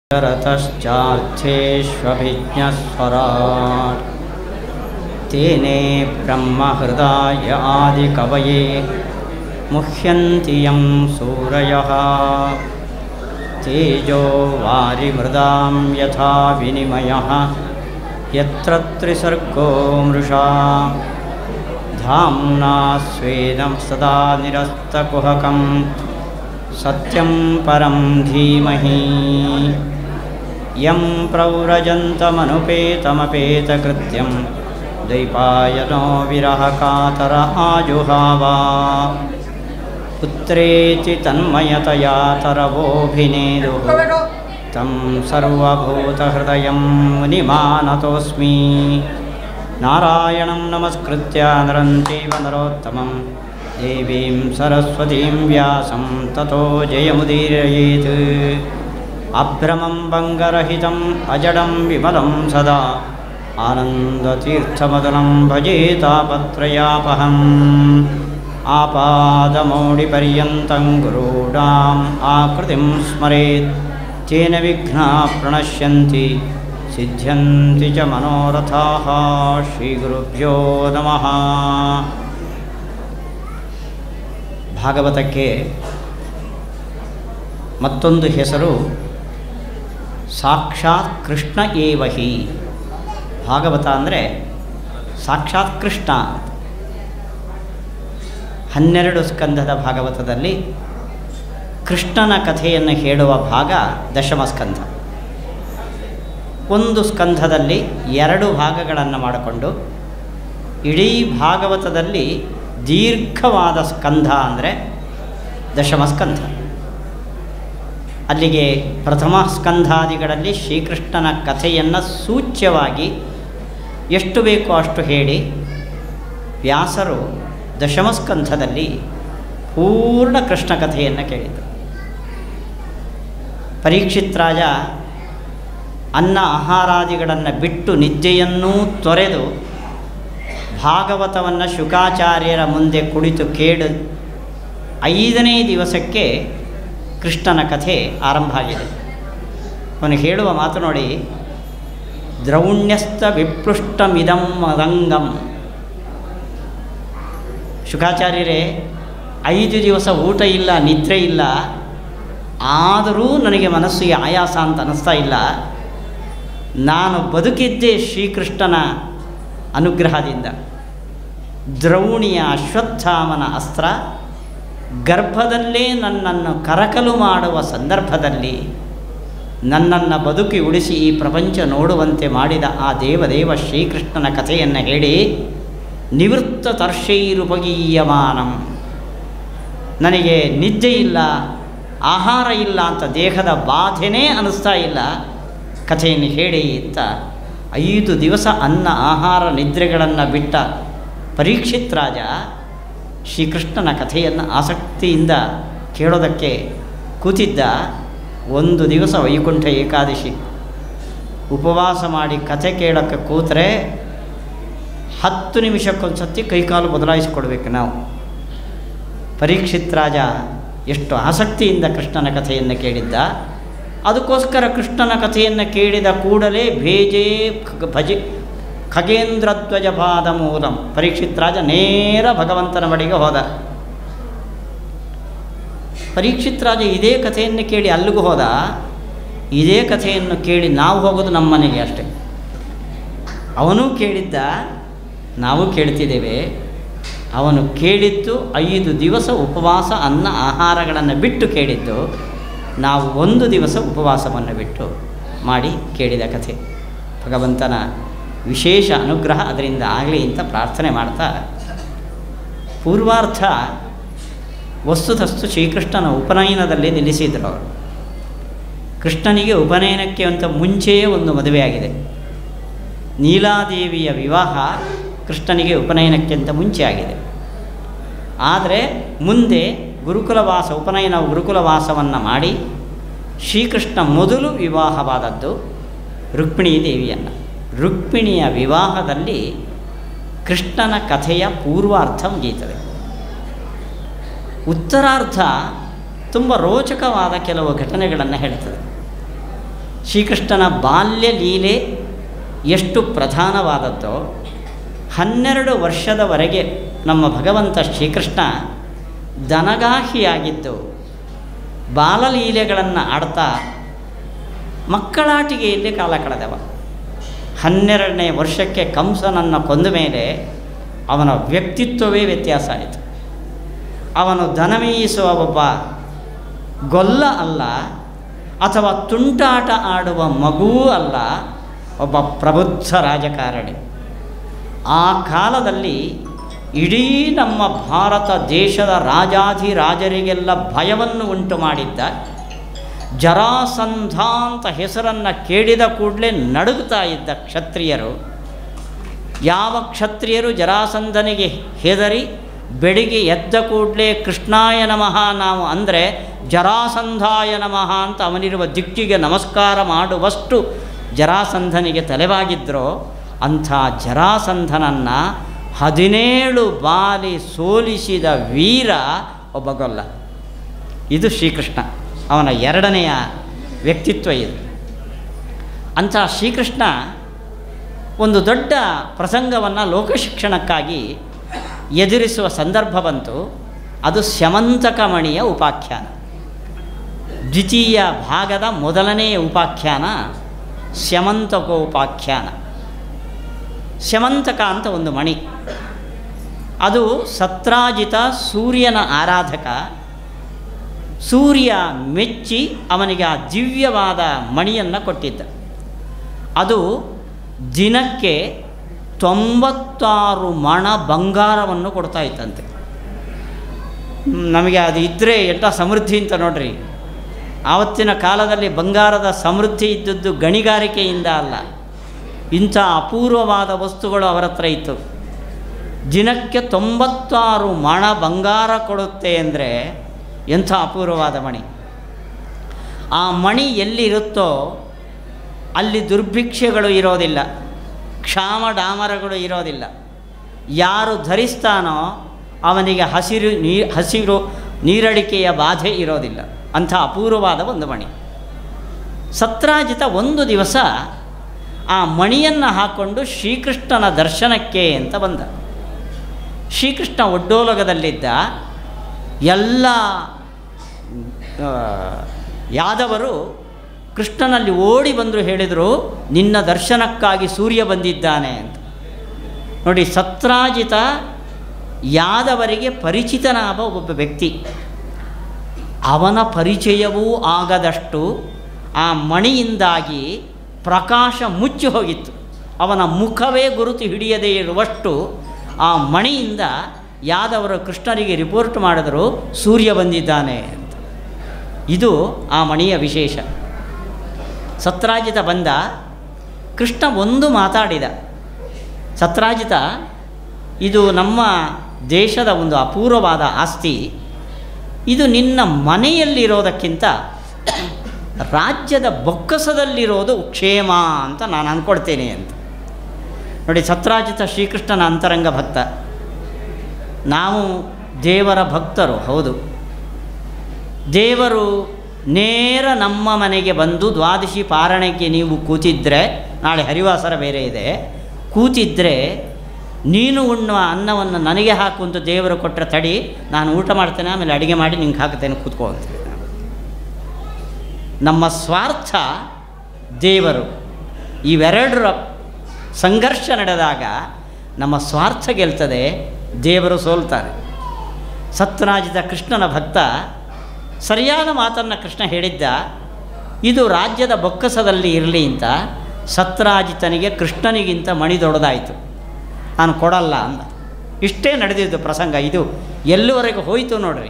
रतश्चार्थेष्वभिज्ञस्वराट् तेने ब्रह्महृदाय आदिकवये मुह्यन्ति यं सूरयः तेजो वारिमृदां यथा विनिमयः यत्र त्रिसर्गो मृषा धाम्ना स्वेदं सदा निरस्तकुहकं सत्यं परं धीमहि यं प्रव्रजन्तमनुपेतमपेतकृत्यं द्वैपायनो विरहकातर आजुहावा पुत्रेति तन्मयतया तरवोऽभिनेदुः तं सर्वभूतहृदयं मुनिमानतोऽस्मि नारायणं नमस्कृत्य नरं चैव नरोत्तमं देवीं सरस्वतीं व्यासं ततो जयमुदीरयेत् अभ्रमं भङ्गरहितम् अजडं विमलं सदा आनन्दतीर्थमदनं भजेतापत्रयापहम् आपादमौडिपर्यन्तं गुरूणाम् आकृतिं स्मरेत् तेन विघ्नाः प्रणश्यन्ति ಸಿದ್ಧ್ಯಂತಿ ಚ ಮನೋರಥಾಃ ಶ್ರೀಗುರುಭ್ಯೋ ನಮಃ ಭಾಗವತಕ್ಕೆ ಮತ್ತೊಂದು ಹೆಸರು ಸಾಕ್ಷಾತ್ ಕೃಷ್ಣ ಏವಹಿ ಭಾಗವತ ಅಂದರೆ ಸಾಕ್ಷಾತ್ ಕೃಷ್ಣ ಹನ್ನೆರಡು ಸ್ಕಂದದ ಭಾಗವತದಲ್ಲಿ ಕೃಷ್ಣನ ಕಥೆಯನ್ನು ಹೇಳುವ ಭಾಗ ದಶಮ ಸ್ಕಂಧ ಒಂದು ಸ್ಕಂಧದಲ್ಲಿ ಎರಡು ಭಾಗಗಳನ್ನು ಮಾಡಿಕೊಂಡು ಇಡೀ ಭಾಗವತದಲ್ಲಿ ದೀರ್ಘವಾದ ಸ್ಕಂಧ ಅಂದರೆ ದಶಮ ಸ್ಕಂಧ ಅಲ್ಲಿಗೆ ಪ್ರಥಮ ಸ್ಕಂಧಾದಿಗಳಲ್ಲಿ ಶ್ರೀಕೃಷ್ಣನ ಕಥೆಯನ್ನು ಸೂಚ್ಯವಾಗಿ ಎಷ್ಟು ಬೇಕೋ ಅಷ್ಟು ಹೇಳಿ ವ್ಯಾಸರು ದಶಮ ಸ್ಕಂಧದಲ್ಲಿ ಪೂರ್ಣ ಕೃಷ್ಣ ಕಥೆಯನ್ನು ಕೇಳಿದರು ಪರೀಕ್ಷಿತ್ ರಾಜ ಅನ್ನ ಆಹಾರಾದಿಗಳನ್ನು ಬಿಟ್ಟು ನಿದ್ದೆಯನ್ನೂ ತೊರೆದು ಭಾಗವತವನ್ನು ಶುಕಾಚಾರ್ಯರ ಮುಂದೆ ಕುಳಿತು ಕೇಳು ಐದನೇ ದಿವಸಕ್ಕೆ ಕೃಷ್ಣನ ಕಥೆ ಆರಂಭ ಆಗಿದೆ ಅವನು ಹೇಳುವ ಮಾತು ನೋಡಿ ದ್ರೌಣ್ಯಸ್ಥ ವಿಪೃಷ್ಟಮಿದಂ ಮದಂಗಂ ಶುಕಾಚಾರ್ಯರೇ ಐದು ದಿವಸ ಊಟ ಇಲ್ಲ ನಿದ್ರೆ ಇಲ್ಲ ಆದರೂ ನನಗೆ ಮನಸ್ಸಿಗೆ ಆಯಾಸ ಅಂತ ಅನ್ನಿಸ್ತಾ ಇಲ್ಲ ನಾನು ಬದುಕಿದ್ದೇ ಶ್ರೀಕೃಷ್ಣನ ಅನುಗ್ರಹದಿಂದ ದ್ರೌಣಿಯ ಅಶ್ವತ್ಥಾಮನ ಅಸ್ತ್ರ ಗರ್ಭದಲ್ಲೇ ನನ್ನನ್ನು ಕರಕಲು ಮಾಡುವ ಸಂದರ್ಭದಲ್ಲಿ ನನ್ನನ್ನು ಬದುಕಿ ಉಳಿಸಿ ಈ ಪ್ರಪಂಚ ನೋಡುವಂತೆ ಮಾಡಿದ ಆ ದೇವದೇವ ಶ್ರೀಕೃಷ್ಣನ ಕಥೆಯನ್ನು ಹೇಳಿ ನಿವೃತ್ತ ತರ್ಷೈರುಪಗೀಯಮಾನಂ ನನಗೆ ನಿದ್ದೆ ಇಲ್ಲ ಆಹಾರ ಇಲ್ಲ ಅಂತ ದೇಹದ ಬಾಧೆನೇ ಅನ್ನಿಸ್ತಾ ಇಲ್ಲ ಕಥೆಯನ್ನು ಹೇಳಿ ಅಂತ ಐದು ದಿವಸ ಅನ್ನ ಆಹಾರ ನಿದ್ರೆಗಳನ್ನು ಬಿಟ್ಟ ಪರೀಕ್ಷಿತ್ ರಾಜ ಶ್ರೀಕೃಷ್ಣನ ಕಥೆಯನ್ನು ಆಸಕ್ತಿಯಿಂದ ಕೇಳೋದಕ್ಕೆ ಕೂತಿದ್ದ ಒಂದು ದಿವಸ ವೈಕುಂಠ ಏಕಾದಶಿ ಉಪವಾಸ ಮಾಡಿ ಕಥೆ ಕೇಳೋಕ್ಕೆ ಕೂತರೆ ಹತ್ತು ನಿಮಿಷಕ್ಕೊಂದು ಸತಿ ಕೈಕಾಲು ಬದಲಾಯಿಸಿಕೊಡ್ಬೇಕು ನಾವು ಪರೀಕ್ಷಿತ್ ರಾಜ ಎಷ್ಟು ಆಸಕ್ತಿಯಿಂದ ಕೃಷ್ಣನ ಕಥೆಯನ್ನು ಕೇಳಿದ್ದ ಅದಕ್ಕೋಸ್ಕರ ಕೃಷ್ಣನ ಕಥೆಯನ್ನು ಕೇಳಿದ ಕೂಡಲೇ ಭೇಜೆ ಭಜೆ ಖಗೇಂದ್ರಧ್ವಜ ಪಾದ ಮೂಲಂ ಪರೀಕ್ಷಿತ್ ರಾಜ ನೇರ ಭಗವಂತನ ಬಳಿಗೆ ಹೋದ ಪರೀಕ್ಷಿತ್ ರಾಜ ಇದೇ ಕಥೆಯನ್ನು ಕೇಳಿ ಅಲ್ಲಿಗೂ ಹೋದ ಇದೇ ಕಥೆಯನ್ನು ಕೇಳಿ ನಾವು ಹೋಗೋದು ನಮ್ಮ ಮನೆಗೆ ಅಷ್ಟೆ ಅವನೂ ಕೇಳಿದ್ದ ನಾವು ಕೇಳ್ತಿದ್ದೇವೆ ಅವನು ಕೇಳಿದ್ದು ಐದು ದಿವಸ ಉಪವಾಸ ಅನ್ನ ಆಹಾರಗಳನ್ನು ಬಿಟ್ಟು ಕೇಳಿದ್ದು ನಾವು ಒಂದು ದಿವಸ ಉಪವಾಸವನ್ನು ಬಿಟ್ಟು ಮಾಡಿ ಕೇಳಿದ ಕಥೆ ಭಗವಂತನ ವಿಶೇಷ ಅನುಗ್ರಹ ಅದರಿಂದ ಆಗಲಿ ಅಂತ ಪ್ರಾರ್ಥನೆ ಮಾಡ್ತಾ ಪೂರ್ವಾರ್ಥ ವಸ್ತುತಸ್ತು ಶ್ರೀಕೃಷ್ಣನ ಉಪನಯನದಲ್ಲಿ ನಿಲ್ಲಿಸಿದರು ಅವರು ಕೃಷ್ಣನಿಗೆ ಉಪನಯನಕ್ಕೆ ಅಂತ ಮುಂಚೆಯೇ ಒಂದು ಮದುವೆಯಾಗಿದೆ ನೀಲಾದೇವಿಯ ವಿವಾಹ ಕೃಷ್ಣನಿಗೆ ಉಪನಯನಕ್ಕೆ ಅಂತ ಮುಂಚೆ ಆಗಿದೆ ಆದರೆ ಮುಂದೆ ಗುರುಕುಲವಾಸ ಉಪನಯನ ಗುರುಕುಲವಾಸವನ್ನು ಮಾಡಿ ಶ್ರೀಕೃಷ್ಣ ಮೊದಲು ವಿವಾಹವಾದದ್ದು ರುಕ್ಮಿಣೀ ದೇವಿಯನ್ನು ರುಕ್ಮಿಣಿಯ ವಿವಾಹದಲ್ಲಿ ಕೃಷ್ಣನ ಕಥೆಯ ಪೂರ್ವಾರ್ಥ ಮುಗೀತದೆ ಉತ್ತರಾರ್ಧ ತುಂಬ ರೋಚಕವಾದ ಕೆಲವು ಘಟನೆಗಳನ್ನು ಹೇಳ್ತದೆ ಶ್ರೀಕೃಷ್ಣನ ಬಾಲ್ಯ ಲೀಲೆ ಎಷ್ಟು ಪ್ರಧಾನವಾದದ್ದೋ ಹನ್ನೆರಡು ವರ್ಷದವರೆಗೆ ನಮ್ಮ ಭಗವಂತ ಶ್ರೀಕೃಷ್ಣ ದನಗಾಹಿಯಾಗಿದ್ದು ಬಾಲಲೀಲೆಗಳನ್ನು ಆಡ್ತಾ ಮಕ್ಕಳಾಟಿಕೆಯಲ್ಲಿ ಕಾಲ ಕಳೆದವ ಹನ್ನೆರಡನೇ ವರ್ಷಕ್ಕೆ ಕಂಸನನ್ನು ಕೊಂದ ಮೇಲೆ ಅವನ ವ್ಯಕ್ತಿತ್ವವೇ ವ್ಯತ್ಯಾಸ ಆಯಿತು ಅವನು ದನಮೀಯಿಸುವ ಒಬ್ಬ ಗೊಲ್ಲ ಅಲ್ಲ ಅಥವಾ ತುಂಟಾಟ ಆಡುವ ಮಗುವೂ ಅಲ್ಲ ಒಬ್ಬ ಪ್ರಬುದ್ಧ ರಾಜಕಾರಣಿ ಆ ಕಾಲದಲ್ಲಿ ಇಡೀ ನಮ್ಮ ಭಾರತ ದೇಶದ ರಾಜಾಧಿರಾಜರಿಗೆಲ್ಲ ಭಯವನ್ನು ಉಂಟು ಮಾಡಿದ್ದ ಜರಾಸಂಧ ಅಂತ ಹೆಸರನ್ನು ಕೇಳಿದ ಕೂಡಲೇ ನಡುಗ್ತಾ ಇದ್ದ ಕ್ಷತ್ರಿಯರು ಯಾವ ಕ್ಷತ್ರಿಯರು ಜರಾಸಂಧನಿಗೆ ಹೆದರಿ ಬೆಳಿಗ್ಗೆ ಎದ್ದ ಕೂಡಲೇ ಕೃಷ್ಣಾಯ ನಮಃ ನಾವು ಅಂದರೆ ಜರಾಸಂಧಾಯ ನಮಃ ಅಂತ ಅವನಿರುವ ದಿಕ್ಕಿಗೆ ನಮಸ್ಕಾರ ಮಾಡುವಷ್ಟು ಜರಾಸಂಧನಿಗೆ ತಲೆಬಾಗಿದ್ರೋ ಅಂಥ ಜರಾಸಂಧನನ್ನು ಹದಿನೇಳು ಬಾರಿ ಸೋಲಿಸಿದ ವೀರ ಒಬ್ಬ ಗೊಲ್ಲ ಇದು ಶ್ರೀಕೃಷ್ಣ ಅವನ ಎರಡನೆಯ ವ್ಯಕ್ತಿತ್ವ ಇದು ಅಂಥ ಶ್ರೀಕೃಷ್ಣ ಒಂದು ದೊಡ್ಡ ಪ್ರಸಂಗವನ್ನು ಲೋಕಶಿಕ್ಷಣಕ್ಕಾಗಿ ಎದುರಿಸುವ ಸಂದರ್ಭ ಬಂತು ಅದು ಸ್ಯಮಂತಕಮಣಿಯ ಉಪಾಖ್ಯಾನ ದ್ವಿತೀಯ ಭಾಗದ ಮೊದಲನೆಯ ಉಪಾಖ್ಯಾನ ಸ್ಯಮಂತಕೋಪಾಖ್ಯಾನ ಸ್ಯಮಂತಕ ಅಂತ ಒಂದು ಮಣಿ ಅದು ಸತ್ರಾಜಿತ ಸೂರ್ಯನ ಆರಾಧಕ ಸೂರ್ಯ ಮೆಚ್ಚಿ ಅವನಿಗೆ ಆ ದಿವ್ಯವಾದ ಮಣಿಯನ್ನು ಕೊಟ್ಟಿದ್ದ ಅದು ದಿನಕ್ಕೆ ತೊಂಬತ್ತಾರು ಮಣ ಬಂಗಾರವನ್ನು ಕೊಡ್ತಾ ಇತ್ತಂತೆ ಹ್ಮ್, ನಮಗೆ ಅದು ಇದ್ದರೆ ಎಂಥ ಸಮೃದ್ಧಿ ಅಂತ ನೋಡ್ರಿ ಆವತ್ತಿನ ಕಾಲದಲ್ಲಿ ಬಂಗಾರದ ಸಮೃದ್ಧಿ ಇದ್ದದ್ದು ಗಣಿಗಾರಿಕೆಯಿಂದ ಅಲ್ಲ ಇಂಥ ಅಪೂರ್ವವಾದ ವಸ್ತುಗಳು ಅವರ ಹತ್ರ ಇತ್ತು ದಿನಕ್ಕೆ ತೊಂಬತ್ತಾರು ಮಣ ಬಂಗಾರ ಕೊಡುತ್ತೆ ಅಂದರೆ ಎಂಥ ಅಪೂರ್ವವಾದ ಮಣಿ ಆ ಮಣಿ ಎಲ್ಲಿರುತ್ತೋ ಅಲ್ಲಿ ದುರ್ಭಿಕ್ಷೆಗಳು ಇರೋದಿಲ್ಲ ಕ್ಷಾಮ ಡಾಮರಗಳು ಇರೋದಿಲ್ಲ ಯಾರು ಧರಿಸ್ತಾನೋ ಅವನಿಗೆ ಹಸಿರು ನೀ ಹಸಿರು ನೀರಡಿಕೆಯ ಬಾಧೆ ಇರೋದಿಲ್ಲ ಅಂಥ ಅಪೂರ್ವವಾದ ಒಂದು ಮಣಿ ಸತ್ರಾಜಿತ ಒಂದು ದಿವಸ ಆ ಮಣಿಯನ್ನು ಹಾಕ್ಕೊಂಡು ಶ್ರೀಕೃಷ್ಣನ ದರ್ಶನಕ್ಕೆ ಅಂತ ಬಂದ ಶ್ರೀಕೃಷ್ಣ ಒಡ್ಡೋಲಗದಲ್ಲಿದ್ದ ಎಲ್ಲ ಆ, ಯಾದವರು ಕೃಷ್ಣನಲ್ಲಿ ಓಡಿ ಬಂದರು ಹೇಳಿದರು ನಿನ್ನ ದರ್ಶನಕ್ಕಾಗಿ ಸೂರ್ಯ ಬಂದಿದ್ದಾನೆ ಅಂತ ನೋಡಿ ಸತ್ರಾಜಿತ ಯಾದವರಿಗೆ ಪರಿಚಿತನಾದ ಒಬ್ಬ ವ್ಯಕ್ತಿ ಅವನ ಪರಿಚಯವೂ ಆಗದಷ್ಟು ಆ ಮಣಿಯಿಂದಾಗಿ ಪ್ರಕಾಶ ಮುಚ್ಚಿ ಹೋಗಿತ್ತು ಅವನ ಮುಖವೇ ಗುರುತು ಹಿಡಿಯದೇ ಇರುವಷ್ಟು ಆ ಮಣಿಯಿಂದ ಯಾದವರು ಕೃಷ್ಣರಿಗೆ ರಿಪೋರ್ಟ್ ಮಾಡಿದರು ಸೂರ್ಯ ಬಂದಿದ್ದಾನೆ ಅಂತ ಇದು ಆ ಮಣಿಯ ವಿಶೇಷ ಸತ್ರಾಜಿತ ಬಂದ ಕೃಷ್ಣ ಒಂದು ಮಾತಾಡಿದ ಸತ್ರಾಜಿತ ಇದು ನಮ್ಮ ದೇಶದ ಒಂದು ಅಪೂರ್ವವಾದ ಆಸ್ತಿ ಇದು ನಿನ್ನ ಮನೆಯಲ್ಲಿರೋದಕ್ಕಿಂತ ರಾಜ್ಯದ ಬೊಕ್ಕಸದಲ್ಲಿರೋದು ಕ್ಷೇಮ ಅಂತ ನಾನು ಅಂದ್ಕೊಳ್ತೇನೆ ಅಂತ ನೋಡಿ ಸತ್ರಾಜಿತ ಶ್ರೀಕೃಷ್ಣನ ಅಂತರಂಗ ಭಕ್ತ ನಾವು ದೇವರ ಭಕ್ತರು ಹೌದು ದೇವರು ನೇರ ನಮ್ಮ ಮನೆಗೆ ಬಂದು ದ್ವಾದಶಿ ಪಾರಣೆಗೆ ನೀವು ಕೂತಿದ್ದರೆ ನಾಳೆ ಹರಿವಾಸರ ಬೇರೆ ಇದೆ ಕೂತಿದ್ದರೆ ನೀನು ಉಣ್ಣುವ ಅನ್ನವನ್ನು ನನಗೆ ಹಾಕು ಅಂತ ದೇವರು ಕೊಟ್ಟರೆ ತಡಿ ನಾನು ಊಟ ಮಾಡ್ತೇನೆ ಆಮೇಲೆ ಅಡುಗೆ ಮಾಡಿ ನಿಂಗೆ ಹಾಕ್ತೇನೆ ಕೂತ್ಕೋ ಅಂತ ನಮ್ಮ ಸ್ವಾರ್ಥ ದೇವರು ಇವೆರಡರ ಸಂಘರ್ಷ ನಡೆದಾಗ ನಮ್ಮ ಸ್ವಾರ್ಥ ಗೆಲ್ತದೆ ದೇವರು ಸೋಲ್ತಾರೆ ಸತ್ರಾಜಿತ ಕೃಷ್ಣನ ಭಕ್ತ ಸರಿಯಾದ ಮಾತನ್ನು ಕೃಷ್ಣ ಹೇಳಿದ್ದ ಇದು ರಾಜ್ಯದ ಬೊಕ್ಕಸದಲ್ಲಿ ಇರಲಿ ಅಂತ ಸತ್ರಾಜಿತನಿಗೆ ಕೃಷ್ಣನಿಗಿಂತ ಮಣಿ ದೊಡ್ಡದಾಯಿತು ನಾನು ಕೊಡಲ್ಲ ಅಂದ ಇಷ್ಟೇ ನಡೆದಿದ್ದು ಪ್ರಸಂಗ ಇದು ಎಲ್ಲಿವರೆಗೂ ಹೋಯಿತು ನೋಡ್ರಿ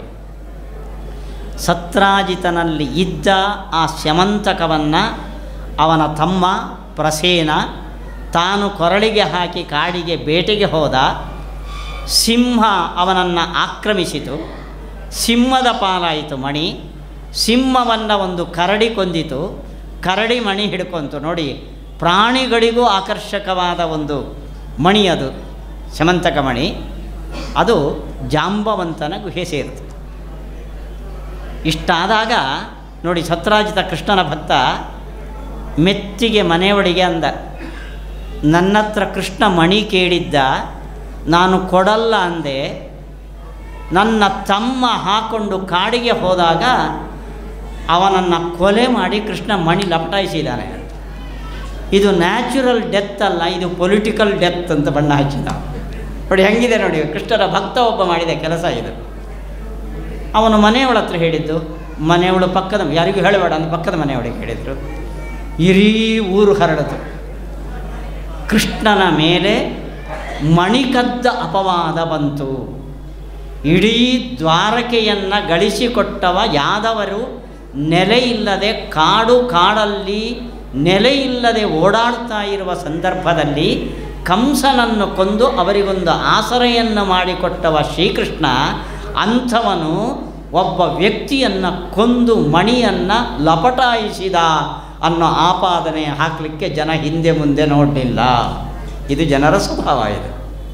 ಸತ್ರಾಜಿತನಲ್ಲಿ ಇದ್ದ ಆ ಸ್ಯಮಂತಕವನ್ನು ಅವನ ತಮ್ಮ ಪ್ರಸೇನ ತಾನು ಕೊರಳಿಗೆ ಹಾಕಿ ಕಾಡಿಗೆ ಬೇಟೆಗೆ ಹೋದ ಸಿಂಹ ಅವನನ್ನು ಆಕ್ರಮಿಸಿತು ಸಿಂಹದ ಪಾಲಾಯಿತು ಮಣಿ ಸಿಂಹವನ್ನು ಒಂದು ಕರಡಿ ಕೊಂದಿತು ಕರಡಿ ಮಣಿ ಹಿಡ್ಕೊಂತು ನೋಡಿ ಪ್ರಾಣಿಗಳಿಗೂ ಆಕರ್ಷಕವಾದ ಒಂದು ಮಣಿ ಅದು ಸಮಂತಕ ಮಣಿ ಅದು ಜಾಂಬವಂತನ ಗುಹೆ ಸೇರಿತು ಇಷ್ಟಾದಾಗ ನೋಡಿ ಸತ್ರಾಜಿತ ಕೃಷ್ಣನ ಭಕ್ತ ಮೆತ್ತಿಗೆ ಮನೆಯೊಳಗೆ ಅಂದ ನನ್ನ ಹತ್ರ ಕೃಷ್ಣ ಮಣಿ ಕೇಳಿದ್ದ ನಾನು ಕೊಡಲ್ಲ ಅಂದೆ ನನ್ನ ತಮ್ಮ ಹಾಕೊಂಡು ಕಾಡಿಗೆ ಹೋದಾಗ ಅವನನ್ನು ಕೊಲೆ ಮಾಡಿ ಕೃಷ್ಣ ಮಣಿ ಲಪಟಾಯಿಸಿದ್ದಾನೆ ಅಂತ ಇದು ನ್ಯಾಚುರಲ್ ಡೆತ್ ಅಲ್ಲ ಇದು ಪೊಲಿಟಿಕಲ್ ಡೆತ್ ಅಂತ ಬಣ್ಣ ಹಚ್ಚಿದ ನೋಡಿ ಹೆಂಗಿದೆ ನೋಡಿ ಕೃಷ್ಣರ ಭಕ್ತ ಒಬ್ಬ ಮಾಡಿದ ಕೆಲಸ ಇದು ಅವನು ಮನೆಯವಳ ಹತ್ರ ಹೇಳಿದ್ದು ಮನೆಯವಳು ಪಕ್ಕದ ಯಾರಿಗೂ ಹೇಳಬೇಡ ಅಂತ ಪಕ್ಕದ ಮನೆಯವಳಿಗೆ ಹೇಳಿದರು ಇಡೀ ಊರು ಹರಡಿತು ಕೃಷ್ಣನ ಮೇಲೆ ಮಣಿಕದ್ದ ಅಪವಾದ ಬಂತು ಇಡೀ ದ್ವಾರಕೆಯನ್ನು ಗಳಿಸಿಕೊಟ್ಟವ ಯಾದವರು ನೆಲೆಯಿಲ್ಲದೆ ಕಾಡು ಕಾಡಲ್ಲಿ ನೆಲೆಯಿಲ್ಲದೆ ಓಡಾಡ್ತಾ ಇರುವ ಸಂದರ್ಭದಲ್ಲಿ ಕಂಸನನ್ನು ಕೊಂದು ಅವರಿಗೊಂದು ಆಸರೆಯನ್ನು ಮಾಡಿಕೊಟ್ಟವ ಶ್ರೀಕೃಷ್ಣ ಅಂಥವನು ಒಬ್ಬ ವ್ಯಕ್ತಿಯನ್ನು ಕೊಂದು ಮಣಿಯನ್ನು ಲಪಟಾಯಿಸಿದ ಅನ್ನೋ ಆಪಾದನೆ ಹಾಕಲಿಕ್ಕೆ ಜನ ಹಿಂದೆ ಮುಂದೆ ನೋಡಲಿಲ್ಲ ಇದು ಜನರ ಸ್ವಭಾವ ಇದು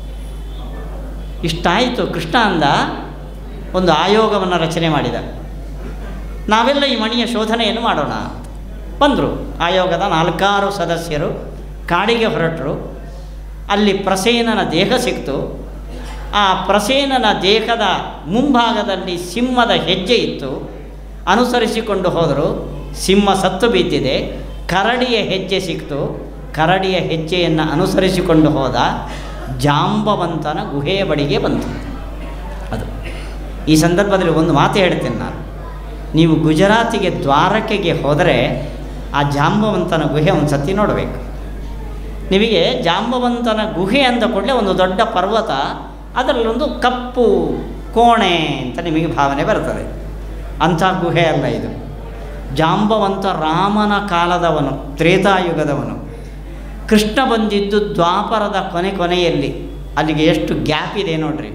ಇಷ್ಟಾಯಿತು ಕೃಷ್ಣ ಅಂದ ಒಂದು ಆಯೋಗವನ್ನು ರಚನೆ ಮಾಡಿದ ನಾವೆಲ್ಲ ಈ ಮಣಿಯ ಶೋಧನೆಯನ್ನು ಮಾಡೋಣ ಬಂದರು ಆಯೋಗದ ನಾಲ್ಕಾರು ಸದಸ್ಯರು ಕಾಡಿಗೆ ಹೊರಟರು ಅಲ್ಲಿ ಪ್ರಸೇನನ ದೇಹ ಸಿಕ್ತು ಆ ಪ್ರಸೇನನ ದೇಹದ ಮುಂಭಾಗದಲ್ಲಿ ಸಿಂಹದ ಹೆಜ್ಜೆ ಇತ್ತು ಅನುಸರಿಸಿಕೊಂಡು ಹೋದರು ಸಿಂಹ ಸತ್ತು ಬಿದ್ದಿದೆ ಕರಡಿಯ ಹೆಜ್ಜೆ ಸಿಕ್ತು ಕರಡಿಯ ಹೆಜ್ಜೆಯನ್ನು ಅನುಸರಿಸಿಕೊಂಡು ಹೋದ ಜಾಂಬವಂತನ ಗುಹೆಯ ಬಳಿಗೆ ಬಂತು ಅದು ಈ ಸಂದರ್ಭದಲ್ಲಿ ಒಂದು ಮಾತು ಹೇಳ್ತೇನೆ ನಾನು ನೀವು ಗುಜರಾತಿಗೆ ದ್ವಾರಕೆಗೆ ಹೋದರೆ ಆ ಜಾಂಬವಂತನ ಗುಹೆ ಒಂದು ಸತಿ ನೋಡಬೇಕು ನಿಮಗೆ ಜಾಂಬವಂತನ ಗುಹೆ ಅಂದ ಕೂಡಲೇ ಒಂದು ದೊಡ್ಡ ಪರ್ವತ ಅದರಲ್ಲೊಂದು ಕಪ್ಪು ಕೋಣೆ ಅಂತ ನಿಮಗೆ ಭಾವನೆ ಬರ್ತದೆ ಅಂಥ ಗುಹೆ ಅಲ್ಲ ಇದು ಜಾಂಬವಂತ ರಾಮನ ಕಾಲದವನು ತ್ರೇತಾಯುಗದವನು ಕೃಷ್ಣ ಬಂದಿದ್ದು ದ್ವಾಪರದ ಕೊನೆ ಕೊನೆಯಲ್ಲಿ ಅಲ್ಲಿಗೆ ಎಷ್ಟು ಗ್ಯಾಪ್ ಇದೆ ನೋಡ್ರಿ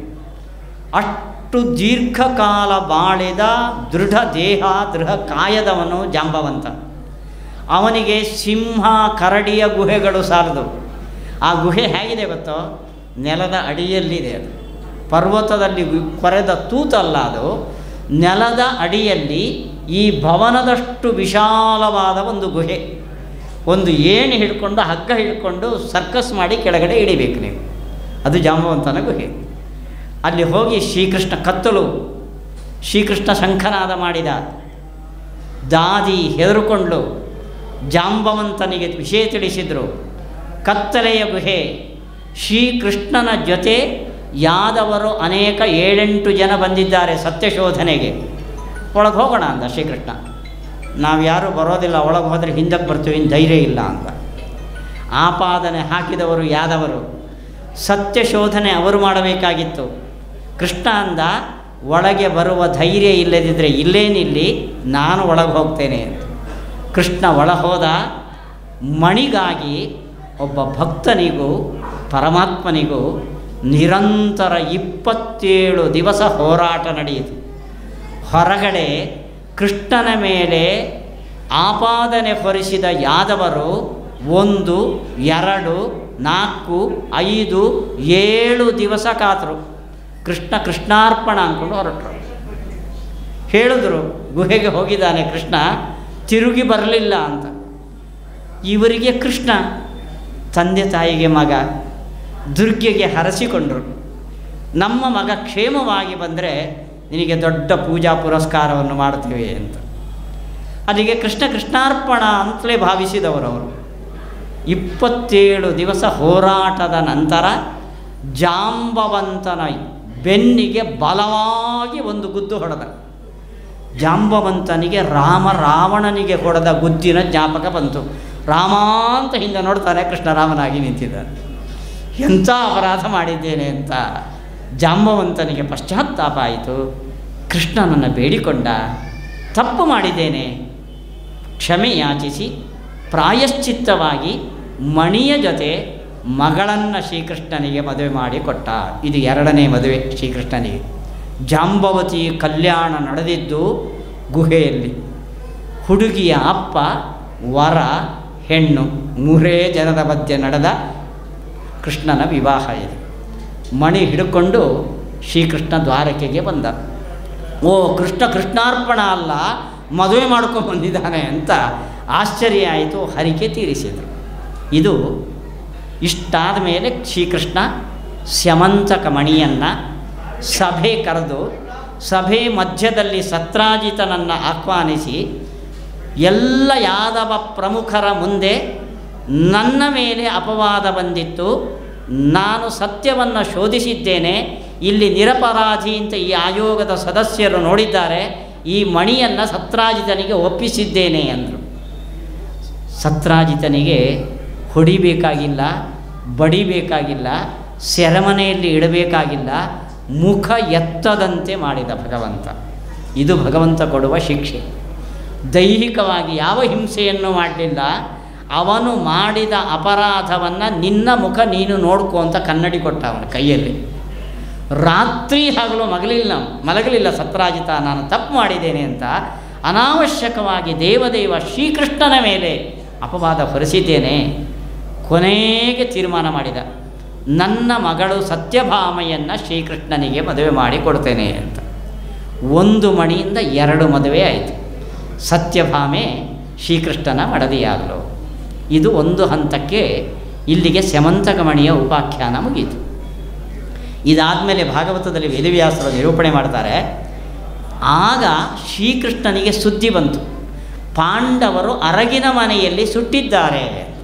ಅಷ್ಟು ದೀರ್ಘಕಾಲ ಬಾಳಿದ ದೃಢ ದೇಹ ದೃಢ ಕಾಯದವನು ಜಾಂಬವಂತ ಅವನಿಗೆ ಸಿಂಹ ಕರಡಿಯ ಗುಹೆಗಳು ಸಾಲದು ಆ ಗುಹೆ ಹೇಗಿದೆ ಗೊತ್ತೋ ನೆಲದ ಅಡಿಯಲ್ಲಿದೆ ಅದು ಪರ್ವತದಲ್ಲಿ ವಿ- ಕೊರೆದ ತೂತಲ್ಲ ಅದು ನೆಲದ ಅಡಿಯಲ್ಲಿ ಈ ಭವನದಷ್ಟು ವಿಶಾಲವಾದ ಒಂದು ಗುಹೆ ಒಂದು ಏಣಿ ಹಿಡ್ಕೊಂಡು ಹಗ್ಗ ಹಿಡ್ಕೊಂಡು ಸರ್ಕಸ್ ಮಾಡಿ ಕೆಳಗಡೆ ಇಳಿಬೇಕು ನೀವು ಅದು ಜಾಂಬವಂತನ ಗುಹೆ ಅಲ್ಲಿ ಹೋಗಿ ಶ್ರೀಕೃಷ್ಣ ಕತ್ತಲು ಶ್ರೀಕೃಷ್ಣ ಶಂಖನಾದ ಮಾಡಿದ ದಾದಿ ಹೆದರುಕೊಂಡು ಜಾಂಬವಂತನಿಗೆ ವಿಷಯ ತಿಳಿಸಿದರು ಕತ್ತಲೆಯ ಗುಹೆ ಶ್ರೀಕೃಷ್ಣನ ಜೊತೆ ಯಾದವರು ಅನೇಕ ಏಳೆಂಟು ಜನ ಬಂದಿದ್ದಾರೆ ಸತ್ಯಶೋಧನೆಗೆ ಒಳಗೆ ಹೋಗೋಣ ಅಂದ ಶ್ರೀಕೃಷ್ಣ ನಾವು ಯಾರೂ ಬರೋದಿಲ್ಲ ಒಳಗೆ ಹೋದರೆ ಹಿಂದಕ್ಕೆ ಬರ್ತೀವಿ ಇನ್ನು ಧೈರ್ಯ ಇಲ್ಲ ಅಂತ ಆಪಾದನೆ ಹಾಕಿದವರು ಯಾದವರು ಸತ್ಯಶೋಧನೆ ಅವರು ಮಾಡಬೇಕಾಗಿತ್ತು ಕೃಷ್ಣ ಅಂದ ಒಳಗೆ ಬರುವ ಧೈರ್ಯ ಇಲ್ಲದಿದ್ದರೆ ಇಲ್ಲೇನಿಲ್ಲಿ ನಾನು ಒಳಗೆ ಹೋಗ್ತೇನೆ ಅಂತ ಕೃಷ್ಣ ಒಳ ಹೋದ ಮಣಿಗಾಗಿ ಒಬ್ಬ ಭಕ್ತನಿಗೂ ಪರಮಾತ್ಮನಿಗೂ ನಿರಂತರ ಇಪ್ಪತ್ತೇಳು ದಿವಸ ಹೋರಾಟ ನಡೆಯಿತು ಹೊರಗಡೆ ಕೃಷ್ಣನ ಮೇಲೆ ಆಪಾದನೆ ಹೊರಿಸಿದ ಯಾದವರು ಒಂದು ಎರಡು ನಾಲ್ಕು ಐದು ಏಳು ದಿವಸ ಕಾತರು ಕೃಷ್ಣ ಕೃಷ್ಣಾರ್ಪಣ ಅಂದ್ಕೊಂಡು ಹೊರಟರು ಹೇಳಿದ್ರು ಗುಹೆಗೆ ಹೋಗಿದ್ದಾನೆ ಕೃಷ್ಣ ತಿರುಗಿ ಬರಲಿಲ್ಲ ಅಂತ ಇವರಿಗೆ ಕೃಷ್ಣ ತಂದೆ ತಾಯಿಗೆ ಮಗ ದುರ್ಗೆಗೆ ಹರಸಿಕೊಂಡರು ನಮ್ಮ ಮಗ ಕ್ಷೇಮವಾಗಿ ಬಂದರೆ ನಿನಗೆ ದೊಡ್ಡ ಪೂಜಾ ಪುರಸ್ಕಾರವನ್ನು ಮಾಡ್ತೀವಿ ಅಂತ ಅಲ್ಲಿಗೆ ಕೃಷ್ಣ ಕೃಷ್ಣಾರ್ಪಣ ಅಂತಲೇ ಭಾವಿಸಿದವರು ಅವರು ಇಪ್ಪತ್ತೇಳು ದಿವಸ ಹೋರಾಟದ ನಂತರ ಜಾಂಬವಂತನ ಬೆನ್ನಿಗೆ ಬಲವಾಗಿ ಒಂದು ಗುದ್ದು ಹೊಡೆದ ಜಾಂಬವಂತನಿಗೆ ರಾಮ ರಾವಣನಿಗೆ ಹೊಡೆದ ಗುದ್ದಿನ ಜ್ಞಾಪಕ ಬಂತು ರಾಮ ಅಂತ ಹಿಂದೆ ನೋಡ್ತಾನೆ ಕೃಷ್ಣ ರಾಮನಾಗಿ ನಿಂತಿದ್ದಾನೆ ಎಂಥ ಅಪರಾಧ ಮಾಡಿದ್ದೇನೆ ಅಂತ ಜಾಂಬವಂತನಿಗೆ ಪಶ್ಚಾತ್ತಾಪ ಆಯಿತು ಕೃಷ್ಣನನ್ನು ಬೇಡಿಕೊಂಡ ತಪ್ಪು ಮಾಡಿದ್ದೇನೆ ಕ್ಷಮೆ ಯಾಚಿಸಿ ಪ್ರಾಯಶ್ಚಿತ್ತವಾಗಿ ಕಲ್ಯಾಣ ಜೊತೆ ಮಗಳನ್ನು ಶ್ರೀಕೃಷ್ಣನಿಗೆ ಮದುವೆ ಮಾಡಿ ಕೊಟ್ಟ ಇದು ಎರಡನೇ ಮದುವೆ ಶ್ರೀಕೃಷ್ಣನಿಗೆ ಜಾಂಬವತಿ ಕಲ್ಯಾಣ ನಡೆದಿದ್ದು ಗುಹೆಯಲ್ಲಿ ಹುಡುಗಿಯ ಅಪ್ಪ ವರ ಹೆಣ್ಣು ಮೂರೇ ಜನರ ಮಧ್ಯೆ ನಡೆದ ಕೃಷ್ಣನ ವಿವಾಹ ಇದೆ ಮಣಿ ಹಿಡ್ಕೊಂಡು ಶ್ರೀಕೃಷ್ಣ ದ್ವಾರಕೆಗೆ ಬಂದ ಓ ಕೃಷ್ಣ ಕೃಷ್ಣಾರ್ಪಣ ಅಲ್ಲ ಮದುವೆ ಮಾಡ್ಕೊಂಡು ಬಂದಿದ್ದಾನೆ ಅಂತ ಆಶ್ಚರ್ಯ ಆಯಿತು ಹರಿಕೆ ತೀರಿಸಿದರು ಇದು ಇಷ್ಟಾದ ಮೇಲೆ ಶ್ರೀಕೃಷ್ಣ ಸ್ಯಮಂತಕ ಮಣಿಯನ್ನು ಸಭೆ ಕರೆದು ಸಭೆ ಮಧ್ಯದಲ್ಲಿ ಸತ್ರಾಜಿತನನ್ನು ಆಹ್ವಾನಿಸಿ ಎಲ್ಲ ಯಾದವ ಪ್ರಮುಖರ ಮುಂದೆ ನನ್ನ ಮೇಲೆ ಅಪವಾದ ಬಂದಿತ್ತು ನಾನು ಸತ್ಯವನ್ನು ಶೋಧಿಸಿದ್ದೇನೆ ಇಲ್ಲಿ ನಿರಪರಾಧಿ ಅಂತ ಈ ಆಯೋಗದ ಸದಸ್ಯರು ನೋಡಿದ್ದಾರೆ ಈ ಮಣಿಯನ್ನು ಸತ್ರಾಜಿತನಿಗೆ ಒಪ್ಪಿಸಿದ್ದೇನೆ ಅಂದರು ಸತ್ರಾಜಿತನಿಗೆ ಹೊಡಿಬೇಕಾಗಿಲ್ಲ ಬಡಿಬೇಕಾಗಿಲ್ಲ ಸೆರೆಮನೆಯಲ್ಲಿ ಇಡಬೇಕಾಗಿಲ್ಲ ಮುಖ ಎತ್ತದಂತೆ ಮಾಡಿದ ಭಗವಂತ ಇದು ಭಗವಂತ ಕೊಡುವ ಶಿಕ್ಷೆ ದೈಹಿಕವಾಗಿ ಯಾವ ಹಿಂಸೆಯನ್ನು ಮಾಡಲಿಲ್ಲ ಅವನು ಮಾಡಿದ ಅಪರಾಧವನ್ನು ನಿನ್ನ ಮುಖ ನೀನು ನೋಡ್ಕೊ ಅಂತ ಕನ್ನಡಿ ಕೊಟ್ಟ ಅವನ ಕೈಯಲ್ಲಿ ರಾತ್ರಿ ಹಗಲು ಮಗಲಿಲ್ಲ ಮಲಗಲಿಲ್ಲ ಸತ್ರಾಜಿತ ನಾನು ತಪ್ಪು ಮಾಡಿದ್ದೇನೆ ಅಂತ ಅನಾವಶ್ಯಕವಾಗಿ ದೇವದೇವ ಶ್ರೀಕೃಷ್ಣನ ಮೇಲೆ ಅಪವಾದ ಹೊರಿಸಿದ್ದೇನೆ ಕೊನೆಗೆ ತೀರ್ಮಾನ ಮಾಡಿದ ನನ್ನ ಮಗಳು ಸತ್ಯಭಾಮೆಯನ್ನು ಶ್ರೀಕೃಷ್ಣನಿಗೆ ಮದುವೆ ಮಾಡಿ ಕೊಡ್ತೇನೆ ಅಂತ ಒಂದು ಮಣಿಯಿಂದ ಎರಡು ಮದುವೆ ಆಯಿತು ಸತ್ಯಭಾಮೆ ಶ್ರೀಕೃಷ್ಣನ ಮಡದಿಯಾಗಲು ಇದು ಒಂದು ಹಂತಕ್ಕೆ ಇಲ್ಲಿಗೆ ಸ್ಯಮಂತಕಮಣಿಯ ಉಪಾಖ್ಯಾನ ಮುಗೀತು ಇದಾದಮೇಲೆ ಭಾಗವತದಲ್ಲಿ ವೇದವ್ಯಾಸರು ನಿರೂಪಣೆ ಮಾಡ್ತಾರೆ ಆಗ ಶ್ರೀಕೃಷ್ಣನಿಗೆ ಸುದ್ದಿ ಬಂತು ಪಾಂಡವರು ಅರಗಿನ ಮನೆಯಲ್ಲಿ ಸುಟ್ಟಿದ್ದಾರೆ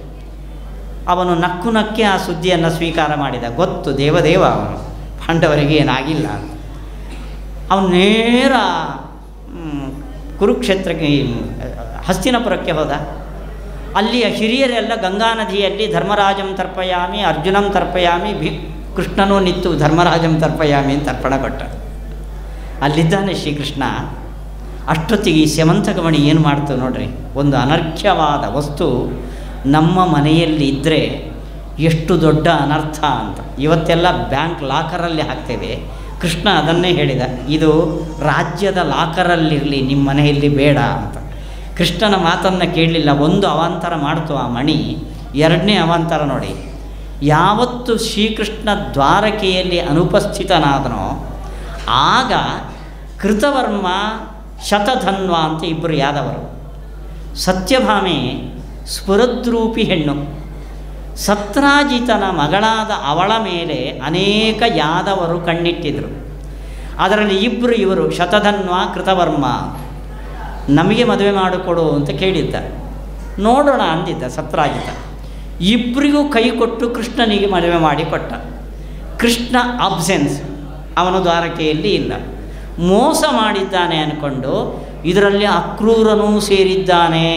ಅವನು ನಕ್ಕು ನಕ್ಕೆ ಆ ಸುದ್ದಿಯನ್ನು ಸ್ವೀಕಾರ ಮಾಡಿದ ಗೊತ್ತು ದೇವದೇವ ಅವನು ಪಾಂಡವರಿಗೆ ಏನಾಗಿಲ್ಲ ಅಂತ ಅವನು ನೇರ ಮ್, ಕುರುಕ್ಷೇತ್ರಕ್ಕೆ ಈ, ಹಸ್ತಿನಪುರಕ್ಕೆ ಹೋದ ಅಲ್ಲಿಯ ಹಿರಿಯರೆಲ್ಲ ಗಂಗಾ ನದಿಯಲ್ಲಿ ಧರ್ಮರಾಜಂ ತರ್ಪಯಾಮಿ ಅರ್ಜುನಂ ತರ್ಪಯಾಮಿ ಭಿ ಕೃಷ್ಣನೂ ನಿತ್ತು ಧರ್ಮರಾಜಂ ತರ್ಪಯಾಮಿ ಅಂತ ಅರ್ಪಣ ಕೊಟ್ಟ ಅಲ್ಲಿದ್ದಾನೆ ಶ್ರೀಕೃಷ್ಣ ಅಷ್ಟೊತ್ತಿಗೆ ಈ ಸ್ಯಮಂತಕಮಣಿ ಏನು ಮಾಡ್ತು ನೋಡ್ರಿ ಒಂದು ಅನರ್ಘ್ಯವಾದ ವಸ್ತು ನಮ್ಮ ಮನೆಯಲ್ಲಿ ಇದ್ದರೆ ಎಷ್ಟು ದೊಡ್ಡ ಅನರ್ಥ ಅಂತ ಇವತ್ತೆಲ್ಲ ಬ್ಯಾಂಕ್ ಲಾಕರಲ್ಲಿ ಹಾಕ್ತೇವೆ ಕೃಷ್ಣ ಅದನ್ನೇ ಹೇಳಿದ ಇದು ರಾಜ್ಯದ ಲಾಕರಲ್ಲಿರಲಿ ನಿಮ್ಮ ಮನೆಯಲ್ಲಿ ಬೇಡ ಅಂತ ಕೃಷ್ಣನ ಮಾತನ್ನು ಕೇಳಲಿಲ್ಲ ಒಂದು ಅವಾಂತರ ಮಾಡ್ತು ಆ ಮಣಿ ಎರಡನೇ ಅವಾಂತರ ನೋಡಿ ಯಾವತ್ತು ಶ್ರೀಕೃಷ್ಣ ದ್ವಾರಕೆಯಲ್ಲಿ ಅನುಪಸ್ಥಿತನಾದನೋ ಆಗ ಕೃತವರ್ಮ ಶತಧನ್ವ ಅಂತ ಇಬ್ಬರು ಯಾದವರು ಸತ್ಯಭಾಮೆ ಸ್ಫುರದ್ರೂಪಿ ಹೆಣ್ಣು ಸತ್ರಾಜಿತನ ಮಗಳಾದ ಅವಳ ಮೇಲೆ ಅನೇಕ ಯಾದವರು ಕಣ್ಣಿಟ್ಟಿದ್ರು ಅದರಲ್ಲಿ ಇಬ್ಬರು ಇವರು ಶತಧನ್ವ ಕೃತವರ್ಮ ನಮಗೆ ಮದುವೆ ಮಾಡಿಕೊಡು ಅಂತ ಕೇಳಿದ್ದ ನೋಡೋಣ ಅಂದಿದ್ದ ಸತ್ರಾಜಿತ ಇಬ್ಬರಿಗೂ ಕೈ ಕೊಟ್ಟು ಕೃಷ್ಣನಿಗೆ ಮದುವೆ ಮಾಡಿ ಕೊಟ್ಟ ಕೃಷ್ಣ ಅಬ್ಸೆನ್ಸ್ ಅವನು ದ್ವಾರಕೆಯಲ್ಲಿ ಇಲ್ಲ ಮೋಸ ಮಾಡಿದ್ದಾನೆ ಅಂದ್ಕೊಂಡು ಇದರಲ್ಲಿ ಅಕ್ರೂರನೂ ಸೇರಿದ್ದಾನೆ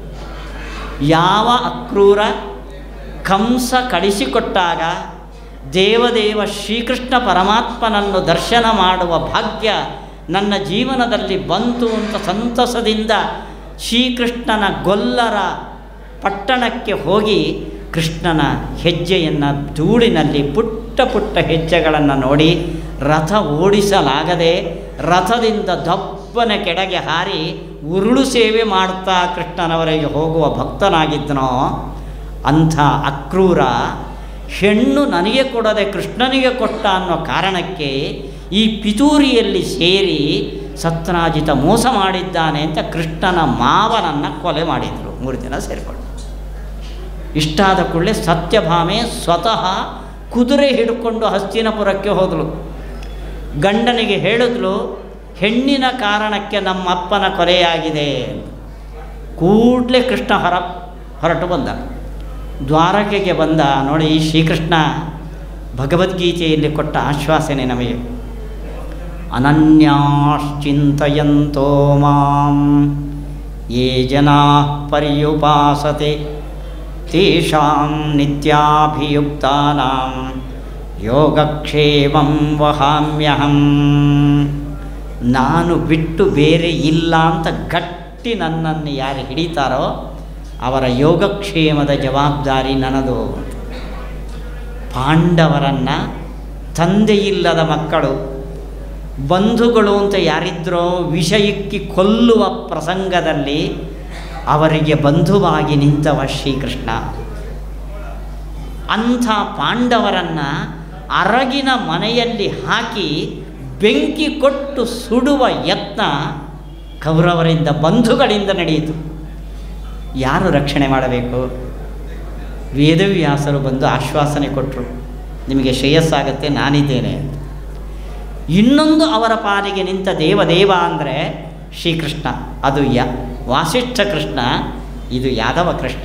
ಯಾವ ಅಕ್ರೂರ ಕಂಸ ಕಳಿಸಿಕೊಟ್ಟಾಗ ದೇವದೇವ ಶ್ರೀಕೃಷ್ಣ ಪರಮಾತ್ಮನನ್ನು ದರ್ಶನ ಮಾಡುವ ಭಾಗ್ಯ ನನ್ನ ಜೀವನದಲ್ಲಿ ಬಂತು ಅಂತ ಸಂತಸದಿಂದ ಶ್ರೀಕೃಷ್ಣನ ಗೊಲ್ಲರ ಪಟ್ಟಣಕ್ಕೆ ಹೋಗಿ ಕೃಷ್ಣನ ಹೆಜ್ಜೆಯನ್ನು ಧೂಳಿನಲ್ಲಿ ಪುಟ್ಟ ಪುಟ್ಟ ಹೆಜ್ಜೆಗಳನ್ನು ನೋಡಿ ರಥ ಓಡಿಸಲಾಗದೆ ರಥದಿಂದ ದಪ್ಪನ ಕೆಳಗೆ ಹಾರಿ ಉರುಳು ಸೇವೆ ಮಾಡುತ್ತಾ ಕೃಷ್ಣನವರೆಗೆ ಹೋಗುವ ಭಕ್ತನಾಗಿದ್ದನೋ ಅಂಥ ಅಕ್ರೂರ ಹೆಣ್ಣು ನನಗೆ ಕೊಡದೆ ಕೃಷ್ಣನಿಗೆ ಕೊಟ್ಟ ಅನ್ನೋ ಕಾರಣಕ್ಕೆ ಈ ಪಿತೂರಿಯಲ್ಲಿ ಸೇರಿ ಸತ್ರಾಜಿತ ಮೋಸ ಮಾಡಿದ್ದಾನೆ ಅಂತ ಕೃಷ್ಣನ ಮಾವನನ್ನು ಕೊಲೆ ಮಾಡಿದರು ಮೂರು ಜನ ಸೇರಿಕೊಂಡು ಇಷ್ಟಾದ ಕೂಡಲೇ ಸತ್ಯಭಾಮೆ ಸ್ವತಃ ಕುದುರೆ ಹಿಡ್ಕೊಂಡು ಹಸ್ತಿನಪುರಕ್ಕೆ ಹೋದಳು ಗಂಡನಿಗೆ ಹೇಳಿದ್ಲು ಹೆಣ್ಣಿನ ಕಾರಣಕ್ಕೆ ನಮ್ಮ ಅಪ್ಪನ ಕೊಲೆಯಾಗಿದೆ ಕೂಡಲೇ ಕೃಷ್ಣ ಹೊರ ಹೊರಟು ಬಂದ ದ್ವಾರಕೆಗೆ ಬಂದ ನೋಡಿ ಈ ಶ್ರೀಕೃಷ್ಣ ಭಗವದ್ಗೀತೆಯಲ್ಲಿ ಕೊಟ್ಟ ಆಶ್ವಾಸನೆ ನಮಗೆ ಅನನ್ಯಾಶ್ಚಿಂತಯಂತೋ ಮಾಂ ಯೇ ಜನಾ ಪರ್ಯುಪಾಸತೆ ತೇಷಾಂ ನಿತ್ಯಾಭಿಯುಕ್ತಾನಾಂ ಯೋಗಕ್ಷೇಮಂ ವಹಾಮ್ಯಹಂ ನಾನು ಬಿಟ್ಟು ಬೇರೆ ಇಲ್ಲ ಅಂತ ಗಟ್ಟಿ ನನ್ನನ್ನು ಯಾರು ಹಿಡಿತಾರೋ ಅವರ ಯೋಗಕ್ಷೇಮದ ಜವಾಬ್ದಾರಿ ನನ್ನದು ಪಾಂಡವರನ್ನು ತಂದೆಯಿಲ್ಲದ ಮಕ್ಕಳು ಬಂಧುಗಳು ಅಂತ ಯಾರಿದ್ರೋ ವಿಷಯಕ್ಕೆ ಕೊಲ್ಲುವ ಪ್ರಸಂಗದಲ್ಲಿ ಅವರಿಗೆ ಬಂಧುವಾಗಿ ನಿಂತವ ಶ್ರೀಕೃಷ್ಣ ಅಂಥ ಪಾಂಡವರನ್ನು ಅರಗಿನ ಮನೆಯಲ್ಲಿ ಹಾಕಿ ಬೆಂಕಿ ಕೊಟ್ಟು ಸುಡುವ ಯತ್ನ ಕೌರವರಿಂದ ಬಂಧುಗಳಿಂದ ನಡೆಯಿತು ಯಾರು ರಕ್ಷಣೆ ಮಾಡಬೇಕು ವೇದವ್ಯಾಸರು ಬಂದು ಆಶ್ವಾಸನೆ ಕೊಟ್ಟರು ನಿಮಗೆ ಶ್ರೇಯಸ್ಸಾಗತ್ತೆ ನಾನಿದ್ದೇನೆ ಅಂತ ಇನ್ನೊಂದು ಅವರ ಪಾಲಿಗೆ ನಿಂತ ದೇವದೇವ ಅಂದರೆ ಶ್ರೀಕೃಷ್ಣ ಅದು ಯ ವಾಸಿಷ್ಠ ಕೃಷ್ಣ ಇದು ಯಾದವ ಕೃಷ್ಣ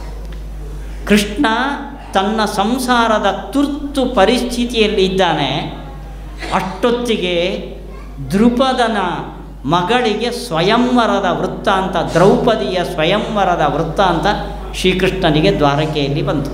ಕೃಷ್ಣ ತನ್ನ ಸಂಸಾರದ ತುರ್ತು ಪರಿಸ್ಥಿತಿಯಲ್ಲಿ ಇದ್ದಾನೆ ಅಷ್ಟೊತ್ತಿಗೆ ದೃಪದನ ಮಗಳಿಗೆ ಸ್ವಯಂವರದ ವೃತ್ತಾಂತ ದ್ರೌಪದಿಯ ಸ್ವಯಂವರದ ವೃತ್ತಾಂತ ಶ್ರೀಕೃಷ್ಣನಿಗೆ ದ್ವಾರಕೆಯಲ್ಲಿ ಬಂತು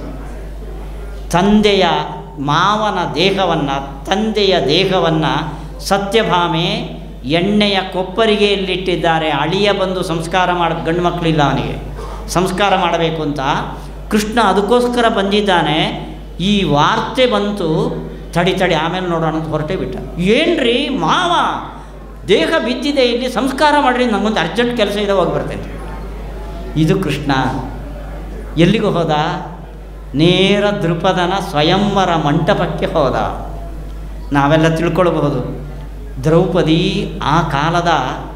ತಂದೆಯ ಮಾವನ ದೇಹವನ್ನು ತಂದೆಯ ದೇಹವನ್ನು ಸತ್ಯಭಾಮೆ ಎಣ್ಣೆಯ ಕೊಪ್ಪರಿಗೆಯಲ್ಲಿಟ್ಟಿದ್ದಾರೆ ಅಳಿಯ ಬಂದು ಸಂಸ್ಕಾರ ಮಾಡ ಗಂಡು ಮಕ್ಕಳಿಲ್ಲ ಅವನಿಗೆ ಸಂಸ್ಕಾರ ಮಾಡಬೇಕು ಅಂತ ಕೃಷ್ಣ ಅದಕ್ಕೋಸ್ಕರ ಬಂದಿದ್ದಾನೆ ಈ ವಾರ್ತೆ ಬಂತು ತಡಿ ತಡಿ ಆಮೇಲೆ ನೋಡೋಣ ಅಂತ ಹೊರಟೇ ಬಿಟ್ಟ ಏನ್ರಿ ಮಾವ ದೇಹ ಬಿದ್ದಿದೆ ಇಲ್ಲಿ ಸಂಸ್ಕಾರ ಮಾಡಿರಿ ನಮಗೊಂದು ಅರ್ಜೆಂಟ್ ಕೆಲಸ ಇದೆ ಹೋಗಿ ಬರ್ತೇನೆ ಇದು ಕೃಷ್ಣ ಎಲ್ಲಿಗೆ ಹೋದ ನೇರ ದೃಪದನ ಸ್ವಯಂವರ ಮಂಟಪಕ್ಕೆ ಹೋದ ನಾವೆಲ್ಲ ತಿಳ್ಕೊಳ್ಬಹುದು ದ್ರೌಪದಿ ಆ ಕಾಲದ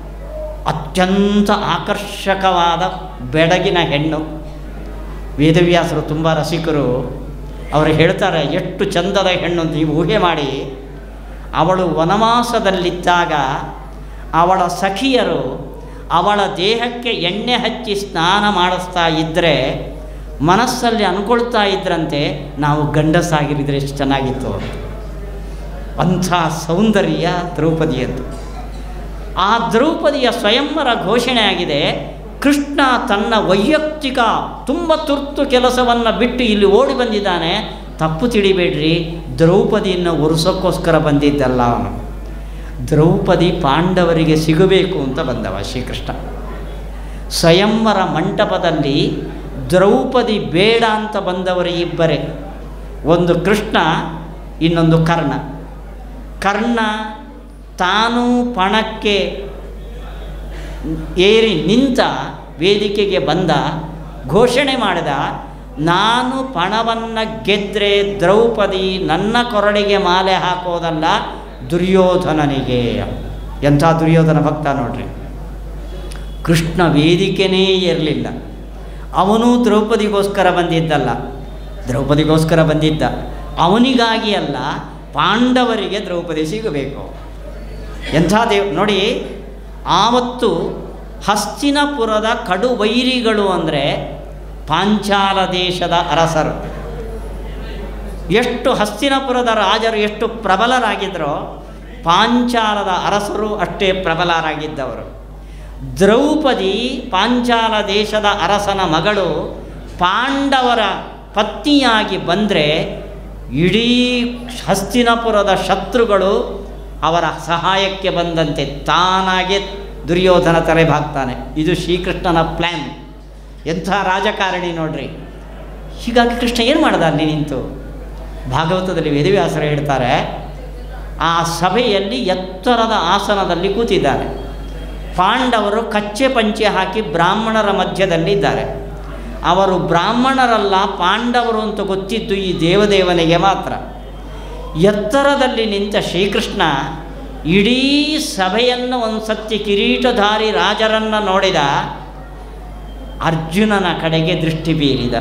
ಅತ್ಯಂತ ಆಕರ್ಷಕವಾದ ಬೆಡಗಿನ ಹೆಣ್ಣು ವೇದವ್ಯಾಸರು ತುಂಬ ರಸಿಕರು ಅವರು ಹೇಳ್ತಾರೆ ಎಷ್ಟು ಚಂದದ ಹೆಣ್ಣು ಅಂತ ನೀವು ಊಹೆ ಮಾಡಿ ಅವಳು ವನವಾಸದಲ್ಲಿದ್ದಾಗ ಅವಳ ಸಖಿಯರು ಅವಳ ದೇಹಕ್ಕೆ ಎಣ್ಣೆ ಹಚ್ಚಿ ಸ್ನಾನ ಮಾಡಿಸ್ತಾ ಇದ್ದರೆ ಮನಸ್ಸಲ್ಲಿ ಅನ್ಕೊಳ್ತಾ ಇದ್ರಂತೆ ನಾವು ಗಂಡಸಾಗಿರಿದ್ರೆ ಎಷ್ಟು ಚೆನ್ನಾಗಿತ್ತು ಅಂತ ಅಂಥ ಸೌಂದರ್ಯ ದ್ರೌಪದಿಯದ್ದು ಆ ದ್ರೌಪದಿಯ ಸ್ವಯಂವರ ಘೋಷಣೆ ಆಗಿದೆ ಕೃಷ್ಣ ತನ್ನ ವೈಯಕ್ತಿಕ ತುಂಬ ತುರ್ತು ಕೆಲಸವನ್ನು ಬಿಟ್ಟು ಇಲ್ಲಿ ಓಡಿ ಬಂದಿದ್ದಾನೆ ತಪ್ಪು ತಿಳಿಬೇಡ್ರಿ ದ್ರೌಪದಿಯನ್ನು ಒರೆಸೋಕ್ಕೋಸ್ಕರ ಬಂದಿದ್ದಲ್ಲ ಅವನು ದ್ರೌಪದಿ ಪಾಂಡವರಿಗೆ ಸಿಗಬೇಕು ಅಂತ ಬಂದವ ಶ್ರೀಕೃಷ್ಣ ಸ್ವಯಂವರ ಮಂಟಪದಲ್ಲಿ ದ್ರೌಪದಿ ಬೇಡ ಅಂತ ಬಂದವರು ಇಬ್ಬರೇ ಒಂದು ಕೃಷ್ಣ ಇನ್ನೊಂದು ಕರ್ಣ ಕರ್ಣ ತಾನು ಪಣಕ್ಕೆ ಏರಿ ನಿಂತ ವೇದಿಕೆಗೆ ಬಂದ ಘೋಷಣೆ ಮಾಡಿದ ನಾನು ಪಣವನ್ನು ಗೆದ್ದರೆ ದ್ರೌಪದಿ ನನ್ನ ಕೊರಳಿಗೆ ಮಾಲೆ ಹಾಕೋದಲ್ಲ ದುರ್ಯೋಧನನಿಗೆ ಎಂಥ ದುರ್ಯೋಧನ ಭಕ್ತ ನೋಡ್ರಿ ಕೃಷ್ಣ ವೇದಿಕೆನೇ ಇರಲಿಲ್ಲ ಅವನು ದ್ರೌಪದಿಗೋಸ್ಕರ ಬಂದಿದ್ದಲ್ಲ ದ್ರೌಪದಿಗೋಸ್ಕರ ಬಂದಿದ್ದ ಅವನಿಗಾಗಿ ಅಲ್ಲ ಪಾಂಡವರಿಗೆ ದ್ರೌಪದಿ ಸಿಗಬೇಕು ಎಂಥ ದೇವ್ ನೋಡಿ ಆವತ್ತು ಹಸ್ತಿನಪುರದ ಕಡುವೈರಿಗಳು ಅಂದರೆ ಪಾಂಚಾಲ ದೇಶದ ಅರಸರು ಎಷ್ಟು ಹಸ್ತಿನಪುರದ ರಾಜರು ಎಷ್ಟು ಪ್ರಬಲರಾಗಿದ್ದರೋ ಪಾಂಚಾಲದ ಅರಸರು ಅಷ್ಟೇ ಪ್ರಬಲರಾಗಿದ್ದವರು ದ್ರೌಪದಿ ಪಾಂಚಾಲ ದೇಶದ ಅರಸನ ಮಗಳು ಪಾಂಡವರ ಪತ್ನಿಯಾಗಿ ಬಂದರೆ ಇಡೀ ಹಸ್ತಿನಪುರದ ಶತ್ರುಗಳು ಅವರ ಸಹಾಯಕ್ಕೆ ಬಂದಂತೆ ತಾನಾಗೆ ದುರ್ಯೋಧನ ತಲೆಬಾಗ್ತಾನೆ ಇದು ಶ್ರೀಕೃಷ್ಣನ ಪ್ಲ್ಯಾನ್ ಎಂಥ ರಾಜಕಾರಣಿ ನೋಡ್ರಿ ಹೀಗಾಗಿ ಕೃಷ್ಣ ಏನು ಮಾಡ್ದ ಅಲ್ಲಿ ನಿಂತು ಭಾಗವತದಲ್ಲಿ ವೇದವ್ಯಾಸರು ಹೇಳ್ತಾರೆ ಆ ಸಭೆಯಲ್ಲಿ ಎತ್ತರದ ಆಸನದಲ್ಲಿ ಕೂತಿದ್ದಾರೆ ಪಾಂಡವರು ಕಚ್ಚೆ ಪಂಚೆ ಹಾಕಿ ಬ್ರಾಹ್ಮಣರ ಮಧ್ಯದಲ್ಲಿ ಇದ್ದಾರೆ ಅವರು ಬ್ರಾಹ್ಮಣರಲ್ಲ ಪಾಂಡವರು ಅಂತ ಗೊತ್ತಿದ್ದು ಈ ದೇವದೇವನಿಗೆ ಮಾತ್ರ ಎತ್ತರದಲ್ಲಿ ನಿಂತ ಶ್ರೀಕೃಷ್ಣ ಇಡೀ ಸಭೆಯನ್ನು ಒಂದು ಸತ್ಯ ಕಿರೀಟಧಾರಿ ರಾಜರನ್ನು ನೋಡಿದ ಅರ್ಜುನನ ಕಡೆಗೆ ದೃಷ್ಟಿ ಬೀರಿದ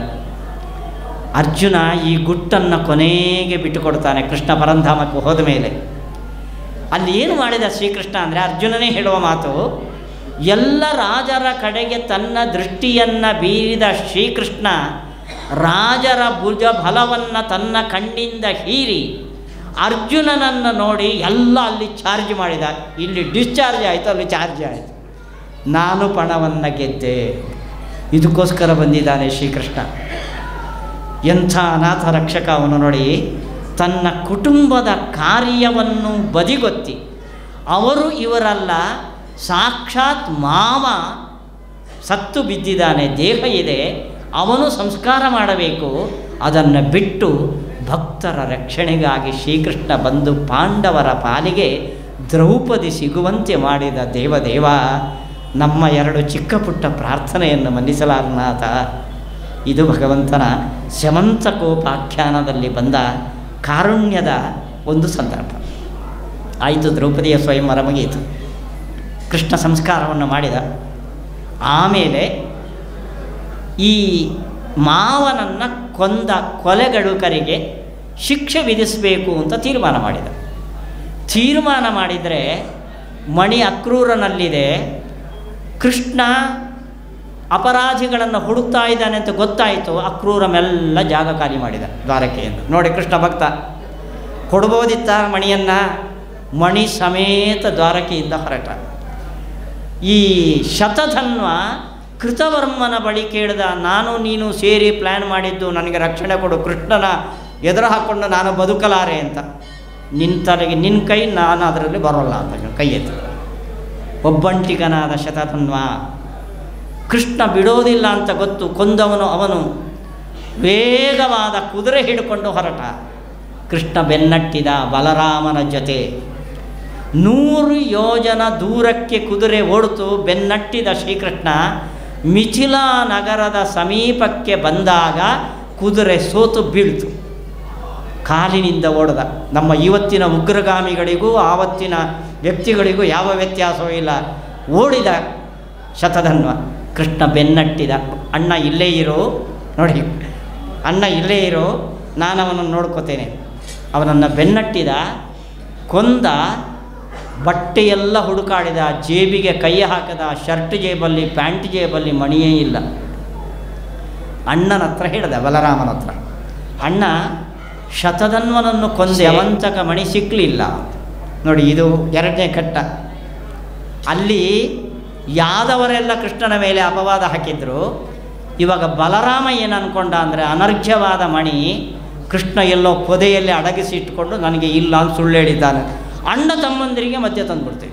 ಅರ್ಜುನ ಈ ಗುಟ್ಟನ್ನು ಕೊನೆಗೆ ಬಿಟ್ಟುಕೊಡ್ತಾನೆ ಕೃಷ್ಣ ಪರಂಧಾಮಕ್ಕೆ ಹೋದ ಮೇಲೆ ಅಲ್ಲಿ ಏನು ಮಾಡಿದ ಶ್ರೀಕೃಷ್ಣ ಅಂದರೆ ಅರ್ಜುನನೇ ಹೇಳುವ ಮಾತು ಎಲ್ಲ ರಾಜರ ಕಡೆಗೆ ತನ್ನ ದೃಷ್ಟಿಯನ್ನು ಬೀರಿದ ಶ್ರೀಕೃಷ್ಣ ರಾಜರ ಭುಜ ಬಲವನ್ನು ತನ್ನ ಕಣ್ಣಿಂದ ಹೀರಿ ಅರ್ಜುನನನ್ನು ನೋಡಿ ಎಲ್ಲ ಅಲ್ಲಿ ಚಾರ್ಜ್ ಮಾಡಿದ ಇಲ್ಲಿ ಡಿಸ್ಚಾರ್ಜ್ ಆಯಿತು ಅಲ್ಲಿ ಚಾರ್ಜ್ ಆಯಿತು ನಾನು ಪಣವನ್ನು ಗೆದ್ದೆ ಇದಕ್ಕೋಸ್ಕರ ಬಂದಿದ್ದಾನೆ ಶ್ರೀಕೃಷ್ಣ ಎಂಥ ಅನಾಥ ರಕ್ಷಕ ಅವನು ನೋಡಿ ತನ್ನ ಕುಟುಂಬದ ಕಾರ್ಯವನ್ನು ಬದಿಗೊತ್ತಿ ಅವರು ಇವರಲ್ಲ ಸಾಕ್ಷಾತ್ ಮಾವ ಸತ್ತು ಬಿದ್ದಿದ್ದಾನೆ ದೇಹ ಇದೆ ಅವನು ಸಂಸ್ಕಾರ ಮಾಡಬೇಕು ಅದನ್ನು ಬಿಟ್ಟು ಭಕ್ತರ ರಕ್ಷಣೆಗಾಗಿ ಶ್ರೀಕೃಷ್ಣ ಬಂದು ಪಾಂಡವರ ಪಾಲಿಗೆ ದ್ರೌಪದಿ ಸಿಗುವಂತೆ ಮಾಡಿದ ದೇವದೇವ ನಮ್ಮ ಎರಡು ಚಿಕ್ಕ ಪುಟ್ಟ ಪ್ರಾರ್ಥನೆಯನ್ನು ಮನ್ನಿಸಲಾರನಾಥ ಇದು ಭಗವಂತನ ಶಮಂತಕೋಪಾಖ್ಯಾನದಲ್ಲಿ ಬಂದ ಕಾರುಣ್ಯದ ಒಂದು ಸಂದರ್ಭ ಆಯಿತು ದ್ರೌಪದಿಯ ಸ್ವಯಂವರ ಮುಗಿಯಿತು ಕೃಷ್ಣ ಸಂಸ್ಕಾರವನ್ನು ಮಾಡಿದ ಆಮೇಲೆ ಈ ಮಾವನನ್ನು ಕೊಂದ ಕೊಲೆಗಡುಕರಿಗೆ ಶಿಕ್ಷೆ ವಿಧಿಸಬೇಕು ಅಂತ ತೀರ್ಮಾನ ಮಾಡಿದ ತೀರ್ಮಾನ ಮಾಡಿದರೆ ಮಣಿ ಅಕ್ರೂರನಲ್ಲಿದೆ ಕೃಷ್ಣ ಅಪರಾಧಿಗಳನ್ನು ಹುಡುಕ್ತಾ ಇದ್ದಾನೆ ಅಂತ ಗೊತ್ತಾಯಿತು ಅಕ್ರೂರ ಮೆಲ್ಲ ಜಾಗ ಖಾಲಿ ಮಾಡಿದ ದ್ವಾರಕೆಯನ್ನು ನೋಡಿ ಕೃಷ್ಣ ಭಕ್ತ ಕೊಡ್ಬೋದಿತ್ತ ಮಣಿಯನ್ನು ಮಣಿ ಸಮೇತ ದ್ವಾರಕೆಯಿಂದ ಹೊರಟ ಈ ಶತಧನ್ವ ಕೃತವರ್ಮನ ಬಳಿ ಕೇಳಿದ ನಾನು ನೀನು ಸೇರಿ ಪ್ಲ್ಯಾನ್ ಮಾಡಿದ್ದು ನನಗೆ ರಕ್ಷಣೆ ಕೊಡು ಕೃಷ್ಣನ ಎದುರು ಹಾಕ್ಕೊಂಡು ನಾನು ಬದುಕಲಾರೆ ಅಂತ ನಿನ್ನ ತಲೆಗೆ ನಿನ್ನ ಕೈ ನಾನು ಅದರಲ್ಲಿ ಬರೋಲ್ಲ ಅಂತ ಕೈ ಎತ್ತು ಒಬ್ಬಂಟಿಗನಾದ ಶತಧನ್ವ ಕೃಷ್ಣ ಬಿಡೋದಿಲ್ಲ ಅಂತ ಗೊತ್ತು ಕೊಂದವನು ಅವನು ವೇಗವಾದ ಕುದುರೆ ಹಿಡ್ಕೊಂಡು ಹೊರಟ ಕೃಷ್ಣ ಬೆನ್ನಟ್ಟಿದ ಬಲರಾಮನ ಜೊತೆ ನೂರು ಯೋಜನ ದೂರಕ್ಕೆ ಕುದುರೆ ಓಡಿತು ಬೆನ್ನಟ್ಟಿದ ಶ್ರೀಕೃಷ್ಣ ಮಿಥಿಲಾ ನಗರದ ಸಮೀಪಕ್ಕೆ ಬಂದಾಗ ಕುದುರೆ ಸೋತು ಬೀಳ್ತು ಕಾಲಿನಿಂದ ಓಡದ ನಮ್ಮ ಇವತ್ತಿನ ಉಗ್ರಗಾಮಿಗಳಿಗೂ ಆವತ್ತಿನ ವ್ಯಕ್ತಿಗಳಿಗೂ ಯಾವ ವ್ಯತ್ಯಾಸವೂ ಇಲ್ಲ ಓಡಿದ ಶತಧನ್ವ ಕೃಷ್ಣ ಬೆನ್ನಟ್ಟಿದ ಅಣ್ಣ ಇಲ್ಲೇ ಇರೋ ನೋಡಿ ಅಣ್ಣ ಇಲ್ಲೇ ಇರೋ ನಾನು ಅವನನ್ನು ನೋಡ್ಕೋತೇನೆ ಅವನನ್ನು ಬೆನ್ನಟ್ಟಿದ ಕೊಂದ ಬಟ್ಟೆಯೆಲ್ಲ ಹುಡುಕಾಡಿದ ಜೇಬಿಗೆ ಕೈ ಹಾಕದ ಶರ್ಟ್ ಜೇಬಲ್ಲಿ ಪ್ಯಾಂಟ್ ಜೇಬಲ್ಲಿ ಮಣಿಯೇ ಇಲ್ಲ ಅಣ್ಣನ ಹತ್ರ ಹೇಳಿದ ಬಲರಾಮನ ಹತ್ರ ಅಣ್ಣ ಶತಧನ್ವನನ್ನು ಕೊಂದ ಯವಂತಕ ಮಣಿ ಸಿಕ್ಕಲಿಲ್ಲ ನೋಡಿ ಇದು ಎರಡನೇ ಘಟ್ಟ ಅಲ್ಲಿ ಯಾದವರೆಲ್ಲ ಕೃಷ್ಣನ ಮೇಲೆ ಅಪವಾದ ಹಾಕಿದ್ರು ಇವಾಗ ಬಲರಾಮ ಏನು ಅನ್ಕೊಂಡ ಅಂದರೆ ಅನರ್ಘ್ಯವಾದ ಮಣಿ ಕೃಷ್ಣ ಎಲ್ಲೋ ಪೊದೆಯಲ್ಲಿ ಅಡಗಿಸಿ ಇಟ್ಕೊಂಡು ನನಗೆ ಇಲ್ಲ ಅಂತ ಸುಳ್ಳು ಹೇಳಿದ್ದಾನೆ ಅಣ್ಣ ತಮ್ಮಂದಿರಿಗೆ ಮಧ್ಯೆ ತಂದುಬಿಡ್ತೀವಿ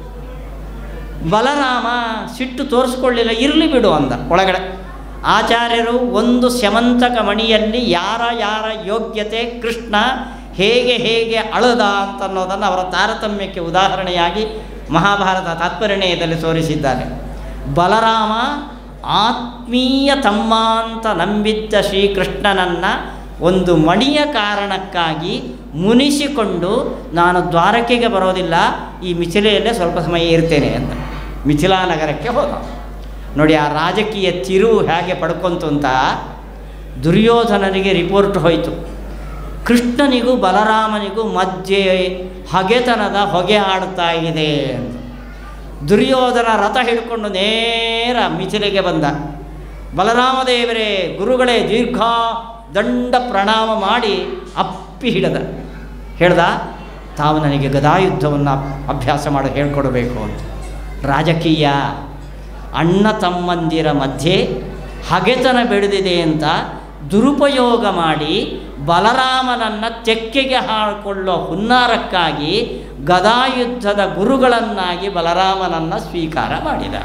ಬಲರಾಮ ಸಿಟ್ಟು ತೋರಿಸ್ಕೊಳ್ಳಿಲ್ಲ ಇರಲಿ ಬಿಡು ಅಂದ ಒಳಗಡೆ ಆಚಾರ್ಯರು ಒಂದು ಸ್ಯಮಂತಕ ಮಣಿಯಲ್ಲಿ ಯಾರ ಯಾರ ಯೋಗ್ಯತೆ ಕೃಷ್ಣ ಹೇಗೆ ಹೇಗೆ ಅಳದ ಅಂತ ಅನ್ನೋದನ್ನು ಅವರ ತಾರತಮ್ಯಕ್ಕೆ ಉದಾಹರಣೆಯಾಗಿ ಮಹಾಭಾರತ ತಾತ್ಪರ್ಯಣಯದಲ್ಲಿ ತೋರಿಸಿದ್ದಾರೆ ಬಲರಾಮ ಆತ್ಮೀಯ ತಮ್ಮ ಅಂತ ನಂಬಿದ್ದ ಶ್ರೀಕೃಷ್ಣನನ್ನು ಒಂದು ಮಣಿಯ ಕಾರಣಕ್ಕಾಗಿ ಮುನಿಸಿಕೊಂಡು ನಾನು ದ್ವಾರಕೆಗೆ ಬರೋದಿಲ್ಲ ಈ ಮಿಥಿಲೆಯಲ್ಲೇ ಸ್ವಲ್ಪ ಸಮಯ ಇರ್ತೇನೆ ಅಂತ ಮಿಥಿಲಾ ನಗರಕ್ಕೆ ಹೋದ ನೋಡಿ ಆ ರಾಜಕೀಯ ತಿರುವು ಹೇಗೆ ಪಡ್ಕೊಂತು ಅಂತ ದುರ್ಯೋಧನನಿಗೆ ರಿಪೋರ್ಟ್ ಹೋಯಿತು ಕೃಷ್ಣನಿಗೂ ಬಲರಾಮನಿಗೂ ಮಧ್ಯೆ ಹಗೆತನದ ಹೊಗೆ ಆಡ್ತಾ ಇದೆ ಅಂತ ದುರ್ಯೋಧನ ರಥ ಹಿಡ್ಕೊಂಡು ನೇರ ಮಿಥಿಲೆಗೆ ಬಂದ ಬಲರಾಮದೇವರೇ ಗುರುಗಳೇ ದೀರ್ಘ ದಂಡ ಪ್ರಣಾಮ ಮಾಡಿ ಅಪ್ಪಿ ಹಿಡಿದ ಹೇಳ್ದ ತಾವು ನನಗೆ ಗದಾಯುದ್ಧವನ್ನು ಅಭ್ಯಾಸ ಮಾಡಿ ಹೇಳ್ಕೊಡ್ಬೇಕು ಅಂತ ರಾಜಕೀಯ ಅಣ್ಣ ತಮ್ಮಂದಿರ ಮಧ್ಯೆ ಹಗೆತನ ಬೆಳೆದಿದೆ ಅಂತ ದುರುಪಯೋಗ ಮಾಡಿ ಬಲರಾಮನನ್ನು ತೆಕ್ಕೆಗೆ ಹಾಕೊಳ್ಳೋ ಹುನ್ನಾರಕ್ಕಾಗಿ ಗದಾಯುದ್ಧದ ಗುರುಗಳನ್ನಾಗಿ ಬಲರಾಮನನ್ನು ಸ್ವೀಕಾರ ಮಾಡಿದ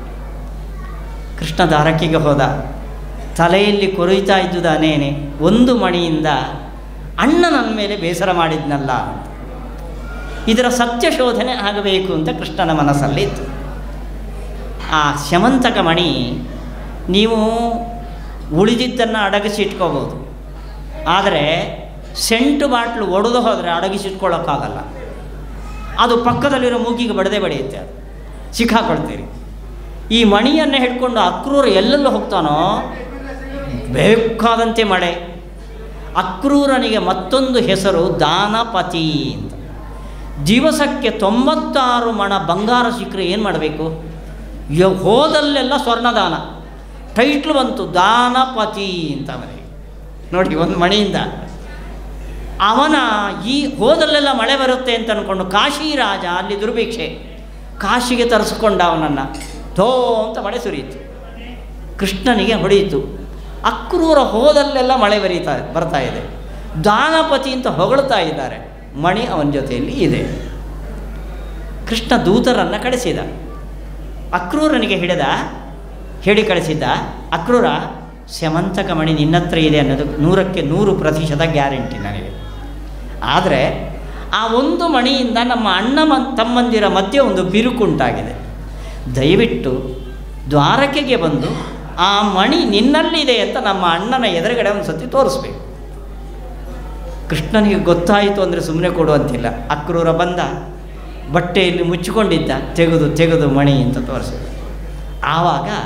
ಕೃಷ್ಣ ದಾರಕಿಗೆ ಹೋದ ತಲೆಯಲ್ಲಿ ಕೊರೈತಾ ಇದ್ದುದಾನೇನೆ ಒಂದು ಮಣಿಯಿಂದ ಅಣ್ಣ ನನ್ನ ಮೇಲೆ ಬೇಸರ ಮಾಡಿದ್ನಲ್ಲ ಅಂತ ಇದರ ಸತ್ಯ ಶೋಧನೆ ಆಗಬೇಕು ಅಂತ ಕೃಷ್ಣನ ಮನಸ್ಸಲ್ಲಿತ್ತು ಆ ಶಮಂತಕ ಮಣಿ ನೀವು ಉಳಿದಿದ್ದನ್ನು ಅಡಗಿಸಿ ಇಟ್ಕೋಬೋದು ಆದರೆ ಸೆಂಟು ಬಾಟ್ಲು ಒಡೆದು ಹೋದರೆ ಅಡಗಿಸಿ ಇಟ್ಕೊಳ್ಳೋಕ್ಕಾಗಲ್ಲ ಅದು ಪಕ್ಕದಲ್ಲಿರೋ ಮೂಗಿಗೆ ಬಡದೆ ಬಡಿಯುತ್ತೆ ಅದು ಸಿಕ್ಕಾಕೊಳ್ತೀರಿ ಈ ಮಣಿಯನ್ನು ಹಿಡ್ಕೊಂಡು ಅಕ್ರೂರು ಎಲ್ಲೆಲ್ಲೂ ಹೋಗ್ತಾನೋ ಬೇಕಾದಂತೆ ಮಳೆ ಅಕ್ರೂರನಿಗೆ ಮತ್ತೊಂದು ಹೆಸರು ದಾನಪತಿ ಅಂತ ದಿವಸಕ್ಕೆ ತೊಂಬತ್ತಾರು ಮಣ ಬಂಗಾರ ಸಿಕ್ಕರೆ ಏನು ಮಾಡಬೇಕು ಯ ಹೋದಲ್ಲೆಲ್ಲ ಸ್ವರ್ಣದಾನ ಟೈಟ್ಲ್ ಬಂತು ದಾನಪತಿ ಅಂತ ಅವನಿಗೆ ನೋಡಿ ಒಂದು ಮಣಿಯಿಂದ ಅವನ ಈ ಹೋದಲ್ಲೆಲ್ಲ ಮಳೆ ಬರುತ್ತೆ ಅಂತ ಅಂದ್ಕೊಂಡು ಕಾಶಿ ರಾಜ ಅಲ್ಲಿ ದುರ್ಭಿಕ್ಷೆ ಕಾಶಿಗೆ ತರಿಸ್ಕೊಂಡ ಅವನನ್ನು ಥೋ ಅಂತ ಮಳೆ ಸುರಿಯಿತು ಕೃಷ್ಣನಿಗೆ ಹೊಡೆಯಿತು ಅಕ್ರೂರ ಹೋದಲ್ಲೆಲ್ಲ ಮಳೆ ಬರೀತಾ ಬರ್ತಾ ಇದೆ ದಾನಪತಿ ಅಂತ ಹೊಗಳ್ತಾ ಇದ್ದಾರೆ ಮಣಿ ಅವನ ಜೊತೆಯಲ್ಲಿ ಇದೆ ಕೃಷ್ಣ ದೂತರನ್ನು ಕಳಿಸಿದ ಅಕ್ರೂರನಿಗೆ ಹಿಡಿದ ಹೇಳಿ ಕಳಿಸಿದ್ದ ಅಕ್ರೂರ ಸ್ಯಮಂತಕ ಮಣಿ ನಿನ್ನತ್ರ ಇದೆ ಅನ್ನೋದು ನೂರಕ್ಕೆ ನೂರು ಪ್ರತಿಶತ ಗ್ಯಾರಂಟಿ ನನಗೆ ಆದರೆ ಆ ಒಂದು ಮಣಿಯಿಂದ ನಮ್ಮ ಅಣ್ಣ ಮ ತಮ್ಮಂದಿರ ಮಧ್ಯೆ ಒಂದು ಬಿರುಕುಂಟಾಗಿದೆ ದಯವಿಟ್ಟು ದ್ವಾರಕೆಗೆ ಬಂದು ಆ ಮಣಿ ನಿನ್ನಲ್ಲಿದೆ ಅಂತ ನಮ್ಮ ಅಣ್ಣನ ಎದುರುಗಡೆ ಒಂದು ಸತಿ ತೋರಿಸ್ಬೇಕು ಕೃಷ್ಣನಿಗೆ ಗೊತ್ತಾಯಿತು ಅಂದರೆ ಸುಮ್ಮನೆ ಕೊಡುವಂತಿಲ್ಲ ಅಕ್ರೂರ ಬಂದ ಬಟ್ಟೆಯಲ್ಲಿ ಮುಚ್ಚಿಕೊಂಡಿದ್ದ ತೆಗೆದು ತೆಗೆದು ಮಣಿ ಅಂತ ತೋರಿಸಿದ ಆವಾಗ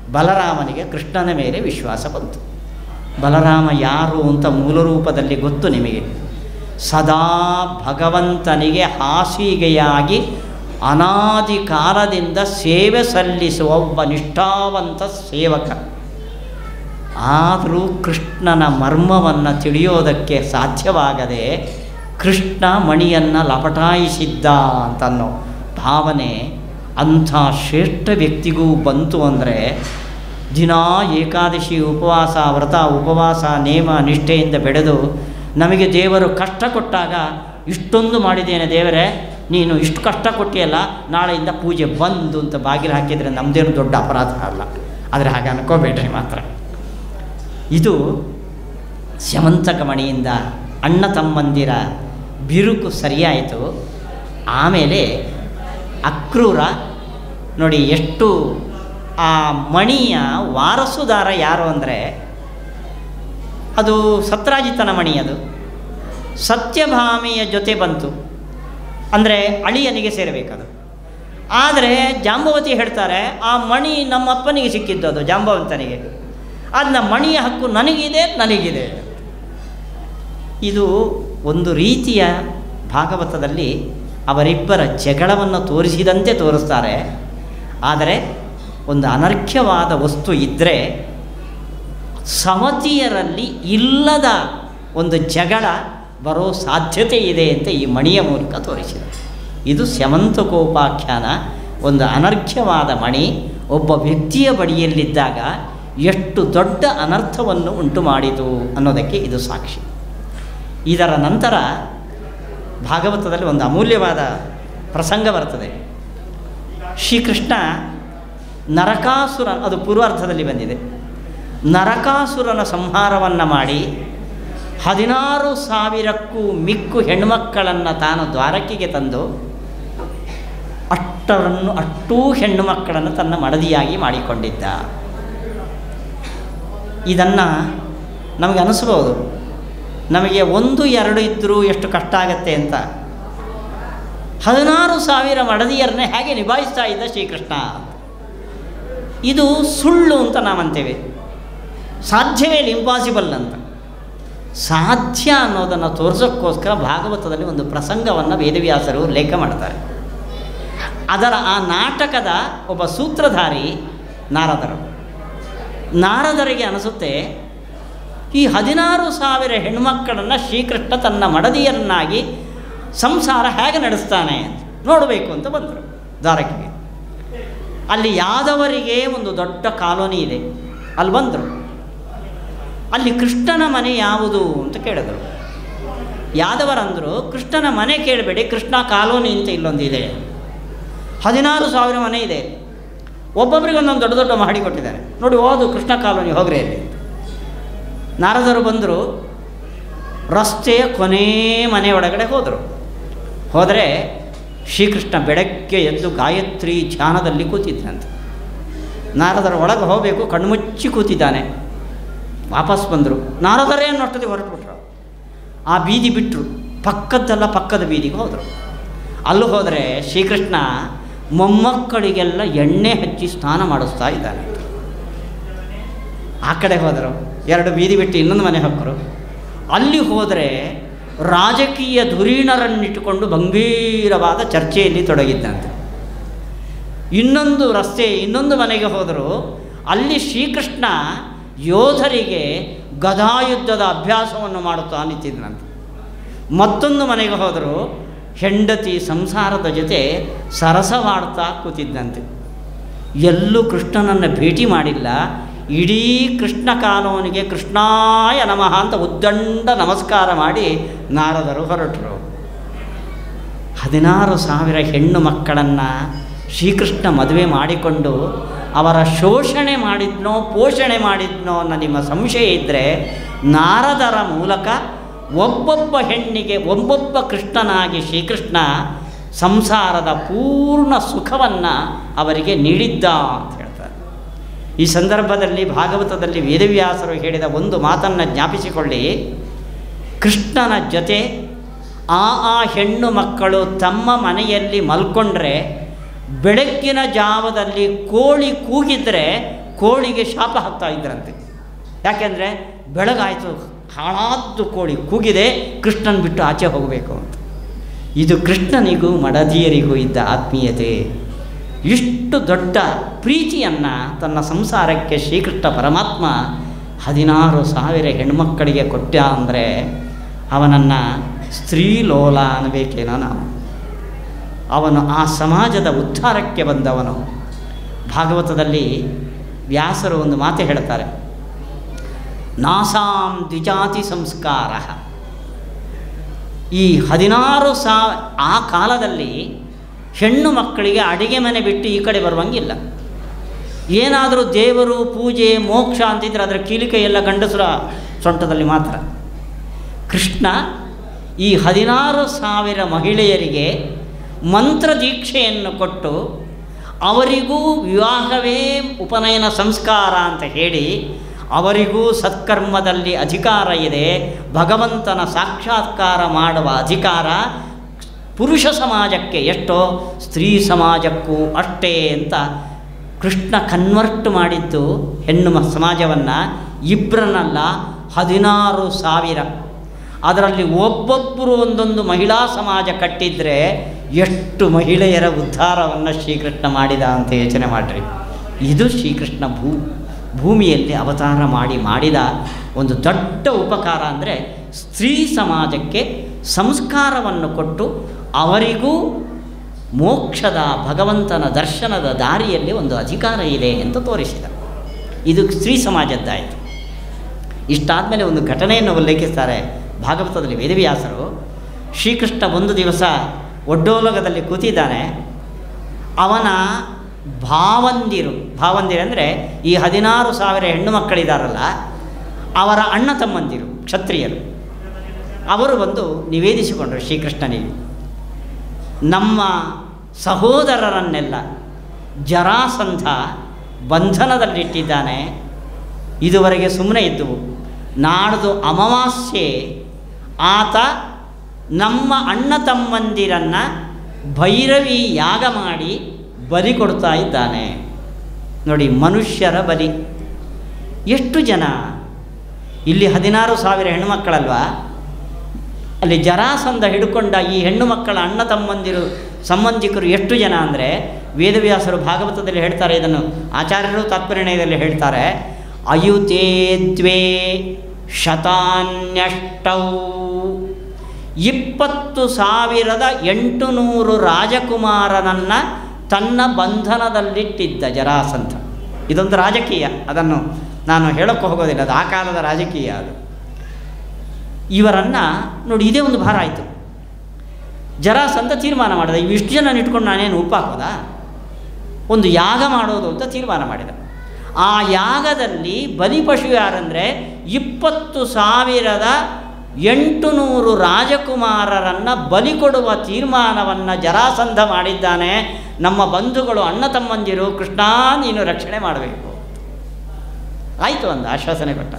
ಬಲರಾಮನಿಗೆ ಕೃಷ್ಣನ ಮೇಲೆ ವಿಶ್ವಾಸ ಬಂತು ಬಲರಾಮ ಯಾರು ಅಂತ ಮೂಲ ರೂಪದಲ್ಲಿ ಗೊತ್ತು ನಿಮಗೆ ಸದಾ ಭಗವಂತನಿಗೆ ಹಾಸಿಗೆಯಾಗಿ ಅನಾದಿ ಕಾಲದಿಂದ ಸೇವೆ ಸಲ್ಲಿಸುವ ಒಬ್ಬ ನಿಷ್ಠಾವಂತ ಸೇವಕ ಆದರೂ ಕೃಷ್ಣನ ಮರ್ಮವನ್ನು ತಿಳಿಯೋದಕ್ಕೆ ಸಾಧ್ಯವಾಗದೆ ಕೃಷ್ಣ ಮಣಿಯನ್ನು ಲಪಟಾಯಿಸಿದ್ದ ಅಂತನ್ನೋ ಭಾವನೆ ಅಂಥ ಶ್ರೇಷ್ಠ ವ್ಯಕ್ತಿಗೂ ಬಂತು ಅಂದರೆ ದಿನಾ ಏಕಾದಶಿ ಉಪವಾಸ ವ್ರತ ಉಪವಾಸ ನೇಮ ನಿಷ್ಠೆಯಿಂದ ಬೆಳೆದು ನಮಗೆ ದೇವರು ಕಷ್ಟ ಕೊಟ್ಟಾಗ ಇಷ್ಟೊಂದು ಮಾಡಿದ್ದೇನೆ ದೇವರೇ ನೀನು ಇಷ್ಟು ಕಷ್ಟ ಕೊಟ್ಟಿಯಲ್ಲ ನಾಳೆಯಿಂದ ಪೂಜೆ ಬಂದು ಅಂತ ಬಾಗಿಲು ಹಾಕಿದರೆ ನಮ್ಮದೇನು ದೊಡ್ಡ ಅಪರಾಧ ಅಲ್ಲ ಆದರೆ ಹಾಗೆ ಅನ್ಕೋಬೇಡ್ರಿ ಮಾತ್ರ ಇದು ಸ್ಯಮಂತಕ ಮಣಿಯಿಂದ ಅಣ್ಣ ತಮ್ಮಂದಿರ ಬಿರುಕು ಸರಿಯಾಯಿತು ಆಮೇಲೆ ಅಕ್ರೂರ ನೋಡಿ ಎಷ್ಟು ಆ ಮಣಿಯ ವಾರಸುದಾರ ಯಾರು ಅಂದರೆ ಅದು ಸತ್ರಾಜಿತನ ಮಣಿ ಅದು ಸತ್ಯಭಾಮಿಯ ಜೊತೆ ಬಂತು ಅಂದರೆ ಅಳಿಯನಿಗೆ ಸೇರಬೇಕದು ಆದರೆ ಜಾಂಬವತಿ ಹೇಳ್ತಾರೆ ಆ ಮಣಿ ನಮ್ಮ ಅಪ್ಪನಿಗೆ ಸಿಕ್ಕಿದ್ದು ಅದು ಜಾಂಬವಂತನಿಗೆ ಅದನ್ನ ಮಣಿಯ ಹಕ್ಕು ನನಗಿದೆ ನನಗಿದೆ ಇದು ಒಂದು ರೀತಿಯ ಭಾಗವತದಲ್ಲಿ ಅವರಿಬ್ಬರ ಜಗಳವನ್ನು ತೋರಿಸಿದಂತೆ ತೋರಿಸ್ತಾರೆ ಆದರೆ ಒಂದು ಅನರ್ಘ್ಯವಾದ ವಸ್ತು ಇದ್ದರೆ ಸಮತಿಯರಲ್ಲಿ ಇಲ್ಲದ ಒಂದು ಜಗಳ ಬರೋ ಸಾಧ್ಯತೆ ಇದೆ ಅಂತ ಈ ಮಣಿಯ ಮೂಲಕ ತೋರಿಸಿದೆ ಇದು ಸ್ಯಮಂತಕೋಪಾಖ್ಯಾನ ಒಂದು ಅನರ್ಘ್ಯವಾದ ಮಣಿ ಒಬ್ಬ ವ್ಯಕ್ತಿಯ ಬಳಿಯಲ್ಲಿದ್ದಾಗ ಎಷ್ಟು ದೊಡ್ಡ ಅನರ್ಥವನ್ನು ಉಂಟು ಮಾಡಿತು ಅನ್ನೋದಕ್ಕೆ ಇದು ಸಾಕ್ಷಿ ಇದರ ನಂತರ ಭಾಗವತದಲ್ಲಿ ಒಂದು ಅಮೂಲ್ಯವಾದ ಪ್ರಸಂಗ ಬರ್ತದೆ ಶ್ರೀಕೃಷ್ಣ ನರಕಾಸುರ ಅದು ಪೂರ್ವಾರ್ಧದಲ್ಲಿ ಬಂದಿದೆ ನರಕಾಸುರನ ಸಂಹಾರವನ್ನು ಮಾಡಿ ಹದಿನಾರು ಸಾವಿರಕ್ಕೂ ಮಿಕ್ಕು ಹೆಣ್ಣುಮಕ್ಕಳನ್ನು ತಾನು ದ್ವಾರಕೆಗೆ ತಂದು ಅಷ್ಟರನ್ನು ಅಷ್ಟೂ ಹೆಣ್ಣು ಮಕ್ಕಳನ್ನು ತನ್ನ ಮಡದಿಯಾಗಿ ಮಾಡಿಕೊಂಡಿದ್ದ ಇದನ್ನು ನಮಗೆ ಅನಿಸ್ಬೋದು ನಮಗೆ ಒಂದು ಎರಡು ಇದ್ದರೂ ಎಷ್ಟು ಕಷ್ಟ ಆಗತ್ತೆ ಅಂತ ಹದಿನಾರು ಸಾವಿರ ಮಡದಿಯರನ್ನೇ ಹೇಗೆ ನಿಭಾಯಿಸ್ತಾ ಇದ್ದ ಶ್ರೀಕೃಷ್ಣ ಇದು ಸುಳ್ಳು ಅಂತ ನಾವಂತೇವೆ ಸಾಧ್ಯವೇ ಇಲ್ಲ ಇಂಪಾಸಿಬಲ್ ಅಂತ ಸಾಧ್ಯ ಅನ್ನೋದನ್ನು ತೋರಿಸೋಕ್ಕೋಸ್ಕರ ಭಾಗವತದಲ್ಲಿ ಒಂದು ಪ್ರಸಂಗವನ್ನು ವೇದವ್ಯಾಸರು ಲೇಖ ಮಾಡ್ತಾರೆ ಅದರ ಆ ನಾಟಕದ ಒಬ್ಬ ಸೂತ್ರಧಾರಿ ನಾರದರು ನಾರದರಿಗೆ ಅನಿಸುತ್ತೆ ಈ ಹದಿನಾರು ಸಾವಿರ ಹೆಣ್ಮಕ್ಕಳನ್ನು ಶ್ರೀಕೃಷ್ಣ ತನ್ನ ಮಡದಿಯರನ್ನಾಗಿ ಸಂಸಾರ ಹೇಗೆ ನಡೆಸ್ತಾನೆ ಅಂತ ನೋಡಬೇಕು ಅಂತ ಬಂದರು ದ್ವಾರಕೆಗೆ ಅಲ್ಲಿ ಯಾದವರಿಗೆ ಒಂದು ದೊಡ್ಡ ಕಾಲೋನಿ ಇದೆ ಅಲ್ಲಿ ಬಂದರು ಅಲ್ಲಿ ಕೃಷ್ಣನ ಮನೆ ಯಾವುದು ಅಂತ ಕೇಳಿದರು ಯಾದವರಂದರು ಕೃಷ್ಣನ ಮನೆ ಕೇಳಬೇಡಿ ಕೃಷ್ಣ ಕಾಲೋನಿ ಅಂತ ಇಲ್ಲೊಂದಿದೆ ಹದಿನಾರು ಸಾವಿರ ಮನೆ ಇದೆ ಒಬ್ಬೊಬ್ಬರಿಗೆ ಒಂದೊಂದು ದೊಡ್ಡ ದೊಡ್ಡ ಮಾಡಿ ಕೊಟ್ಟಿದ್ದಾರೆ ನೋಡಿ ಹೋದು ಕೃಷ್ಣ ಕಾಲೋನಿ ಹೋಗ್ರಿ ಅಲ್ಲಿ ನಾರದರು ಬಂದರು ರಸ್ತೆಯ ಕೊನೇ ಮನೆ ಒಳಗಡೆ ಹೋದರು ಹೋದರೆ ಶ್ರೀಕೃಷ್ಣ ಬೆಳಗ್ಗೆ ಎದ್ದು ಗಾಯತ್ರಿ ಧ್ಯಾನದಲ್ಲಿ ಕೂತಿದ್ದಂತೆ ನಾರದರ ಒಳಗೆ ಹೋಗಬೇಕು ಕಣ್ಮುಚ್ಚಿ ಕೂತಿದ್ದಾನೆ ವಾಪಸ್ ಬಂದರು ನಾರದರೇ ಅನ್ನೋಷ್ಟೊತ್ತಿಗೆ ಹೊರಟುಬಿಟ್ರು ಆ ಬೀದಿ ಬಿಟ್ಟರು ಪಕ್ಕದ್ದಲ್ಲ ಪಕ್ಕದ ಬೀದಿಗೆ ಹೋದರು ಅಲ್ಲಿ ಹೋದರೆ ಶ್ರೀಕೃಷ್ಣ ಮೊಮ್ಮಕ್ಕಳಿಗೆಲ್ಲ ಎಣ್ಣೆ ಹಚ್ಚಿ ಸ್ನಾನ ಮಾಡಿಸ್ತಾ ಇದ್ದಾನೆ ಆ ಕಡೆ ಹೋದರು ಎರಡು ಬೀದಿ ಬಿಟ್ಟು ಇನ್ನೊಂದು ಮನೆ ಹಾಕರು ಅಲ್ಲಿ ಹೋದರೆ ರಾಜಕೀಯ ಧುರೀಣರನ್ನಿಟ್ಟುಕೊಂಡು ಗಂಭೀರವಾದ ಚರ್ಚೆಯಲ್ಲಿ ತೊಡಗಿದ್ದಂತೆ ಇನ್ನೊಂದು ರಸ್ತೆ ಇನ್ನೊಂದು ಮನೆಗೆ ಹೋದರು ಅಲ್ಲಿ ಶ್ರೀಕೃಷ್ಣ ಯೋಧರಿಗೆ ಗದಾಯುದ್ಧದ ಅಭ್ಯಾಸವನ್ನು ಮಾಡುತ್ತಾ ನಿಂತಿದ್ದನಂತೆ ಮತ್ತೊಂದು ಮನೆಗೆ ಹೋದರು ಹೆಂಡತಿ ಸಂಸಾರದ ಜೊತೆ ಸರಸವಾಡ್ತಾ ಕೂತಿದ್ದಂತೆ ಎಲ್ಲೂ ಕೃಷ್ಣನನ್ನು ಭೇಟಿ ಮಾಡಿಲ್ಲ ಇಡೀ ಕೃಷ್ಣ ಕಾನೂನಿಗೆ ಕೃಷ್ಣಾಯ ನಮಃ ಅಂತ ಉದ್ದಂಡ ನಮಸ್ಕಾರ ಮಾಡಿ ನಾರದರು ಹೊರಟರು ಹದಿನಾರು ಸಾವಿರ ಹೆಣ್ಣು ಮಕ್ಕಳನ್ನು ಶ್ರೀಕೃಷ್ಣ ಮದುವೆ ಮಾಡಿಕೊಂಡು ಅವರ ಶೋಷಣೆ ಮಾಡಿದ್ನೋ ಪೋಷಣೆ ಮಾಡಿದ್ನೋ ಅನ್ನೋ ನಿಮ್ಮ ಸಂಶಯ ಇದ್ದರೆ ನಾರದರ ಮೂಲಕ ಒಬ್ಬೊಬ್ಬ ಹೆಣ್ಣಿಗೆ ಒಬ್ಬೊಬ್ಬ ಕೃಷ್ಣನಾಗಿ ಶ್ರೀಕೃಷ್ಣ ಸಂಸಾರದ ಪೂರ್ಣ ಸುಖವನ್ನು ಅವರಿಗೆ ನೀಡಿದ್ದ ಅಂತ ಹೇಳ್ತಾರೆ ಈ ಸಂದರ್ಭದಲ್ಲಿ ಭಾಗವತದಲ್ಲಿ ವೇದವ್ಯಾಸರು ಹೇಳಿದ ಒಂದು ಮಾತನ್ನು ಜ್ಞಾಪಿಸಿಕೊಳ್ಳಿ ಕೃಷ್ಣನ ಜೊತೆ ಆ ಆ ಹೆಣ್ಣು ಮಕ್ಕಳು ತಮ್ಮ ಮನೆಯಲ್ಲಿ ಮಲ್ಕೊಂಡ್ರೆ ಬೆಳಗ್ಗಿನ ಜಾವದಲ್ಲಿ ಕೋಳಿ ಕೂಗಿದ್ರೆ ಕೋಳಿಗೆ ಶಾಪ ಹಾಕ್ತಾ ಇದ್ರಂತೆ ಯಾಕೆಂದರೆ ಬೆಳಗಾಯಿತು ಹಾಳಾದ್ದು ಕೋಳಿ ಕೂಗಿದೆ ಕೃಷ್ಣನ್ ಬಿಟ್ಟು ಆಚೆ ಹೋಗಬೇಕು ಅಂತ ಇದು ಕೃಷ್ಣನಿಗೂ ಮಡದಿಯರಿಗೂ ಇದ್ದ ಆತ್ಮೀಯತೆ ಇಷ್ಟು ದೊಡ್ಡ ಪ್ರೀತಿಯನ್ನು ತನ್ನ ಸಂಸಾರಕ್ಕೆ ಶ್ರೀಕೃಷ್ಣ ಪರಮಾತ್ಮ ಹದಿನಾರು ಸಾವಿರ ಹೆಣ್ಮಕ್ಕಳಿಗೆ ಕೊಟ್ಟ ಅಂದರೆ ಅವನನ್ನು ಸ್ತ್ರೀಲೋಲ ಅನ್ನಬೇಕೇನೋ ನಾವು ಅವನು ಆ ಸಮಾಜದ ಉದ್ಧಾರಕ್ಕೆ ಬಂದವನು ಭಾಗವತದಲ್ಲಿ ವ್ಯಾಸರು ಒಂದು ಮಾತು ಹೇಳ್ತಾರೆ ನಾಸಾಂ ದ್ವಿಜಾತಿ ಸಂಸ್ಕಾರ ಈ ಹದಿನಾರು ಸಾ ಆ ಕಾಲದಲ್ಲಿ ಹೆಣ್ಣು ಮಕ್ಕಳಿಗೆ ಅಡಿಗೆ ಮನೆ ಬಿಟ್ಟು ಈ ಕಡೆ ಬರುವಂಗಿಲ್ಲ ಏನಾದರೂ ದೇವರು ಪೂಜೆ ಮೋಕ್ಷ ಅಂತಿದ್ರೆ ಅದರ ಕೀಲಿಕೆ ಎಲ್ಲ ಗಂಡಸರ ಸೊಂಟದಲ್ಲಿ ಮಾತ್ರ ಕೃಷ್ಣ ಈ ಹದಿನಾರು ಸಾವಿರ ಮಹಿಳೆಯರಿಗೆ ಮಂತ್ರ ದೀಕ್ಷೆಯನ್ನು ಕೊಟ್ಟು ಅವರಿಗೂ ವಿವಾಹವೇ ಉಪನಯನ ಸಂಸ್ಕಾರ ಅಂತ ಹೇಳಿ ಅವರಿಗೂ ಸತ್ಕರ್ಮದಲ್ಲಿ ಅಧಿಕಾರ ಇದೆ ಭಗವಂತನ ಸಾಕ್ಷಾತ್ಕಾರ ಮಾಡುವ ಅಧಿಕಾರ ಪುರುಷ ಸಮಾಜಕ್ಕೆ ಎಷ್ಟೋ ಸ್ತ್ರೀ ಸಮಾಜಕ್ಕೂ ಅಷ್ಟೇ ಅಂತ ಕೃಷ್ಣ ಕನ್ವರ್ಟ್ ಮಾಡಿದ್ದು ಹೆಣ್ಣು ಮ ಸಮಾಜವನ್ನು ಇಬ್ಬರನ್ನಲ್ಲ ಹದಿನಾರು ಸಾವಿರ ಅದರಲ್ಲಿ ಒಬ್ಬೊಬ್ಬರು ಒಂದೊಂದು ಮಹಿಳಾ ಸಮಾಜ ಕಟ್ಟಿದರೆ ಎಷ್ಟು ಮಹಿಳೆಯರ ಉದ್ಧಾರವನ್ನು ಶ್ರೀಕೃಷ್ಣ ಮಾಡಿದ ಅಂತ ಯೋಚನೆ ಮಾಡಿರಿ ಇದು ಶ್ರೀಕೃಷ್ಣ ಭೂ ಭೂಮಿಯಲ್ಲಿ ಅವತಾರ ಮಾಡಿ ಮಾಡಿದ ಒಂದು ದೊಡ್ಡ ಉಪಕಾರ ಅಂದರೆ ಸ್ತ್ರೀ ಸಮಾಜಕ್ಕೆ ಸಂಸ್ಕಾರವನ್ನು ಕೊಟ್ಟು ಅವರಿಗೂ ಮೋಕ್ಷದ ಭಗವಂತನ ದರ್ಶನದ ದಾರಿಯಲ್ಲಿ ಒಂದು ಅಧಿಕಾರ ಇದೆ ಅಂತ ತೋರಿಸಿದ ಇದು ಸ್ತ್ರೀ ಸಮಾಜದ್ದಾಯಿತು ಇಷ್ಟಾದಮೇಲೆ ಒಂದು ಘಟನೆಯನ್ನು ಉಲ್ಲೇಖಿಸ್ತಾರೆ ಭಾಗವತದಲ್ಲಿ ವೇದವ್ಯಾಸರು ಶ್ರೀಕೃಷ್ಣ ಒಂದು ದಿವಸ ಒಡ್ಡೋಲಗದಲ್ಲಿ ಕೂತಿದ್ದಾನೆ ಅವನ ಭಾವಂದಿರು ಭಾವಂದಿರು ಅಂದರೆ ಈ ಹದಿನಾರು ಸಾವಿರ ಹೆಣ್ಣು ಮಕ್ಕಳಿದಾರಲ್ಲ ಅವರ ಅಣ್ಣ ತಮ್ಮಂದಿರು ಕ್ಷತ್ರಿಯರು ಅವರು ಬಂದು ನಿವೇದಿಸಿಕೊಂಡರು ಶ್ರೀಕೃಷ್ಣನಿಗೆ ನಮ್ಮ ಸಹೋದರರನ್ನೆಲ್ಲ ಜರಾಸಂಧ ಬಂಧನದಲ್ಲಿಟ್ಟಿದ್ದಾನೆ ಇದುವರೆಗೆ ಸುಮ್ಮನೆ ಇದ್ದವು ನಾಡ್ದು ಅಮಾವಾಸ್ಯೆ ಆತ ನಮ್ಮ ಅಣ್ಣ ತಮ್ಮಂದಿರನ್ನು ಭೈರವಿ ಯಾಗ ಮಾಡಿ ಬಲಿ ಕೊಡ್ತಾ ಇದ್ದಾನೆ ನೋಡಿ ಮನುಷ್ಯರ ಬಲಿ ಎಷ್ಟು ಜನ ಇಲ್ಲಿ ಹದಿನಾರು ಸಾವಿರ ಹೆಣ್ಣುಮಕ್ಕಳಲ್ವಾ ಅಲ್ಲಿ ಜರಾಸಂಧ ಹಿಡ್ಕೊಂಡ ಈ ಹೆಣ್ಣು ಮಕ್ಕಳ ಅಣ್ಣ ತಮ್ಮಂದಿರು ಸಂಬಂಧಿಕರು ಎಷ್ಟು ಜನ ಅಂದರೆ ವೇದವ್ಯಾಸರು ಭಾಗವತದಲ್ಲಿ ಹೇಳ್ತಾರೆ ಇದನ್ನು ಆಚಾರ್ಯರು ತಾತ್ಪರ್ಯದಲ್ಲಿ ಹೇಳ್ತಾರೆ ಅಯುತೇ ದ್ವೇ ಶತಾನ್ಯಷ್ಟೌ ಇಪ್ಪತ್ತು ಸಾವಿರದ ಎಂಟು ನೂರು ರಾಜಕುಮಾರನನ್ನು ತನ್ನ ಬಂಧನದಲ್ಲಿಟ್ಟಿದ್ದ ಜರಾಸಂಧ ಇದೊಂದು ರಾಜಕೀಯ ಅದನ್ನು ನಾನು ಹೇಳೋಕ್ಕೆ ಹೋಗೋದಿಲ್ಲ ಅದು ಆ ಕಾಲದ ರಾಜಕೀಯ ಅದು ಇವರನ್ನು ನೋಡಿ ಇದೇ ಒಂದು ಭಾರ ಆಯಿತು ಜರಾಸಂಧ ತೀರ್ಮಾನ ಮಾಡಿದ ಇವಿಷ್ಟು ಜನ ಇಟ್ಕೊಂಡು ನಾನೇನು ಉಪ್ಪು ಹಾಕೋದಾ ಒಂದು ಯಾಗ ಮಾಡೋದು ಅಂತ ತೀರ್ಮಾನ ಮಾಡಿದ ಆ ಯಾಗದಲ್ಲಿ ಬಲಿಪಶು ಯಾರಂದರೆ ಇಪ್ಪತ್ತು ಸಾವಿರದ ಎಂಟು ನೂರು ರಾಜಕುಮಾರರನ್ನು ಬಲಿ ಕೊಡುವ ತೀರ್ಮಾನವನ್ನು ಜರಾಸಂಧ ಮಾಡಿದ್ದಾನೆ ನಮ್ಮ ಬಂಧುಗಳು ಅಣ್ಣ ತಮ್ಮಂದಿರು ಕೃಷ್ಣ ನೀನು ರಕ್ಷಣೆ ಮಾಡಬೇಕು ಆಯಿತು ಒಂದು ಆಶ್ವಾಸನೆ ಕೊಟ್ಟ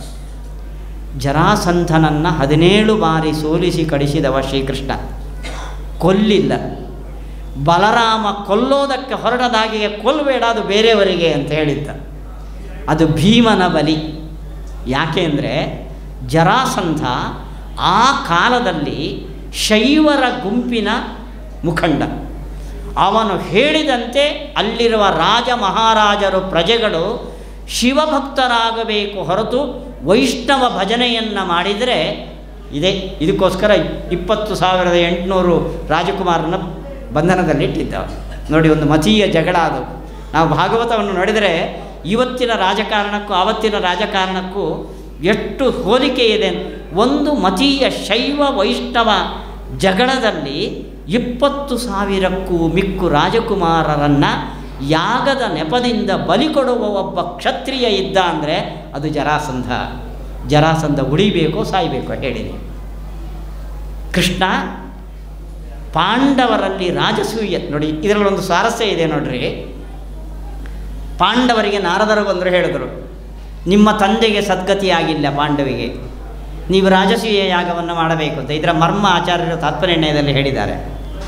ಜರಾಸಂಧನನ್ನು ಹದಿನೇಳು ಬಾರಿ ಸೋಲಿಸಿ ಕಳಿಸಿದವ ಶ್ರೀಕೃಷ್ಣ ಕೊಲ್ಲಿಲ್ಲ ಬಲರಾಮ ಕೊಲ್ಲೋದಕ್ಕೆ ಹೊರಟದಾಗಿಯೇ ಕೊಲ್ಲಬೇಡ ಅದು ಬೇರೆಯವರಿಗೆ ಅಂತ ಹೇಳಿದ್ದ ಅದು ಭೀಮನ ಬಲಿ ಯಾಕೆ ಅಂದರೆ ಜರಾಸಂಧ ಆ ಕಾಲದಲ್ಲಿ ಶೈವರ ಗುಂಪಿನ ಮುಖಂಡ ಅವನು ಹೇಳಿದಂತೆ ಅಲ್ಲಿರುವ ರಾಜ ಮಹಾರಾಜರು ಪ್ರಜೆಗಳು ಶಿವಭಕ್ತರಾಗಬೇಕು ಹೊರತು ವೈಷ್ಣವ ಭಜನೆಯನ್ನು ಮಾಡಿದರೆ ಇದೆ ಇದಕ್ಕೋಸ್ಕರ ಇಪ್ಪತ್ತು ಸಾವಿರದ ಎಂಟುನೂರು ರಾಜಕುಮಾರನ ಬಂಧನದಲ್ಲಿಟ್ಟಿದ್ದವ ನೋಡಿ ಒಂದು ಮತೀಯ ಜಗಳ ಅದು ನಾವು ಭಾಗವತವನ್ನು ನೋಡಿದರೆ ಇವತ್ತಿನ ರಾಜಕಾರಣಕ್ಕೂ ಆವತ್ತಿನ ರಾಜಕಾರಣಕ್ಕೂ ಎಷ್ಟು ಹೋಲಿಕೆ ಇದೆ ಒಂದು ಮತೀಯ ಶೈವ ವೈಷ್ಣವ ಜಗಳದಲ್ಲಿ ಇಪ್ಪತ್ತು ಸಾವಿರಕ್ಕೂ ಮಿಕ್ಕು ರಾಜಕುಮಾರರನ್ನು ಯಾಗದ ನೆಪದಿಂದ ಬಲಿ ಕೊಡುವ ಒಬ್ಬ ಕ್ಷತ್ರಿಯ ಇದ್ದ ಅಂದರೆ ಅದು ಜರಾಸಂಧ ಜರಾಸಂಧ ಉಳಿಬೇಕೋ ಸಾಯಬೇಕೋ ಹೇಳಿದೆ ಕೃಷ್ಣ ಪಾಂಡವರಲ್ಲಿ ರಾಜಸೂಯ ನೋಡಿ ಇದರಲ್ಲೊಂದು ಸ್ವಾರಸ್ಯ ಇದೆ ನೋಡ್ರಿ ಪಾಂಡವರಿಗೆ ನಾರದರು ಬಂದರು ಹೇಳಿದರು ನಿಮ್ಮ ತಂದೆಗೆ ಸದ್ಗತಿಯಾಗಿಲ್ಲ ಪಾಂಡವಿಗೆ ನೀವು ರಾಜಸೂಯ ಯಾಗವನ್ನು ಮಾಡಬೇಕು ಅಂತ ಇದರ ಮರ್ಮ ಆಚಾರ್ಯರು ತಾತ್ಪರ್ಯದಲ್ಲಿ ಹೇಳಿದ್ದಾರೆ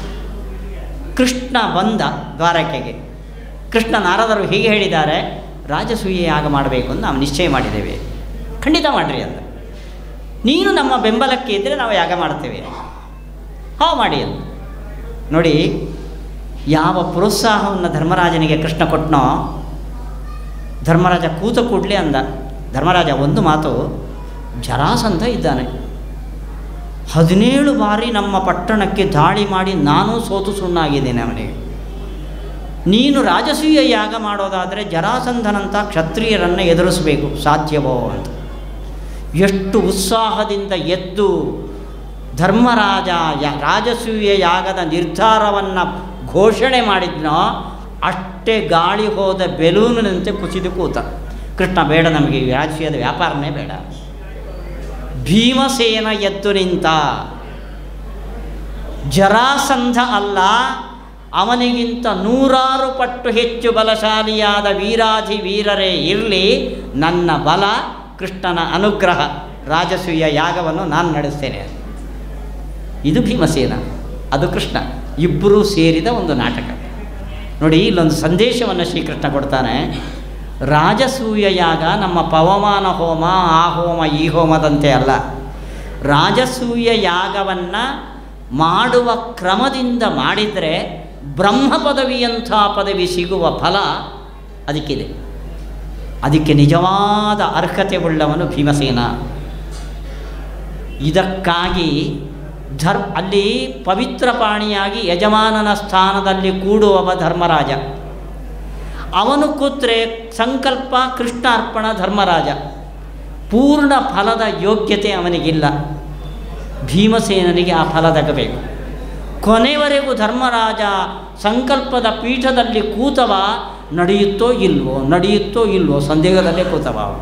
ಕೃಷ್ಣ ಬಂದ ದ್ವಾರಕೆಗೆ ಕೃಷ್ಣ ನಾರದರು ಹೀಗೆ ಹೇಳಿದ್ದಾರೆ ರಾಜಸೂಯ ಯಾಗ ಮಾಡಬೇಕು ಅಂತ ನಾವು ನಿಶ್ಚಯ ಮಾಡಿದ್ದೇವೆ ಖಂಡಿತ ಮಾಡಿರಿ ಅಂತ ನೀನು ನಮ್ಮ ಬೆಂಬಲಕ್ಕೆ ಇದ್ದರೆ ನಾವು ಯಾಗ ಮಾಡ್ತೇವೆ ಹಾ ಮಾಡಿ ಅಂತ ನೋಡಿ ಯಾವ ಪ್ರೋತ್ಸಾಹವನ್ನು ಧರ್ಮರಾಜನಿಗೆ ಕೃಷ್ಣ ಕೊಟ್ಟನೋ ಧರ್ಮರಾಜ ಕೂತ ಕೂಡಲೇ ಅಂದ ಧರ್ಮರಾಜ ಒಂದು ಮಾತು ಜರಾಸಂಧ ಇದ್ದಾನೆ ಹದಿನೇಳು ಬಾರಿ ನಮ್ಮ ಪಟ್ಟಣಕ್ಕೆ ದಾಳಿ ಮಾಡಿ ನಾನೂ ಸೋತು ಸುಣ್ಣಾಗಿದ್ದೇನೆ ಅವನಿಗೆ ನೀನು ರಾಜಸೂಯ ಯಾಗ ಮಾಡೋದಾದರೆ ಜರಾಸಂಧನಂಥ ಕ್ಷತ್ರಿಯರನ್ನು ಎದುರಿಸಬೇಕು ಸಾಧ್ಯವೋ ಅಂತ ಎಷ್ಟು ಉತ್ಸಾಹದಿಂದ ಎದ್ದು ಧರ್ಮರಾಜ ಯ ರಾಜಸೂಯ ಯಾಗದ ನಿರ್ಧಾರವನ್ನು ಘೋಷಣೆ ಮಾಡಿದ್ನೋ ಅಷ್ಟೇ ಗಾಳಿ ಹೋದ ಬೆಲೂನಿನಂತೆ ಕುಸಿದು ಕೂತ ಕೃಷ್ಣ ಬೇಡ ನಮಗೆ ಈ ರಾಜಕೀಯದ ವ್ಯಾಪಾರನೇ ಬೇಡ ಭೀಮಸೇನ ಎದ್ದು ನಿಂತ ಜರಾಸಂಧ ಅಲ್ಲ ಅವನಿಗಿಂತ ನೂರಾರು ಪಟ್ಟು ಹೆಚ್ಚು ಬಲಶಾಲಿಯಾದ ವೀರಾಧಿ ವೀರರೇ ಇರಲಿ ನನ್ನ ಬಲ ಕೃಷ್ಣನ ಅನುಗ್ರಹ ರಾಜಸೂಯ ಯಾಗವನ್ನು ನಾನು ನಡೆಸ್ತೇನೆ ಇದು ಭೀಮಸೇನ ಅದು ಕೃಷ್ಣ ಇಬ್ಬರೂ ಸೇರಿದ ಒಂದು ನಾಟಕ ನೋಡಿ ಇಲ್ಲೊಂದು ಸಂದೇಶವನ್ನು ಶ್ರೀಕೃಷ್ಣ ಕೊಡ್ತಾನೆ ರಾಜಸೂಯ ಯಾಗ ನಮ್ಮ ಪವಮಾನ ಹೋಮ ಆ ಹೋಮ ಈ ಹೋಮದಂತೆ ಅಲ್ಲ ರಾಜಸೂಯ ಯಾಗವನ್ನು ಮಾಡುವ ಕ್ರಮದಿಂದ ಮಾಡಿದರೆ ಬ್ರಹ್ಮ ಪದವಿಯಂಥ ಪದವಿ ಸಿಗುವ ಫಲ ಅದಕ್ಕಿದೆ ಅದಕ್ಕೆ ನಿಜವಾದ ಅರ್ಹತೆ ಉಳ್ಳವನು ಭೀಮಸೇನ ಇದಕ್ಕಾಗಿ ಧರ್ ಅಲ್ಲಿ ಪವಿತ್ರ ಪಾಣಿಯಾಗಿ ಯಜಮಾನನ ಸ್ಥಾನದಲ್ಲಿ ಕೂಡುವವ ಧರ್ಮರಾಜ ಅವನು ಕೂತ್ರೆ ಸಂಕಲ್ಪ ಕೃಷ್ಣಾರ್ಪಣ ಧರ್ಮರಾಜ ಪೂರ್ಣ ಫಲದ ಯೋಗ್ಯತೆ ಅವನಿಗಿಲ್ಲ ಭೀಮಸೇನನಿಗೆ ಆ ಫಲ ತಗಬೇಕು ಕೊನೆವರೆಗೂ ಧರ್ಮರಾಜ ಸಂಕಲ್ಪದ ಪೀಠದಲ್ಲಿ ಕೂತವ ನಡೆಯುತ್ತೋ ಇಲ್ವೋ ನಡೆಯುತ್ತೋ ಇಲ್ವೋ ಸಂದೇಹದಲ್ಲೇ ಕೂತವ ಅವ.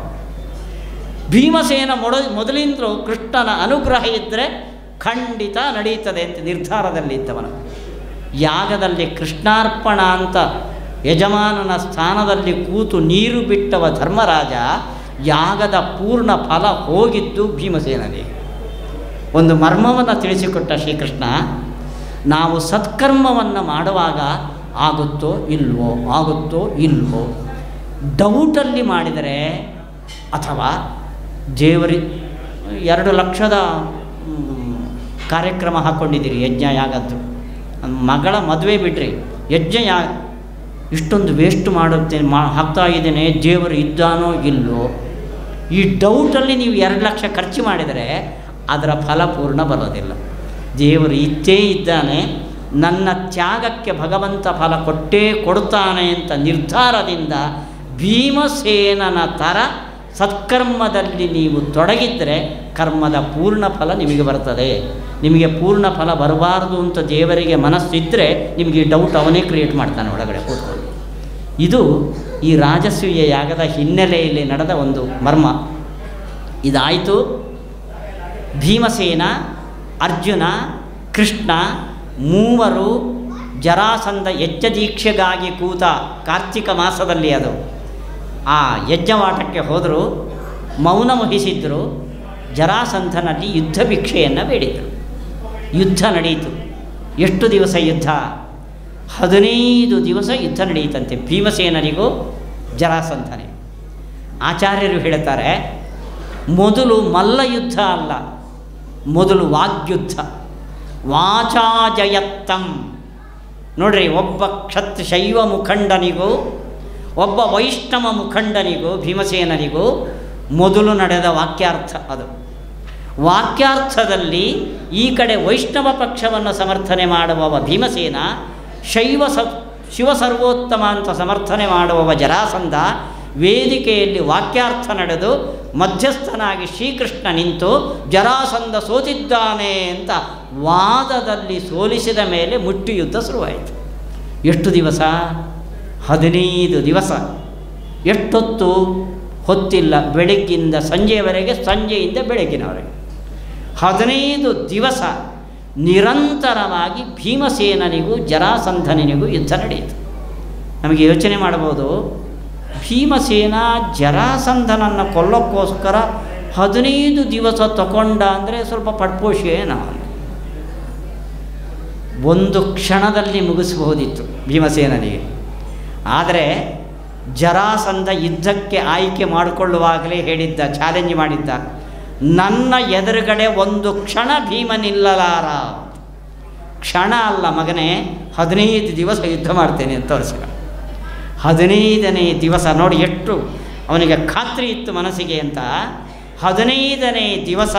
ಭೀಮಸೇನ ಮೊಡ ಮೊದಲಿಂದಲೂ ಕೃಷ್ಣನ ಅನುಗ್ರಹ ಇದ್ದರೆ ಖಂಡಿತ ನಡೆಯುತ್ತದೆ ಅಂತ ನಿರ್ಧಾರದಲ್ಲಿದ್ದವನು ಯಾಗದಲ್ಲಿ ಕೃಷ್ಣಾರ್ಪಣ ಅಂತ ಯಜಮಾನನ ಸ್ಥಾನದಲ್ಲಿ ಕೂತು ನೀರು ಬಿಟ್ಟವ ಧರ್ಮರಾಜ ಯಾಗದ ಪೂರ್ಣ ಫಲ ಹೋಗಿದ್ದು ಭೀಮಸೇನನಿಗೆ ಒಂದು ಮರ್ಮವನ್ನು ತಿಳಿಸಿಕೊಟ್ಟ ಶ್ರೀಕೃಷ್ಣ ನಾವು ಸತ್ಕರ್ಮವನ್ನು ಮಾಡುವಾಗ ಆಗುತ್ತೋ ಇಲ್ವೋ ಆಗುತ್ತೋ ಇಲ್ವೋ ಡೌಟಲ್ಲಿ ಮಾಡಿದರೆ ಅಥವಾ ದೇವರಿ ಎರಡು ಲಕ್ಷದ ಮ್, ಕಾರ್ಯಕ್ರಮ ಹಾಕ್ಕೊಂಡಿದ್ದೀರಿ ಯಜ್ಞ ಯಾಗದ್ದು ನನ್ನ ಮಗಳ ಮದುವೆ ಬಿಡ್ರಿ ಯಜ್ಞ ಯಾ ಇಷ್ಟೊಂದು ವೇಸ್ಟ್ ಮಾಡುತ್ತೇನೆ ಮಾ ಹಾಕ್ತಾ ಇದ್ದೇನೆ ದೇವರು ಇದ್ದಾನೋ ಇಲ್ಲೋ ಈ ಡೌಟಲ್ಲಿ ನೀವು ಎರಡು ಲಕ್ಷ ಖರ್ಚು ಮಾಡಿದರೆ ಅದರ ಫಲ ಪೂರ್ಣ ಬರೋದಿಲ್ಲ ದೇವರು ಇತ್ತೇ ಇದ್ದಾನೆ ನನ್ನ ತ್ಯಾಗಕ್ಕೆ ಭಗವಂತ ಫಲ ಕೊಟ್ಟೇ ಕೊಡ್ತಾನೆ ಅಂತ ನಿರ್ಧಾರದಿಂದ ಭೀಮಸೇನನ ಥರ ಸತ್ಕರ್ಮದಲ್ಲಿ ನೀವು ತೊಡಗಿದ್ದರೆ ಕರ್ಮದ ಪೂರ್ಣ ಫಲ ನಿಮಗೆ ಬರ್ತದೆ ನಿಮಗೆ ಪೂರ್ಣ ಫಲ ಬರಬಾರ್ದು ಅಂತ ದೇವರಿಗೆ ಮನಸ್ಸಿದ್ದರೆ ನಿಮಗೆ ಈ ಡೌಟ್ ಅವನೇ ಕ್ರಿಯೇಟ್ ಮಾಡ್ತಾನೆ ಒಳಗಡೆ ಕೂತ್ಕೊಂಡು ಇದು ಈ ರಾಜಸೂಯ ಯಾಗದ ಹಿನ್ನೆಲೆಯಲ್ಲಿ ನಡೆದ ಒಂದು ಮರ್ಮ ಇದಾಯಿತು ಭೀಮಸೇನ ಅರ್ಜುನ ಕೃಷ್ಣ ಮೂವರು ಜರಾಸಂಧ ಯಜ್ಞ ದೀಕ್ಷೆಗಾಗಿ ಕೂತ ಕಾರ್ತಿಕ ಮಾಸದಲ್ಲಿ ಅದು ಆ ಯಜ್ಞವಾಟಕ್ಕೆ ಹೋದರು ಮೌನ ವಹಿಸಿದ್ರು ಜರಾಸಂಧನಲ್ಲಿ ಯುದ್ಧ ಭಿಕ್ಷೆಯನ್ನು ಬೇಡಿದರು ಯುದ್ಧ ನಡೆಯಿತು ಎಷ್ಟು ದಿವಸ ಯುದ್ಧ ಹದಿನೈದು ದಿವಸ ಯುದ್ಧ ನಡೆಯಿತಂತೆ ಭೀಮಸೇನನಿಗೂ ಜರಾಸಂಧನಿಗೂ ಆಚಾರ್ಯರು ಹೇಳ್ತಾರೆ ಮೊದಲು ಮಲ್ಲ ಯುದ್ಧ ಅಲ್ಲ ಮೊದಲು ವಾಗ್ಯುದ್ಧ ವಾಚಾಜಯತ್ತಂ ನೋಡ್ರಿ ಒಬ್ಬ ಕ್ಷತ್ ಶೈವ ಮುಖಂಡನಿಗೂ ಒಬ್ಬ ವೈಷ್ಣವ ಮುಖಂಡನಿಗೂ ಭೀಮಸೇನನಿಗೂ ಮೊದಲು ನಡೆದ ವಾಕ್ಯಾರ್ಥ ಅದು ವಾಕ್ಯಾರ್ಥದಲ್ಲಿ ಈ ಕಡೆ ವೈಷ್ಣವ ಪಕ್ಷವನ್ನು ಸಮರ್ಥನೆ ಮಾಡುವವ ಭೀಮಸೇನ ಶೈವ ಸ ಶಿವಸರ್ವೋತ್ತಮ ಅಂತ ಸಮರ್ಥನೆ ಮಾಡುವವ ಜರಾಸಂಧ ವೇದಿಕೆಯಲ್ಲಿ ವಾಕ್ಯಾರ್ಥ ನಡೆದು ಮಧ್ಯಸ್ಥನಾಗಿ ಶ್ರೀಕೃಷ್ಣ ನಿಂತು ಜರಾಸಂಧ ಸೋತಿದ್ದಾನೆ ಅಂತ ವಾದದಲ್ಲಿ ಸೋಲಿಸಿದ ಮೇಲೆ ಮುಟ್ಟಿ ಯುದ್ಧ ಶುರುವಾಯಿತು ಎಷ್ಟು ದಿವಸ ಹದಿನೈದು ದಿವಸ ಎಷ್ಟೊತ್ತು ಹೊತ್ತಿಲ್ಲ ಬೆಳಗ್ಗಿಂದ ಸಂಜೆಯವರೆಗೆ ಸಂಜೆಯಿಂದ ಬೆಳಗ್ಗಿನವರೆಗೆ ಹದಿನೈದು ದಿವಸ ನಿರಂತರವಾಗಿ ಭೀಮಸೇನನಿಗೂ ಜರಾಸಂಧನಿಗೂ ಯುದ್ಧ ನಡೆಯಿತು ನಮಗೆ ಯೋಚನೆ ಮಾಡಬಹುದು ಭೀಮಸೇನ ಜರಾಸಂಧನನ್ನು ಕೊಲ್ಲೋಕ್ಕೋಸ್ಕರ ಹದಿನೈದು ದಿವಸ ತಗೊಂಡ ಅಂದರೆ ಸ್ವಲ್ಪ ಪಡ್ಪೋಷೆ ನಾವು ಒಂದು ಕ್ಷಣದಲ್ಲಿ ಮುಗಿಸಬಹುದಿತ್ತು ಭೀಮಸೇನನಿಗೆ ಆದರೆ ಜರಾಸಂಧ ಯುದ್ಧಕ್ಕೆ ಆಯ್ಕೆ ಮಾಡಿಕೊಳ್ಳುವಾಗಲೇ ಹೇಳಿದ್ದ ಚಾಲೆಂಜ್ ಮಾಡಿದ್ದ ನನ್ನ ಎದುರುಗಡೆ ಒಂದು ಕ್ಷಣ ಭೀಮ ನಿಲ್ಲಲಾರ ಕ್ಷಣ ಅಲ್ಲ ಮಗನೇ ಹದಿನೈದು ದಿವಸ ಯುದ್ಧ ಮಾಡ್ತೇನೆ ಅಂತ ತೋರಿಸಿದ ಹದಿನೈದನೇ ದಿವಸ ನೋಡಿ ಎಷ್ಟು ಅವನಿಗೆ ಖಾತ್ರಿ ಇತ್ತು ಮನಸ್ಸಿಗೆ ಅಂತ ಹದಿನೈದನೇ ದಿವಸ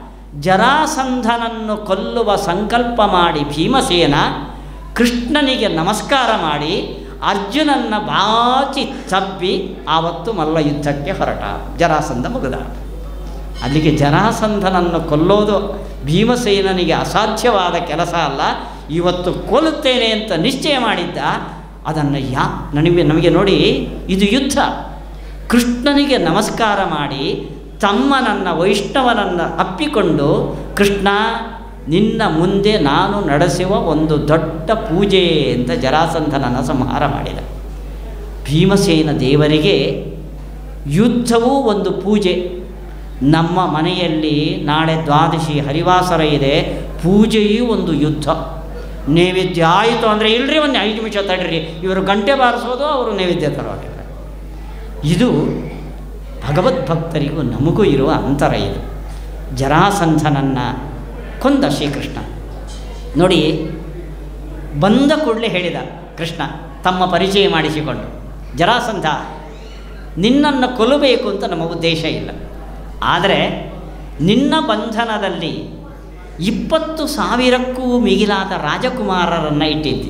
ಜರಾಸಂಧನನ್ನು ಕೊಲ್ಲುವ ಸಂಕಲ್ಪ ಮಾಡಿ ಭೀಮಸೇನ ಕೃಷ್ಣನಿಗೆ ನಮಸ್ಕಾರ ಮಾಡಿ ಅರ್ಜುನನ್ನ ಬಾಚಿ ತಬ್ಬಿ ಆವತ್ತು ಮಲ್ಲ ಯುದ್ಧಕ್ಕೆ ಹೊರಟ ಜರಾಸಂಧ ಮುಗಿದ ಅಲ್ಲಿಗೆ ಜರಾಸಂಧನನ್ನು ಕೊಲ್ಲೋದು ಭೀಮಸೇನನಿಗೆ ಅಸಾಧ್ಯವಾದ ಕೆಲಸ ಅಲ್ಲ ಇವತ್ತು ಕೊಲ್ಲುತ್ತೇನೆ ಅಂತ ನಿಶ್ಚಯ ಮಾಡಿದ್ದ ಅದನ್ನು ಯಾ ನನಗೆ ನಮಗೆ ನೋಡಿ ಇದು ಯುದ್ಧ ಕೃಷ್ಣನಿಗೆ ನಮಸ್ಕಾರ ಮಾಡಿ ತಮ್ಮನನ್ನು ವೈಷ್ಣವನನ್ನು ಅಪ್ಪಿಕೊಂಡು ಕೃಷ್ಣ ನಿನ್ನ ಮುಂದೆ ನಾನು ನಡೆಸುವ ಒಂದು ದೊಡ್ಡ ಪೂಜೆ ಅಂತ ಜರಾಸಂಧನನ್ನು ಸಂಹಾರ ಮಾಡಿದ ಭೀಮಸೇನ ದೇವರಿಗೆ ಯುದ್ಧವೂ ಒಂದು ಪೂಜೆ ನಮ್ಮ ಮನೆಯಲ್ಲಿ ನಾಳೆ ದ್ವಾದಶಿ ಹರಿವಾಸರ ಇದೆ ಪೂಜೆಯೂ ಒಂದು ಯುದ್ಧ ನೈವೇದ್ಯ ಆಯಿತು ಅಂದರೆ ಇಲ್ರಿ ಒಂದು ಐದು ನಿಮಿಷ ತಡ್ರಿ ಇವರು ಗಂಟೆ ಬಾರಿಸೋದು ಅವರು ನೈವೇದ್ಯ ತರೋದಿಲ್ಲ ಇದು ಭಗವದ್ಭಕ್ತರಿಗೂ ನಮಗೂ ಇರುವ ಅಂತರ ಇದು ಜರಾಸಂಧನನ್ನು ಕೊಂದ ಶ್ರೀಕೃಷ್ಣ ನೋಡಿ ಬಂದ ಕೂಡಲೇ ಹೇಳಿದ ಕೃಷ್ಣ ತಮ್ಮ ಪರಿಚಯ ಮಾಡಿಸಿಕೊಂಡು ಜರಾಸಂಧ ನಿನ್ನನ್ನು ಕೊಲ್ಲಬೇಕು ಅಂತ ನಮ್ಮ ಉದ್ದೇಶ ಇಲ್ಲ ಆದರೆ ನಿನ್ನ ಬಂಧನದಲ್ಲಿ ಇಪ್ಪತ್ತು ಸಾವಿರಕ್ಕೂ ಮಿಗಿಲಾದ ರಾಜಕುಮಾರರನ್ನು ಇಟ್ಟಿದ್ದಿ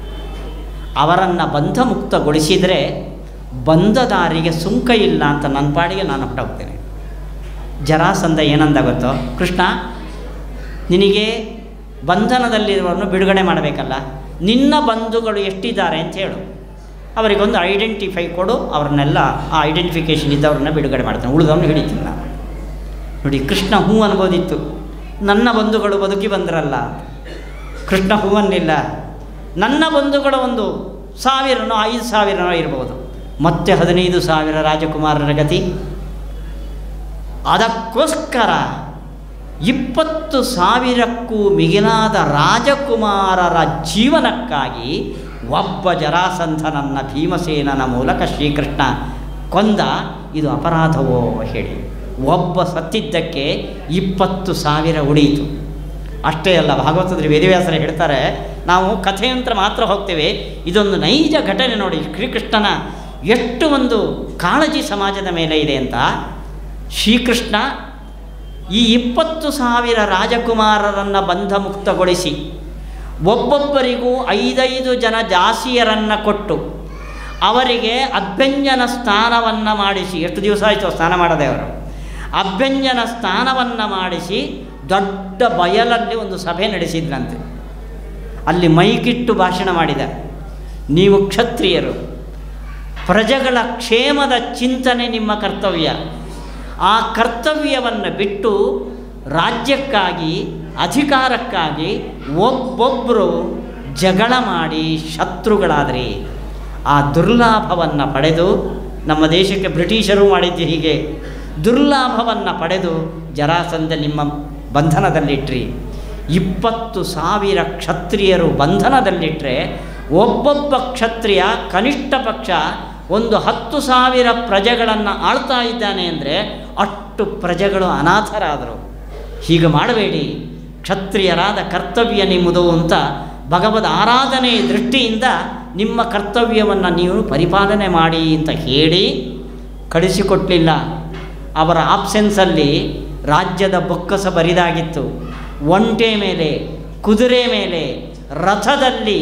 ಅವರನ್ನು ಬಂಧ ಮುಕ್ತಗೊಳಿಸಿದರೆ ಬಂದ ದಾರಿಗೆ ಸುಂಕ ಇಲ್ಲ ಅಂತ ನನ್ನ ಪಾಡಿಗೆ ನಾನು ಹೊರಟೋಗ್ತೇನೆ ಜರಾಸಂಧ ಏನಂದ ಗೊತ್ತೋ ಕೃಷ್ಣ ನಿನಗೆ ಬಂಧನದಲ್ಲಿರುವವರನ್ನು ಬಿಡುಗಡೆ ಮಾಡಬೇಕಲ್ಲ ನಿನ್ನ ಬಂಧುಗಳು ಎಷ್ಟಿದ್ದಾರೆ ಅಂತ ಹೇಳು ಅವರಿಗೊಂದು ಐಡೆಂಟಿಫೈ ಕೊಡು ಅವ್ರನ್ನೆಲ್ಲ ಆ ಐಡೆಂಟಿಫಿಕೇಷನ್ ಇದ್ದವ್ರನ್ನ ಬಿಡುಗಡೆ ಮಾಡ್ತಾನೆ ಉಳಿದವನು ಹಿಡಿತೀನಿ ನಾನು ನೋಡಿ ಕೃಷ್ಣ ಹೂ ಅನ್ಬೋದಿತ್ತು ನನ್ನ ಬಂಧುಗಳು ಬದುಕಿ ಬಂದ್ರಲ್ಲ ಕೃಷ್ಣ ಹೂ ಅನ್ನಲಿಲ್ಲ ನನ್ನ ಬಂಧುಗಳ ಒಂದು ಸಾವಿರನೋ ಐದು ಸಾವಿರನೋ ಇರ್ಬೋದು ಮತ್ತೆ ಹದಿನೈದು ಸಾವಿರ ರಾಜಕುಮಾರರ ಗತಿ ಅದಕ್ಕೋಸ್ಕರ ಇಪ್ಪತ್ತು ಸಾವಿರಕ್ಕೂ ಮಿಗಿಲಾದ ರಾಜಕುಮಾರರ ಜೀವನಕ್ಕಾಗಿ ಒಬ್ಬ ಜರಾಸಂಧನನ್ನು ಭೀಮಸೇನನ ಮೂಲಕ ಶ್ರೀಕೃಷ್ಣ ಕೊಂದ ಇದು ಅಪರಾಧವೋ ಹೇಳಿ ಒಬ್ಬ ಸತ್ತಿದ್ದಕ್ಕೆ ಇಪ್ಪತ್ತು ಸಾವಿರ ಉಳಿಯಿತು ಅಷ್ಟೇ ಅಲ್ಲ ಭಾಗವತದಲ್ಲಿ ವೇದವ್ಯಾಸರು ಹೇಳ್ತಾರೆ ನಾವು ಕಥೆಯಂತ್ರ ಮಾತ್ರ ಹೋಗ್ತೇವೆ ಇದೊಂದು ನೈಜ ಘಟನೆ ನೋಡಿ ಶ್ರೀಕೃಷ್ಣನ ಎಷ್ಟು ಒಂದು ಕಾಳಜಿ ಸಮಾಜದ ಮೇಲೆ ಇದೆ ಅಂತ ಶ್ರೀಕೃಷ್ಣ ಈ ಇಪ್ಪತ್ತು ಸಾವಿರ ರಾಜಕುಮಾರರನ್ನು ಬಂಧ ಮುಕ್ತಗೊಳಿಸಿ ಒಬ್ಬೊಬ್ಬರಿಗೂ ಐದೈದು ಜನ ದಾಸಿಯರನ್ನು ಕೊಟ್ಟು ಅವರಿಗೆ ಅಭ್ಯಂಜನ ಸ್ನಾನವನ್ನು ಮಾಡಿಸಿ ಎಷ್ಟು ದಿವಸ ಆಯಿತು ಸ್ನಾನ ಮಾಡದೆ ಅವರು ಅಭ್ಯಂಜನ ಸ್ನಾನವನ್ನು ಮಾಡಿಸಿ ದೊಡ್ಡ ಬಯಲಲ್ಲಿ ಒಂದು ಸಭೆ ನಡೆಸಿದ್ರಂತೆ ಅಲ್ಲಿ ಮೈಕಿಟ್ಟು ಭಾಷಣ ಮಾಡಿದ ನೀವು ಕ್ಷತ್ರಿಯರು ಪ್ರಜೆಗಳ ಕ್ಷೇಮದ ಚಿಂತನೆ ನಿಮ್ಮ ಕರ್ತವ್ಯ ಆ ಕರ್ತವ್ಯವನ್ನು ಬಿಟ್ಟು ರಾಜ್ಯಕ್ಕಾಗಿ ಅಧಿಕಾರಕ್ಕಾಗಿ ಒಬ್ಬೊಬ್ಬರು ಜಗಳ ಮಾಡಿ ಶತ್ರುಗಳಾದ್ರಿ ಆ ದುರ್ಲಾಭವನ್ನು ಪಡೆದು ನಮ್ಮ ದೇಶಕ್ಕೆ ಬ್ರಿಟಿಷರು ಮಾಡಿದ್ದು ಹೀಗೆ ದುರ್ಲಾಭವನ್ನು ಪಡೆದು ಜರಾಸಂಧ ನಿಮ್ಮ ಬಂಧನದಲ್ಲಿಟ್ರಿ ಇಪ್ಪತ್ತು ಸಾವಿರ ಕ್ಷತ್ರಿಯರು ಬಂಧನದಲ್ಲಿಟ್ಟರೆ ಒಬ್ಬೊಬ್ಬ ಕ್ಷತ್ರಿಯ ಕನಿಷ್ಠ ಪಕ್ಷ ಒಂದು ಹತ್ತು ಸಾವಿರ ಪ್ರಜೆಗಳನ್ನು ಆಳ್ತಾ ಇದ್ದಾನೆ ಅಂದರೆ ಅಷ್ಟು ಪ್ರಜೆಗಳು ಅನಾಥರಾದರು ಹೀಗೆ ಮಾಡಬೇಡಿ ಕ್ಷತ್ರಿಯರಾದ ಕರ್ತವ್ಯ ನಿಮ್ಮದು ಅಂತ ಭಗವದ್ ಆರಾಧನೆಯ ದೃಷ್ಟಿಯಿಂದ ನಿಮ್ಮ ಕರ್ತವ್ಯವನ್ನು ನೀವು ಪರಿಪಾಲನೆ ಮಾಡಿ ಅಂತ ಹೇಳಿ ಕಳಿಸಿಕೊಟ್ಟಲಿಲ್ಲ ಅವರ ಆಬ್ಸೆನ್ಸಲ್ಲಿ ರಾಜ್ಯದ ಬೊಕ್ಕಸ ಬರಿದಾಗಿತ್ತು ಒಂಟೆ ಮೇಲೆ ಕುದುರೆ ಮೇಲೆ ರಥದಲ್ಲಿ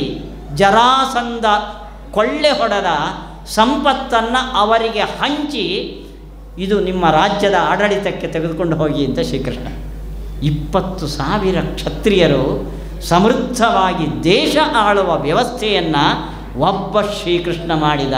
ಜರಾಸಂಧ ಕೊಳ್ಳೆ ಹೊಡೆದ ಸಂಪತ್ತನ್ನು ಅವರಿಗೆ ಹಂಚಿ ಇದು ನಿಮ್ಮ ರಾಜ್ಯದ ಆಡಳಿತಕ್ಕೆ ತೆಗೆದುಕೊಂಡು ಹೋಗಿ ಅಂತ ಶ್ರೀಕೃಷ್ಣ ಇಪ್ಪತ್ತು ಸಾವಿರ ಕ್ಷತ್ರಿಯರು ಸಮೃದ್ಧವಾಗಿ ದೇಶ ಆಳುವ ವ್ಯವಸ್ಥೆಯನ್ನು ಒಬ್ಬ ಶ್ರೀಕೃಷ್ಣ ಮಾಡಿದ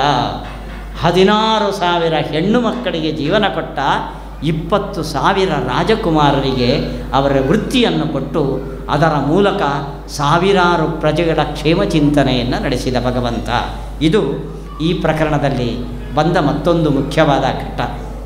ಹದಿನಾರು ಸಾವಿರ ಹೆಣ್ಣು ಮಕ್ಕಳಿಗೆ ಜೀವನ ಕೊಟ್ಟ ಇಪ್ಪತ್ತು ಸಾವಿರ ರಾಜಕುಮಾರರಿಗೆ ಅವರ ವೃತ್ತಿಯನ್ನು ಕೊಟ್ಟು ಅದರ ಮೂಲಕ ಸಾವಿರಾರು ಪ್ರಜೆಗಳ ಕ್ಷೇಮ ಚಿಂತನೆಯನ್ನು ನಡೆಸಿದ ಭಗವಂತ ಇದು ಈ ಪ್ರಕರಣದಲ್ಲಿ ಬಂದ ಮತ್ತೊಂದು ಮುಖ್ಯವಾದ ಘಟ್ಟ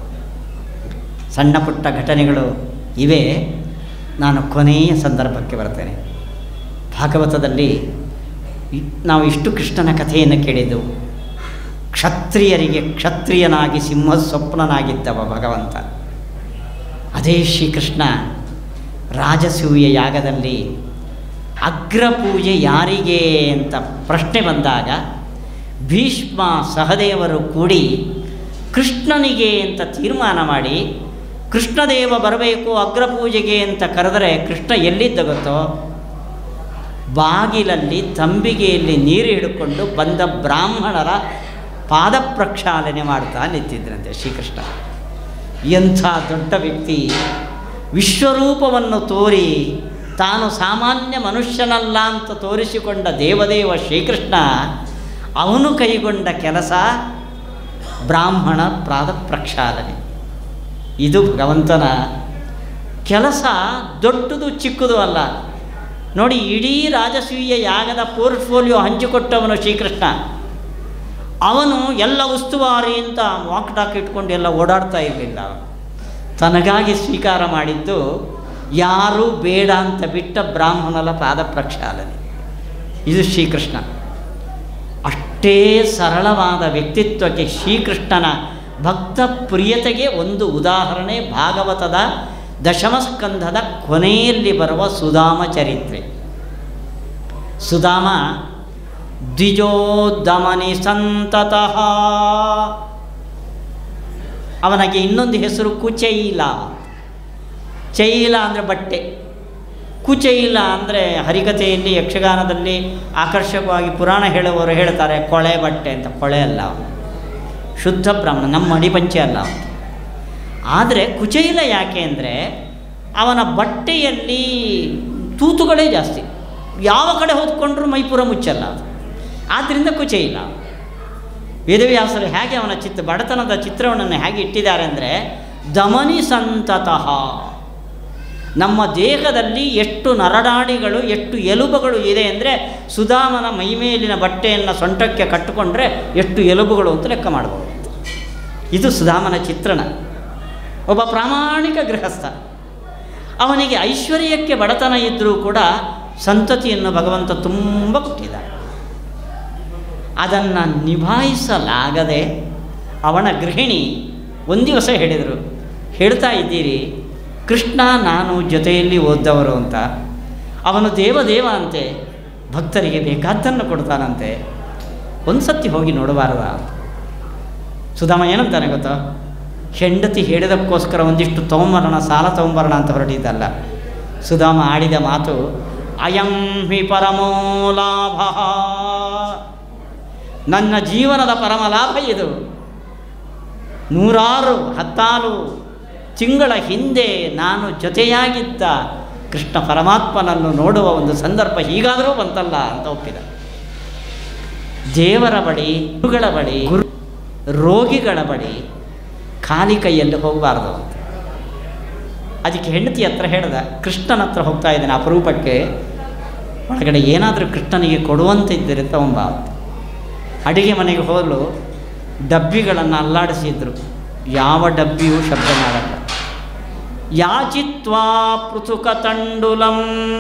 ಸಣ್ಣ ಪುಟ್ಟ ಘಟನೆಗಳು ಇವೆ ನಾನು ಕೊನೆಯ ಸಂದರ್ಭಕ್ಕೆ ಬರ್ತೇನೆ ಭಾಗವತದಲ್ಲಿ ಇ- ನಾವು ಇಷ್ಟು ಕೃಷ್ಣನ ಕಥೆಯನ್ನು ಕೇಳಿದ್ದೆವು ಕ್ಷತ್ರಿಯರಿಗೆ ಕ್ಷತ್ರಿಯನಾಗಿ ಸಿಂಹ ಸ್ವಪ್ನನಾಗಿದ್ದವ ಭಗವಂತ ಅದೇ ಶ್ರೀಕೃಷ್ಣ ರಾಜಸೂಯ ಯಾಗದಲ್ಲಿ ಅಗ್ರಪೂಜೆ ಯಾರಿಗೆ ಅಂತ ಪ್ರಶ್ನೆ ಬಂದಾಗ ಭೀಷ್ಮ ಸಹದೇವರು ಕೂಡಿ ಕೃಷ್ಣನಿಗೆ ಅಂತ ತೀರ್ಮಾನ ಮಾಡಿ ಕೃಷ್ಣದೇವ ಬರಬೇಕು ಅಗ್ರಪೂಜೆಗೆ ಅಂತ ಕರೆದರೆ ಕೃಷ್ಣ ಎಲ್ಲಿದ್ದ ಗೊತ್ತೋ ಬಾಗಿಲಲ್ಲಿ ತಂಬಿಗೆಯಲ್ಲಿ ನೀರು ಹಿಡ್ಕೊಂಡು ಬಂದ ಬ್ರಾಹ್ಮಣರ ಪಾದ ಪ್ರಕ್ಷಾಲನೆ ಮಾಡ್ತಾ ನಿಂತಿದ್ರಂತೆ ಶ್ರೀಕೃಷ್ಣ ಎಂಥ ದೊಡ್ಡ ವ್ಯಕ್ತಿ ವಿಶ್ವರೂಪವನ್ನು ತೋರಿ ತಾನು ಸಾಮಾನ್ಯ ಮನುಷ್ಯನಲ್ಲ ಅಂತ ತೋರಿಸಿಕೊಂಡ ದೇವದೇವ ಶ್ರೀಕೃಷ್ಣ ಅವನು ಕೈಗೊಂಡ ಕೆಲಸ ಬ್ರಾಹ್ಮಣ ಪಾದ ಪ್ರಕ್ಷಾಲನೆ ಇದು ಭಗವಂತನ ಕೆಲಸ ದೊಡ್ಡದು ಚಿಕ್ಕದು ಅಲ್ಲ ನೋಡಿ ಇಡೀ ರಾಜಸೂಯ ಯಾಗದ ಪೋರ್ಟ್ಫೋಲಿಯೋ ಹಂಚಿಕೊಟ್ಟವನು ಶ್ರೀಕೃಷ್ಣ ಅವನು ಎಲ್ಲ ಉಸ್ತುವಾರಿ ಅಂತ ವಾಕ್ ಟಾಕ್ ಇಟ್ಕೊಂಡು ಎಲ್ಲ ಓಡಾಡ್ತಾ ಇರಲಿಲ್ಲ ತನಗಾಗಿ ಸ್ವೀಕಾರ ಮಾಡಿದ್ದು ಯಾರೂ ಬೇಡ ಅಂತ ಬಿಟ್ಟ ಬ್ರಾಹ್ಮಣನ ಪಾದ ಪ್ರಕ್ಷಾಲನೆ ಇದು ಶ್ರೀಕೃಷ್ಣ ಅಷ್ಟೇ ಸರಳವಾದ ವ್ಯಕ್ತಿತ್ವಕ್ಕೆ ಶ್ರೀಕೃಷ್ಣನ ಭಕ್ತ ಪ್ರಿಯತೆಗೆ ಒಂದು ಉದಾಹರಣೆ ಭಾಗವತದ ದಶಮಸ್ಕಂಧದ ಕೊನೆಯಲ್ಲಿ ಬರುವ ಸುಧಾಮ ಚರಿತ್ರೆ ಸುಧಾಮ ದ್ವಿಜೋದ್ದಮನಿ ಸಂತತಃ ಅವನಿಗೆ ಇನ್ನೊಂದು ಹೆಸರು ಕುಚೈಲ ಚೈಲ ಅಂದರೆ ಬಟ್ಟೆ ಕುಚೈಲ ಅಂದರೆ ಹರಿಕಥೆಯಲ್ಲಿ ಯಕ್ಷಗಾನದಲ್ಲಿ ಆಕರ್ಷಕವಾಗಿ ಪುರಾಣ ಹೇಳುವವರು ಹೇಳ್ತಾರೆ ಕೊಳೆ ಬಟ್ಟೆ ಅಂತ ಕೊಳೆ ಅಲ್ಲ ಅವನು ಶುದ್ಧ ಬ್ರಾಹ್ಮಣ ನಮ್ಮ ಮಡಿಪಂಚೆ ಅಲ್ಲ ಅವನು ಆದರೆ ಕುಚೈಲ ಯಾಕೆ ಅಂದರೆ ಅವನ ಬಟ್ಟೆಯಲ್ಲಿ ತೂತುಗಳೇ ಜಾಸ್ತಿ ಯಾವ ಕಡೆ ಹೊತ್ಕೊಂಡ್ರೂ ಮೈಪುರ ಮುಚ್ಚಲ್ಲ ಅದು ಆದ್ದರಿಂದ ಕುಚೈಲ ವೇದವ್ಯಾಸರು ಹೇಗೆ ಅವನ ಚಿತ್ರ ಬಡತನದ ಚಿತ್ರವನ್ನು ಹೇಗೆ ಇಟ್ಟಿದ್ದಾರೆ ಅಂದರೆ ದಮನಿ ಸಂತತಃ ನಮ್ಮ ದೇಹದಲ್ಲಿ ಎಷ್ಟು ನರಡಾಡಿಗಳು ಎಷ್ಟು ಎಲುಬುಗಳು ಇದೆ ಅಂದರೆ ಸುಧಾಮನ ಮೈಮೇಲಿನ ಬಟ್ಟೆಯನ್ನು ಸೊಂಟಕ್ಕೆ ಕಟ್ಟಿಕೊಂಡ್ರೆ ಎಷ್ಟು ಎಲುಬುಗಳು ಅಂತ ಲೆಕ್ಕ ಮಾಡ್ಬೋದು ಇದು ಸುಧಾಮನ ಚಿತ್ರಣ ಒಬ್ಬ ಪ್ರಾಮಾಣಿಕ ಗೃಹಸ್ಥ ಅವನಿಗೆ ಐಶ್ವರ್ಯಕ್ಕೆ ಬಡತನ ಇದ್ದರೂ ಕೂಡ ಸಂತತಿಯನ್ನು ಭಗವಂತ ತುಂಬ ಕೊಟ್ಟಿದ್ದಾನೆ ಅದನ್ನು ನಿಭಾಯಿಸಲಾಗದೆ ಅವನ ಗೃಹಿಣಿ ಒಂದು ದಿವಸ ಹೇಳಿದರು ಹೇಳ್ತಾ ಇದ್ದೀರಿ ಕೃಷ್ಣ ನಾನು ಜೊತೆಯಲ್ಲಿ ಓದ್ದವರು ಅಂತ ಅವನು ದೇವದೇವ ಅಂತೆ ಭಕ್ತರಿಗೆ ಬೇಕಾದ್ದನ್ನು ಕೊಡ್ತಾನಂತೆ ಒಂದು ಸತಿ ಹೋಗಿ ನೋಡಬಾರದ ಸುಧಾಮ ಏನಂತಾನೆ ಗೊತ್ತಾ ಹೆಂಡತಿ ಹೇಳಿದಕ್ಕೋಸ್ಕರ ಒಂದಿಷ್ಟು ತೊಗೊಂಬರೋಣ ಸಾಲ ತೊಗೊಂಬರೋಣ ಅಂತ ಹೊರಟಿದ್ದಲ್ಲ ಸುಧಾಮ ಆಡಿದ ಮಾತು ಅಯಂ ಹಿ ಪರಮೋ ಲಾಭ ನನ್ನ ಜೀವನದ ಪರಮ ಲಾಭ ಇದು ನೂರಾರು ಹತ್ತಾರು ತಿಂಗಳ ಹಿಂದೆ ನಾನು ಜೊತೆಯಾಗಿದ್ದ ಕೃಷ್ಣ ಪರಮಾತ್ಮನನ್ನು ನೋಡುವ ಒಂದು ಸಂದರ್ಭ ಹೀಗಾದರೂ ಬಂತಲ್ಲ ಅಂತ ಒಪ್ಪಿದ ದೇವರ ಬಳಿ ಗುರುಗಳ ಬಳಿ ಗುರು ರೋಗಿಗಳ ಬಳಿ ಖಾಲಿ ಕೈಯಲ್ಲಿ ಹೋಗಬಾರ್ದು ಅಂತ ಅದಕ್ಕೆ ಹೆಂಡತಿ ಹತ್ರ ಹೇಳ್ದ ಕೃಷ್ಣನ ಹತ್ರ ಹೋಗ್ತಾ ಇದ್ದಾನೆ ಅಪರೂಪಕ್ಕೆ ಒಳಗಡೆ ಏನಾದರೂ ಕೃಷ್ಣನಿಗೆ ಕೊಡುವಂತಿದ್ದರೆ ತಗೊಂಬ ಅಂತ ಅಡಿಗೆ ಮನೆಗೆ ಹೋಗಲು ಡಬ್ಬಿಗಳನ್ನು ಅಲ್ಲಾಡಿಸಿದ್ರು ಯಾವ ಡಬ್ಬಿಯೂ ಶಬ್ದ ಮಾಡಲ್ಲ ಯಾಚಿತ್ವಾ ಪೃಥುಕ ತಂಡುಲಂ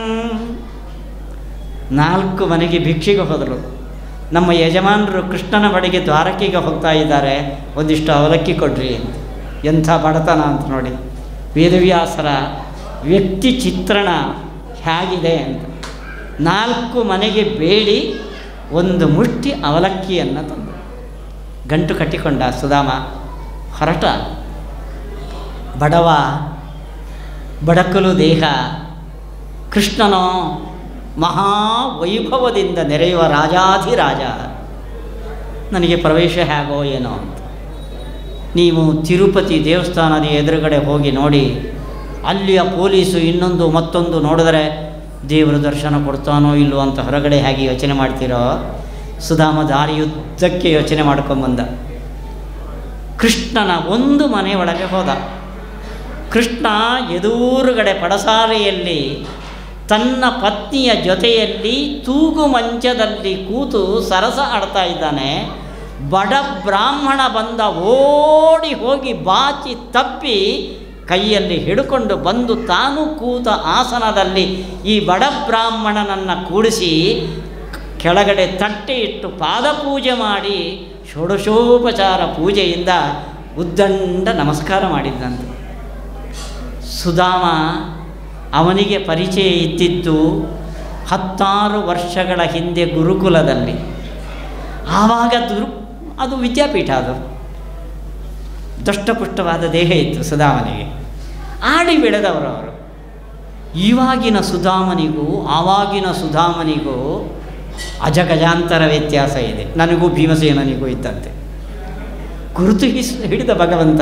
ನಾಲ್ಕು ಮನೆಗೆ ಭಿಕ್ಷೆಗೆ ಹೋದರು ನಮ್ಮ ಯಜಮಾನರು ಕೃಷ್ಣನ ಬಳಿಗೆ ದ್ವಾರಕೆಗೆ ಹೋಗ್ತಾ ಇದ್ದಾರೆ ಒಂದಿಷ್ಟು ಅವಲಕ್ಕಿ ಕೊಡ್ರಿ ಅಂತ ಎಂಥ ಬಡತನ ಅಂತ ನೋಡಿ ವೇದವ್ಯಾಸರ ವ್ಯಕ್ತಿ ಚಿತ್ರಣ ಹೇಗಿದೆ ಅಂತ ನಾಲ್ಕು ಮನೆಗೆ ಬೇಡಿ ಒಂದು ಮುಷ್ಟಿ ಅವಲಕ್ಕಿಯನ್ನು ತಂದು ಗಂಟು ಕಟ್ಟಿಕೊಂಡ ಸುಧಾಮ ಹೊರಟ ಬಡವ ಬಡಕಲು ದೇಹ ಕೃಷ್ಣನೋ ಮಹಾವೈಭವದಿಂದ ನೆರೆಯುವ ರಾಜಾಧಿರಾಜ ನನಗೆ ಪ್ರವೇಶ ಹೇಗೋ ಏನೋ ಅಂತ ನೀವು ತಿರುಪತಿ ದೇವಸ್ಥಾನದ ಎದುರುಗಡೆ ಹೋಗಿ ನೋಡಿ ಅಲ್ಲಿಯ ಪೊಲೀಸು ಇನ್ನೊಂದು ಮತ್ತೊಂದು ನೋಡಿದರೆ ದೇವರ ದರ್ಶನ ಕೊಡ್ತಾನೋ ಇಲ್ಲೋ ಅಂತ ಹೊರಗಡೆ ಹೇಗೆ ಯೋಚನೆ ಮಾಡ್ತೀರೋ ಸುಧಾಮ ದಾರಿಯುದ್ದಕ್ಕೆ ಯೋಚನೆ ಮಾಡ್ಕೊಂಬಂದ ಕೃಷ್ಣನ ಒಂದು ಮನೆ ಒಳಗೆ ಹೋದ ಕೃಷ್ಣ ಎದುರುಗಡೆ ಪಡಸಾಲೆಯಲ್ಲಿ ತನ್ನ ಪತ್ನಿಯ ಜೊತೆಯಲ್ಲಿ ತೂಗು ಮಂಚದಲ್ಲಿ ಕೂತು ಸರಸ ಆಡ್ತಾ ಇದ್ದಾನೆ ಬಡ ಬ್ರಾಹ್ಮಣ ಬಂದ ಓಡಿ ಹೋಗಿ ಬಾಚಿ ತಪ್ಪಿ ಕೈಯಲ್ಲಿ ಹಿಡ್ಕೊಂಡು ಬಂದು ತಾನು ಕೂತ ಆಸನದಲ್ಲಿ ಈ ಬಡ ಬ್ರಾಹ್ಮಣನನ್ನು ಕೂಡಿಸಿ ಕೆಳಗಡೆ ತಟ್ಟೆ ಇಟ್ಟು ಪಾದಪೂಜೆ ಮಾಡಿ ಷೋಡಶೋಪಚಾರ ಪೂಜೆಯಿಂದ ಉದ್ದಂಡ ನಮಸ್ಕಾರ ಮಾಡಿದ್ದಂತೆ ಸುಧಾಮ ಅವನಿಗೆ ಪರಿಚಯ ಇದ್ದಿದ್ದು ಹತ್ತಾರು ವರ್ಷಗಳ ಹಿಂದೆ ಗುರುಕುಲದಲ್ಲಿ ಆವಾಗ ದುರು ಅದು ವಿದ್ಯಾಪೀಠ ಅದು ದಷ್ಟಪುಷ್ಟವಾದ ದೇಹ ಇತ್ತು ಸುಧಾಮನಿಗೆ ಆಡಿ ಬೆಳೆದವರು ಅವರು ಇವಾಗಿನ ಸುಧಾಮನಿಗೂ ಆವಾಗಿನ ಸುಧಾಮನಿಗೂ ಅಜಗಜಾಂತರ ವ್ಯತ್ಯಾಸ ಇದೆ ನನಗೂ ಭೀಮಸೇನನಿಗೂ ಇದ್ದಂತೆ ಗುರುತು ಹಿಸ್ ಹಿಡಿದ ಭಗವಂತ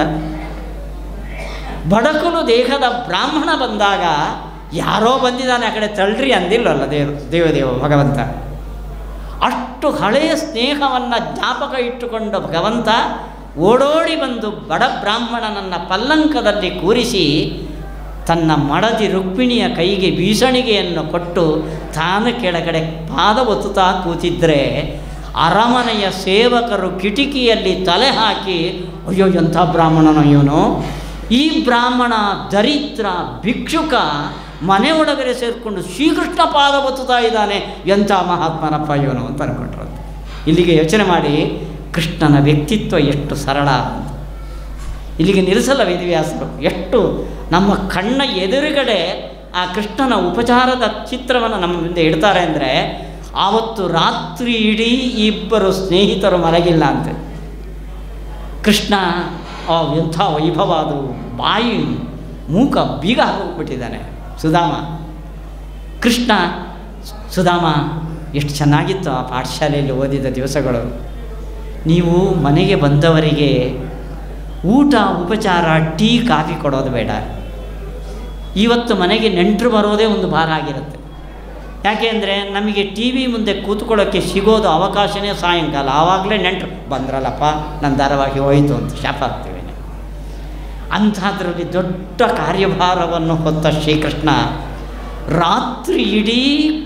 ಬಡಕಲು ದೇಹದ ಬ್ರಾಹ್ಮಣ ಬಂದಾಗ ಯಾರೋ ಬಂದಿದ್ದಾನೆ ಆ ಕಡೆ ತಳ್ಳ್ರಿ ಅಂದಿಲ್ಲಲ್ಲ ದೇವ ದೇವದೇವ ಭಗವಂತ ಅಷ್ಟು ಹಳೆಯ ಸ್ನೇಹವನ್ನು ಜ್ಞಾಪಕ ಇಟ್ಟುಕೊಂಡ ಭಗವಂತ ಓಡೋಡಿ ಬಂದು ಬಡ ಬ್ರಾಹ್ಮಣನನ್ನು ಪಲ್ಲಂಕದಲ್ಲಿ ಕೂರಿಸಿ ತನ್ನ ಮಡದಿ ರುಕ್ಮಿಣಿಯ ಕೈಗೆ ಬೀಸಣಿಗೆಯನ್ನು ಕೊಟ್ಟು ತಾನು ಕೆಳಗಡೆ ಪಾದ ಒತ್ತುತ್ತಾ ಕೂತಿದ್ದರೆ ಅರಮನೆಯ ಸೇವಕರು ಕಿಟಕಿಯಲ್ಲಿ ತಲೆ ಹಾಕಿ ಅಯ್ಯೋ ಎಂಥ ಬ್ರಾಹ್ಮಣನೋ ಇವನು ಈ ಬ್ರಾಹ್ಮಣ ದರಿದ್ರ ಭಿಕ್ಷುಕ ಮನೆ ಒಳಗಡೆ ಸೇರಿಕೊಂಡು ಶ್ರೀಕೃಷ್ಣ ಪಾದ ಒತ್ತುತ್ತಾ ಇದ್ದಾನೆ ಎಂಥ ಮಹಾತ್ಮನಪ್ಪ ಇವನು ಅಂತ ಅನ್ಕೊಂಡ್ರಂತೆ ಇಲ್ಲಿಗೆ ಯೋಚನೆ ಮಾಡಿ ಕೃಷ್ಣನ ವ್ಯಕ್ತಿತ್ವ ಎಷ್ಟು ಸರಳ ಅಂತ ಇಲ್ಲಿಗೆ ನಿಲ್ಲಿಸಲ್ಲ ವೇದವ್ಯಾಸರು ಎಷ್ಟು ನಮ್ಮ ಕಣ್ಣ ಎದುರುಗಡೆ ಆ ಕೃಷ್ಣನ ಉಪಚಾರದ ಚಿತ್ರವನ್ನು ನಮ್ಮ ಮುಂದೆ ಇಡ್ತಾರೆ ಅಂದರೆ ಆವತ್ತು ರಾತ್ರಿ ಇಡೀ ಇಬ್ಬರು ಸ್ನೇಹಿತರು ಮಲಗಿಲ್ಲ ಅಂತೆ ಕೃಷ್ಣ ಆ ಎಂಥ ವೈಭವ ಅದು ಬಾಯಿ ಮೂಕ ಬೀಗ ಹಾಕೋಗ್ಬಿಟ್ಟಿದ್ದಾನೆ ಸುಧಾಮ ಕೃಷ್ಣ ಸುಧಾಮ ಎಷ್ಟು ಚೆನ್ನಾಗಿತ್ತು ಆ ಪಾಠಶಾಲೆಯಲ್ಲಿ ಓದಿದ ದಿವಸಗಳು ನೀವು ಮನೆಗೆ ಬಂದವರಿಗೆ ಊಟ ಉಪಚಾರ ಟೀ ಕಾಫಿ ಕೊಡೋದು ಬೇಡ ಇವತ್ತು ಮನೆಗೆ ನೆಂಟರು ಬರೋದೇ ಒಂದು ಭಾರ ಆಗಿರುತ್ತೆ ಯಾಕೆ ಅಂದರೆ ನಮಗೆ ಟಿ ವಿ ಮುಂದೆ ಕೂತ್ಕೊಳ್ಳೋಕ್ಕೆ ಸಿಗೋದು ಅವಕಾಶನೇ ಸಾಯಂಕಾಲ ಆವಾಗಲೇ ನೆಂಟರು ಬಂದ್ರಲ್ಲಪ್ಪ ನನ್ನ ಧಾರಾವಾಹಿ ಹೋಯಿತು ಅಂತ ಶಾಪ ಆಗ್ತೀವಿ ಅಂಥದ್ರಲ್ಲಿ ದೊಡ್ಡ ಕಾರ್ಯಭಾರವನ್ನು ಹೊತ್ತ ಶ್ರೀಕೃಷ್ಣ ರಾತ್ರಿ ಇಡೀ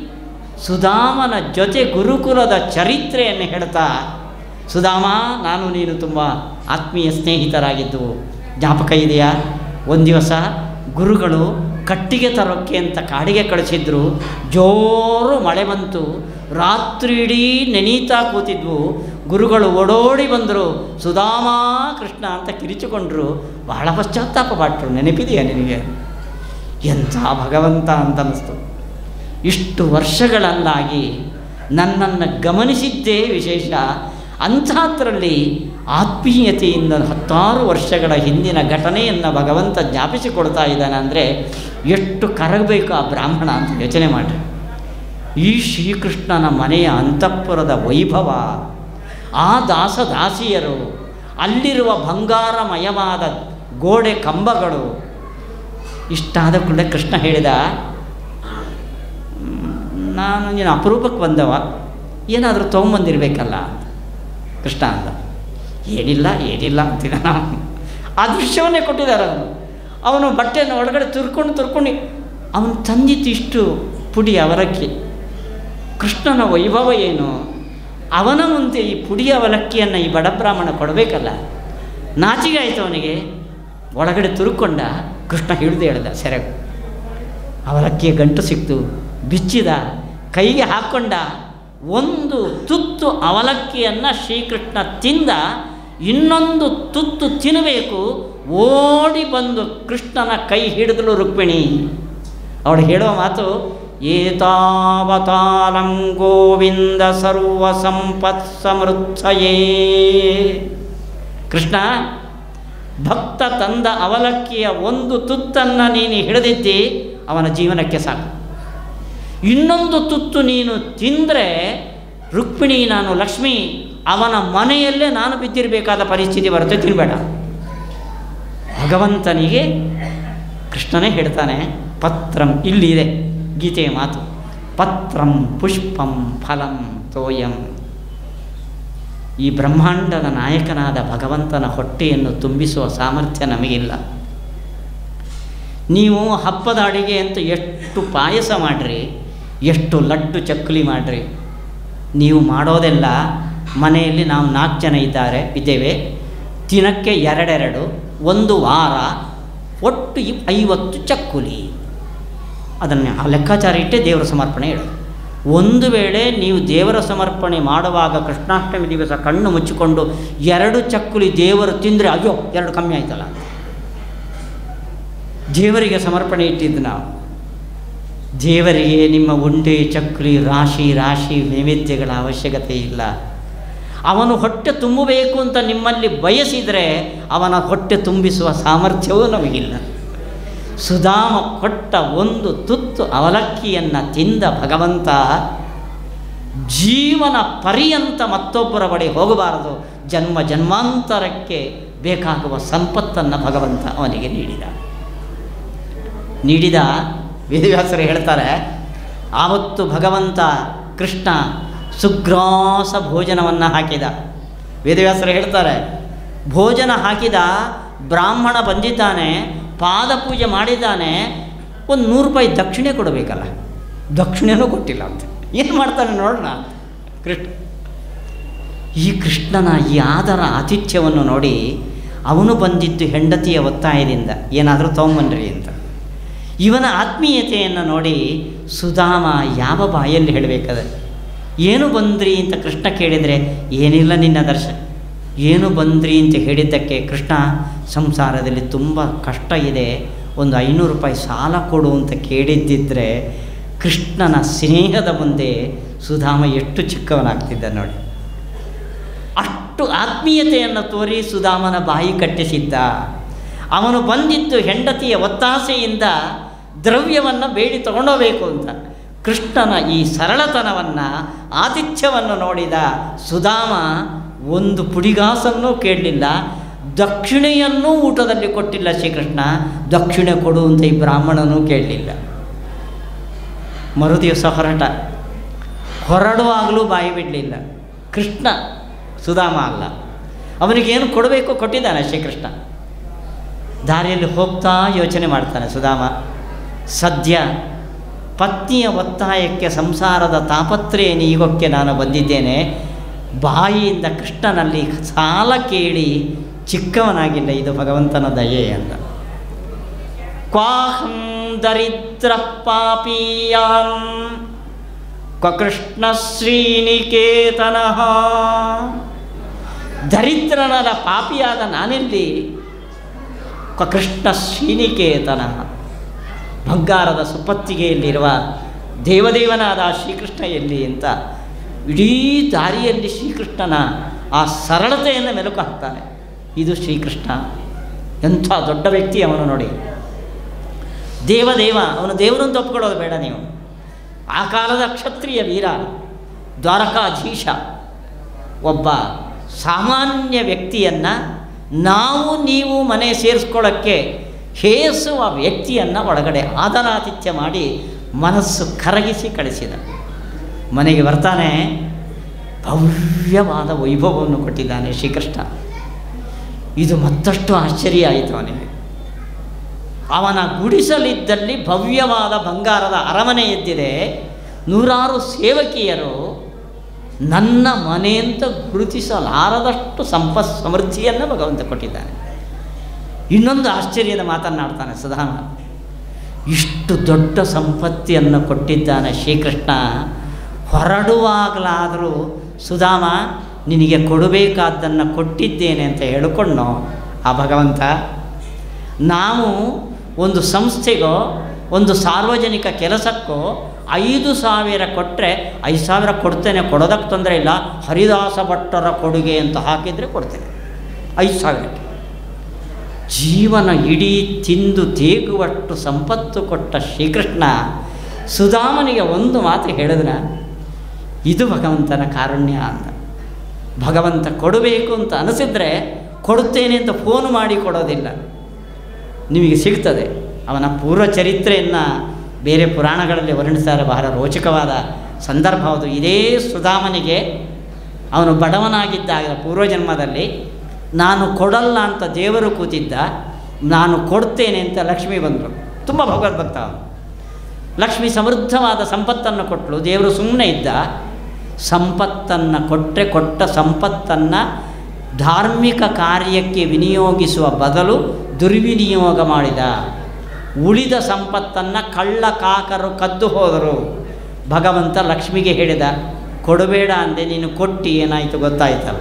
ಸುಧಾಮನ ಜೊತೆ ಗುರುಕುಲದ ಚರಿತ್ರೆಯನ್ನು ಹೇಳ್ತಾ ಸುಧಾಮ ನಾನು ನೀನು ತುಂಬ ಆತ್ಮೀಯ ಸ್ನೇಹಿತರಾಗಿದ್ದು ಜ್ಞಾಪಕ ಇದೆಯಾ ಒಂದು ದಿವಸ ಗುರುಗಳು ಕಟ್ಟಿಗೆ ತರೋಕ್ಕೆ ಅಂತ ಕಾಡಿಗೆ ಕಳಿಸಿದ್ರು ಜೋರು ಮಳೆ ಬಂತು ರಾತ್ರಿ ಇಡೀ ನೆನೀತಾ ಕೂತಿದ್ವು ಗುರುಗಳು ಓಡೋಡಿ ಬಂದರು ಸುಧಾಮ ಕೃಷ್ಣ ಅಂತ ಕಿರಿಚಿಕೊಂಡ್ರು ಬಹಳ ಪಶ್ಚಾತ್ತಾಪ ಪಟ್ಟರು ನೆನಪಿದೆಯಾ ನಿನಗೆ ಎಂಥ ಭಗವಂತ ಅಂತ ಅನ್ನಿಸ್ತು ಇಷ್ಟು ವರ್ಷಗಳಲ್ಲಾಗಿ ನನ್ನನ್ನು ಗಮನಿಸಿದ್ದೇ ವಿಶೇಷ ಅಂಥದ್ರಲ್ಲಿ ಆತ್ಮೀಯತೆಯಿಂದ ಹತ್ತಾರು ವರ್ಷಗಳ ಹಿಂದಿನ ಘಟನೆಯನ್ನು ಭಗವಂತ ಜ್ಞಾಪಿಸಿಕೊಡ್ತಾ ಇದ್ದಾನೆ ಅಂದರೆ ಎಷ್ಟು ಕರಗಬೇಕು ಆ ಬ್ರಾಹ್ಮಣ ಅಂತ ಯೋಚನೆ ಮಾಡಿರಿ ಈ ಶ್ರೀಕೃಷ್ಣನ ಮನೆಯ ಅಂತಃಪುರದ ವೈಭವ ಆ ದಾಸ ದಾಸಿಯರು ಅಲ್ಲಿರುವ ಬಂಗಾರಮಯವಾದ ಗೋಡೆ ಕಂಬಗಳು ಇಷ್ಟಾದ ಕೂಡಲೇ ಕೃಷ್ಣ ಹೇಳಿದ ನಾನು ನೀನು ಅಪರೂಪಕ್ಕೆ ಬಂದವ ಏನಾದರೂ ತೊಗೊಂಬಂದಿರಬೇಕಲ್ಲ ಕೃಷ್ಣ ಅಂದ ಏನಿಲ್ಲ ಏನಿಲ್ಲ ಅಂತಿದ್ದ ನಾವು ಆ ದೃಶ್ಯವನ್ನೇ ಕೊಟ್ಟಿದ್ದಾರೆ ಅವನು ಅವನು ಬಟ್ಟೆಯನ್ನು ಒಳಗಡೆ ತುರ್ಕೊಂಡು ತುರ್ಕೊಂಡು ಅವನು ತಂದಿತ್ತಿಷ್ಟು ಪುಡಿ ಅವಲಕ್ಕಿ ಕೃಷ್ಣನ ವೈಭವ ಏನು ಅವನ ಮುಂದೆ ಈ ಪುಡಿ ಅವಲಕ್ಕಿಯನ್ನು ಈ ಬಡ ಬ್ರಾಹ್ಮಣ ಕೊಡಬೇಕಲ್ಲ ನಾಚಿಗೆ ಆಯಿತು ಅವನಿಗೆ ಒಳಗಡೆ ತುರುಕೊಂಡ ಕೃಷ್ಣ ಹಿಡಿದು ಹೇಳ್ದ ಸೆರೆಗು ಅವಲಕ್ಕಿಯ ಗಂಟು ಸಿಕ್ತು ಬಿಚ್ಚಿದ ಕೈಗೆ ಹಾಕ್ಕೊಂಡ ಒಂದು ತುತ್ತು ಅವಲಕ್ಕಿಯನ್ನು ಶ್ರೀಕೃಷ್ಣ ತಿಂದ ಇನ್ನೊಂದು ತುತ್ತು ತಿನ್ನಬೇಕು ಓಡಿ ಬಂದು ಕೃಷ್ಣನ ಕೈ ಹಿಡಿದಳು ರುಕ್ಮಿಣಿ ಅವಳು ಹೇಳೋ ಮಾತು ಏತಾವತಾಲಂ ಗೋವಿಂದ ಸರ್ವ ಸಂಪತ್ ಸಮೃದ್ಧಯೇ ಕೃಷ್ಣ ಭಕ್ತ ತಂದ ಅವಲಕ್ಕಿಯ ಒಂದು ತುತ್ತನ್ನು ನೀನು ಹಿಡಿದಿದ್ದಿ ಅವನ ಜೀವನಕ್ಕೆ ಸಾಕು ಇನ್ನೊಂದು ತುತ್ತು ನೀನು ತಿಂದರೆ ರುಕ್ಮಿಣಿ ನಾನು ಲಕ್ಷ್ಮಿ ಅವನ ಮನೆಯಲ್ಲೇ ನಾನು ಬಿದ್ದಿರಬೇಕಾದ ಪರಿಸ್ಥಿತಿ ಬರುತ್ತೆ ತಿನ್ನಬೇಡ ಭಗವಂತನಿಗೆ ಕೃಷ್ಣನೇ ಹೇಳ್ತಾನೆ ಪತ್ರಂ ಇಲ್ಲಿದೆ ಗೀತೆಯ ಮಾತು ಪತ್ರಂ ಪುಷ್ಪಂ ಫಲಂ ತೋಯಂ ಈ ಬ್ರಹ್ಮಾಂಡದ ನಾಯಕನಾದ ಭಗವಂತನ ಹೊಟ್ಟೆಯನ್ನು ತುಂಬಿಸುವ ಸಾಮರ್ಥ್ಯ ನಮಗಿಲ್ಲ ನೀವು ಹಬ್ಬದ ಅಡಿಗೆ ಅಂತ ಎಷ್ಟು ಪಾಯಸ ಮಾಡಿರಿ ಎಷ್ಟು ಲಡ್ಡು ಚಕ್ಕಲಿ ಮಾಡಿರಿ ನೀವು ಮಾಡೋದೆಲ್ಲ ಮನೆಯಲ್ಲಿ ನಾವು ನಾಲ್ಕು ಜನ ಇದ್ದಾರೆ ಇದ್ದೇವೆ ದಿನಕ್ಕೆ ಎರಡೆರಡು ಒಂದು ವಾರ ಒಟ್ಟು ಇಪ್ ಐವತ್ತು ಚಕ್ಕುಲಿ ಅದನ್ನು ಆ ಲೆಕ್ಕಾಚಾರ ಇಟ್ಟೇ ದೇವರ ಸಮರ್ಪಣೆ ಹೇಳು ಒಂದು ವೇಳೆ ನೀವು ದೇವರ ಸಮರ್ಪಣೆ ಮಾಡುವಾಗ ಕೃಷ್ಣಾಷ್ಟಮಿ ದಿವಸ ಕಣ್ಣು ಮುಚ್ಚಿಕೊಂಡು ಎರಡು ಚಕ್ಕುಲಿ ದೇವರು ತಿಂದರೆ ಅಯ್ಯೋ ಎರಡು ಕಮ್ಮಿ ಆಯ್ತಲ್ಲ ದೇವರಿಗೆ ಸಮರ್ಪಣೆ ಇಟ್ಟಿದ್ದು ನಾವು ದೇವರಿಗೆ ನಿಮ್ಮ ಉಂಡೆ ಚಕ್ಕುಲಿ ರಾಶಿ ರಾಶಿ ನೈವೇದ್ಯಗಳ ಅವಶ್ಯಕತೆ ಇಲ್ಲ ಅವನು ಹೊಟ್ಟೆ ತುಂಬಬೇಕು ಅಂತ ನಿಮ್ಮಲ್ಲಿ ಬಯಸಿದರೆ ಅವನ ಹೊಟ್ಟೆ ತುಂಬಿಸುವ ಸಾಮರ್ಥ್ಯವೂ ನಮಗಿಲ್ಲ ಸುಧಾಮ ಕೊಟ್ಟ ಒಂದು ತುತ್ತು ಅವಲಕ್ಕಿಯನ್ನು ತಿಂದ ಭಗವಂತ ಜೀವನ ಪರ್ಯಂತ ಮತ್ತೊಬ್ಬರ ಬಳಿ ಹೋಗಬಾರದು ಜನ್ಮ ಜನ್ಮಾಂತರಕ್ಕೆ ಬೇಕಾಗುವ ಸಂಪತ್ತನ್ನು ಭಗವಂತ ಅವನಿಗೆ ನೀಡಿದ ನೀಡಿದ ವೇದವ್ಯಾಸರು ಹೇಳ್ತಾರೆ ಆವತ್ತು ಭಗವಂತ ಕೃಷ್ಣ ಸುಗ್ರಾಸ ಭೋಜನವನ್ನು ಹಾಕಿದ ವೇದವ್ಯಾಸರು ಹೇಳ್ತಾರೆ ಭೋಜನ ಹಾಕಿದ ಬ್ರಾಹ್ಮಣ ಬಂದಿದ್ದಾನೆ ಪಾದ ಪೂಜೆ ಮಾಡಿದ್ದಾನೆ ಒಂದು ನೂರು ರೂಪಾಯಿ ದಕ್ಷಿಣೆ ಕೊಡಬೇಕಲ್ಲ ದಕ್ಷಿಣೆನೂ ಕೊಟ್ಟಿಲ್ಲ ಅಂತ ಏನು ಮಾಡ್ತಾನೆ ನೋಡೋಣ ಕೃಷ್ಣ ಈ ಕೃಷ್ಣನ ಈ ಆದರ ಆತಿಥ್ಯವನ್ನು ನೋಡಿ ಅವನು ಬಂದಿದ್ದು ಹೆಂಡತಿಯ ಒತ್ತಾಯದಿಂದ ಏನಾದರೂ ತೊಗೊಂಬನ್ರಿ ಅಂತ ಇವನ ಆತ್ಮೀಯತೆಯನ್ನು ನೋಡಿ ಸುಧಾಮ ಯಾವ ಬಾಯಲ್ಲಿ ಹೇಳಬೇಕಾದ್ರೆ ಏನು ಬಂದ್ರಿ ಅಂತ ಕೃಷ್ಣ ಕೇಳಿದರೆ ಏನಿಲ್ಲ ನಿನ್ನ ದರ್ಶನ ಏನು ಬಂದ್ರಿ ಅಂತ ಹೇಳಿದ್ದಕ್ಕೆ ಕೃಷ್ಣ ಸಂಸಾರದಲ್ಲಿ ತುಂಬ ಕಷ್ಟ ಇದೆ ಒಂದು ಐನೂರು ರೂಪಾಯಿ ಸಾಲ ಕೊಡು ಅಂತ ಕೇಳಿದ್ದಿದ್ರೆ ಕೃಷ್ಣನ ಸ್ನೇಹದ ಮುಂದೆ ಸುಧಾಮ ಎಷ್ಟು ಚಿಕ್ಕವನಾಗ್ತಿದ್ದ ನೋಡಿ ಅಷ್ಟು ಆತ್ಮೀಯತೆಯನ್ನು ತೋರಿ ಸುಧಾಮನ ಬಾಯಿ ಕಟ್ಟಿಸಿದ್ದ ಅವನು ಬಂದಿದ್ದು ಹೆಂಡತಿಯ ಒತ್ತಾಸೆಯಿಂದ ದ್ರವ್ಯವನ್ನು ಬೇಡಿ ತಗೊಂಡೋಗ್ಬೇಕು ಅಂತ ಕೃಷ್ಣನ ಈ ಸರಳತನವನ್ನು ಆತಿಥ್ಯವನ್ನು ನೋಡಿದ ಸುಧಾಮ ಒಂದು ಪುಡಿಗಾಸನ್ನೂ ಕೇಳಲಿಲ್ಲ ದಕ್ಷಿಣೆಯನ್ನೂ ಊಟದಲ್ಲಿ ಕೊಟ್ಟಿಲ್ಲ ಶ್ರೀಕೃಷ್ಣ ದಕ್ಷಿಣೆ ಕೊಡು ಅಂತ ಈ ಬ್ರಾಹ್ಮಣನೂ ಕೇಳಲಿಲ್ಲ ಮರುದಿವಸ ಹೊರಟ ಹೊರಡುವಾಗಲೂ ಬಾಯಿ ಬಿಡಲಿಲ್ಲ ಕೃಷ್ಣ ಸುಧಾಮ ಅಲ್ಲ ಅವನಿಗೇನು ಕೊಡಬೇಕು ಕೊಟ್ಟಿದ್ದಾನೆ ಶ್ರೀಕೃಷ್ಣ ದಾರಿಯಲ್ಲಿ ಹೋಗ್ತಾ ಯೋಚನೆ ಮಾಡ್ತಾನೆ ಸುಧಾಮ ಸದ್ಯ ಪತ್ನಿಯ ಒತ್ತಾಯಕ್ಕೆ ಸಂಸಾರದ ತಾಪತ್ರೆಯ ನೀಗೋಕ್ಕೆ ನಾನು ಬಂದಿದ್ದೇನೆ ಬಾಯಿಯಿಂದ ಕೃಷ್ಣನಲ್ಲಿ ಸಾಲ ಕೇಳಿ ಚಿಕ್ಕವನಾಗಿಲ್ಲ ಇದು ಭಗವಂತನ ದಯೆ ಅಂತ ಕ್ವಾಹಂ ದರಿದ್ರ ಪಾಪೀಯಾಂ ಕ್ವ ಕೃಷ್ಣ ಶ್ರೀನಿಕೇತನಃ ದರಿದ್ರನರ ಪಾಪಿಯಾದ ನಾನೆಲ್ಲಿ ಕ್ವ ಕೃಷ್ಣ ಶ್ರೀನಿಕೇತನಃ ಬಂಗಾರದ ಸುಪ್ಪತ್ತಿಗೆಯಲ್ಲಿರುವ ದೇವದೇವನಾದ ಶ್ರೀಕೃಷ್ಣ ಎಲ್ಲಿ ಅಂತ ಇಡೀ ದಾರಿಯಲ್ಲಿ ಶ್ರೀಕೃಷ್ಣನ ಆ ಸರಳತೆಯನ್ನು ಮೆಲುಕು ಹಾಕ್ತಾನೆ ಇದು ಶ್ರೀಕೃಷ್ಣ ಎಂಥ ದೊಡ್ಡ ವ್ಯಕ್ತಿ ಅವನು ನೋಡಿ ದೇವದೇವ ಅವನು ದೇವರು ಅಂತ ಒಪ್ಕೊಳ್ಳೋದು ಬೇಡ ನೀವು ಆ ಕಾಲದ ಕ್ಷತ್ರಿಯ ವೀರ ದ್ವಾರಕಾಧೀಶ ಒಬ್ಬ ಸಾಮಾನ್ಯ ವ್ಯಕ್ತಿಯನ್ನು ನಾವು ನೀವು ಮನೆ ಸೇರಿಸ್ಕೊಳ್ಳೋಕ್ಕೆ ಹೇಸುವ ವ್ಯಕ್ತಿಯನ್ನು ಒಳಗಡೆ ಆದರಾತಿಥ್ಯ ಮಾಡಿ ಮನಸ್ಸು ಕರಗಿಸಿ ಕಳಿಸಿದ ಮನೆಗೆ ಬರ್ತಾನೆ ಭವ್ಯವಾದ ವೈಭವವನ್ನು ಕೊಟ್ಟಿದ್ದಾನೆ ಶ್ರೀಕೃಷ್ಣ ಇದು ಮತ್ತಷ್ಟು ಆಶ್ಚರ್ಯ ಆಯಿತು ಅವನಿಗೆ ಅವನ ಗುಡಿಸಲಿದ್ದಲ್ಲಿ ಭವ್ಯವಾದ ಬಂಗಾರದ ಅರಮನೆ ಎದ್ದಿದೆ ನೂರಾರು ಸೇವಕಿಯರು ನನ್ನ ಮನೆ ಅಂತ ಗುರುತಿಸಲಾರದಷ್ಟು ಸಂಪತ್ ಸಮೃದ್ಧಿಯನ್ನು ಭಗವಂತ ಕೊಟ್ಟಿದ್ದಾನೆ ಇನ್ನೊಂದು ಆಶ್ಚರ್ಯದ ಮಾತನ್ನಾಡ್ತಾನೆ ಸುಧಾಮ ಇಷ್ಟು ದೊಡ್ಡ ಸಂಪತ್ತಿಯನ್ನು ಕೊಟ್ಟಿದ್ದಾನೆ ಶ್ರೀಕೃಷ್ಣ ಹೊರಡುವಾಗಲಾದರೂ ಸುಧಾಮ ನಿನಗೆ ಕೊಡಬೇಕಾದ್ದನ್ನು ಕೊಟ್ಟಿದ್ದೇನೆ ಅಂತ ಹೇಳಿಕೊಂಡು ಆ ಭಗವಂತ ನಾವು ಒಂದು ಸಂಸ್ಥೆಗೋ ಒಂದು ಸಾರ್ವಜನಿಕ ಕೆಲಸಕ್ಕೋ ಐದು ಸಾವಿರ ಕೊಟ್ಟರೆ ಐದು ಸಾವಿರ ಕೊಡ್ತೇನೆ ಕೊಡೋದಕ್ಕೆ ತೊಂದರೆ ಇಲ್ಲ ಹರಿದಾಸ ಭಟ್ಟರ ಕೊಡುಗೆ ಅಂತ ಹಾಕಿದರೆ ಕೊಡ್ತೇನೆ ಐದು ಸಾವಿರಕ್ಕೆ ಜೀವನ ಇಡೀ ತಿಂದು ತೇಗುವಷ್ಟು ಸಂಪತ್ತು ಕೊಟ್ಟ ಶ್ರೀಕೃಷ್ಣ ಸುಧಾಮನಿಗೆ ಒಂದು ಮಾತು ಹೇಳಿದ್ರೆ ಇದು ಭಗವಂತನ ಕಾರುಣ್ಯ ಅಂತ ಭಗವಂತ ಕೊಡಬೇಕು ಅಂತ ಅನಿಸಿದ್ರೆ ಕೊಡುತ್ತೇನೆ ಅಂತ ಫೋನ್ ಮಾಡಿ ಕೊಡೋದಿಲ್ಲ ನಿಮಗೆ ಸಿಗ್ತದೆ ಅವನ ಪೂರ್ವ ಚರಿತ್ರೆಯನ್ನು ಬೇರೆ ಪುರಾಣಗಳಲ್ಲಿ ವರ್ಣಿಸ್ತಾರೆ ಬಹಳ ರೋಚಕವಾದ ಸಂದರ್ಭ ಅದು ಇದೇ ಸುಧಾಮನಿಗೆ ಅವನು ಬಡವನಾಗಿದ್ದಾಗ ಪೂರ್ವಜನ್ಮದಲ್ಲಿ ನಾನು ಕೊಡಲ್ಲ ಅಂತ ದೇವರು ಕೂತಿದ್ದ ನಾನು ಕೊಡ್ತೇನೆ ಅಂತ ಲಕ್ಷ್ಮಿ ಬಂದರು ತುಂಬ ಭಗವದ್ಭಕ್ತ ಅವನು ಲಕ್ಷ್ಮಿ ಸಮೃದ್ಧವಾದ ಸಂಪತ್ತನ್ನು ಕೊಟ್ಟಳು ದೇವರು ಸುಮ್ಮನೆ ಇದ್ದ ಸಂಪತ್ತನ್ನು ಕೊಟ್ಟರೆ ಕೊಟ್ಟ ಸಂಪತ್ತನ್ನು ಧಾರ್ಮಿಕ ಕಾರ್ಯಕ್ಕೆ ವಿನಿಯೋಗಿಸುವ ಬದಲು ದುರ್ವಿನಿಯೋಗ ಮಾಡಿದ ಉಳಿದ ಸಂಪತ್ತನ್ನು ಕಳ್ಳ ಕಾಕರು ಕದ್ದು ಹೋದರು ಭಗವಂತ ಲಕ್ಷ್ಮಿಗೆ ಹೇಳಿದ ಕೊಡಬೇಡ ಅಂದೆ ನೀನು ಕೊಟ್ಟು ಏನಾಯಿತು ಗೊತ್ತಾಯ್ತಲ್ಲ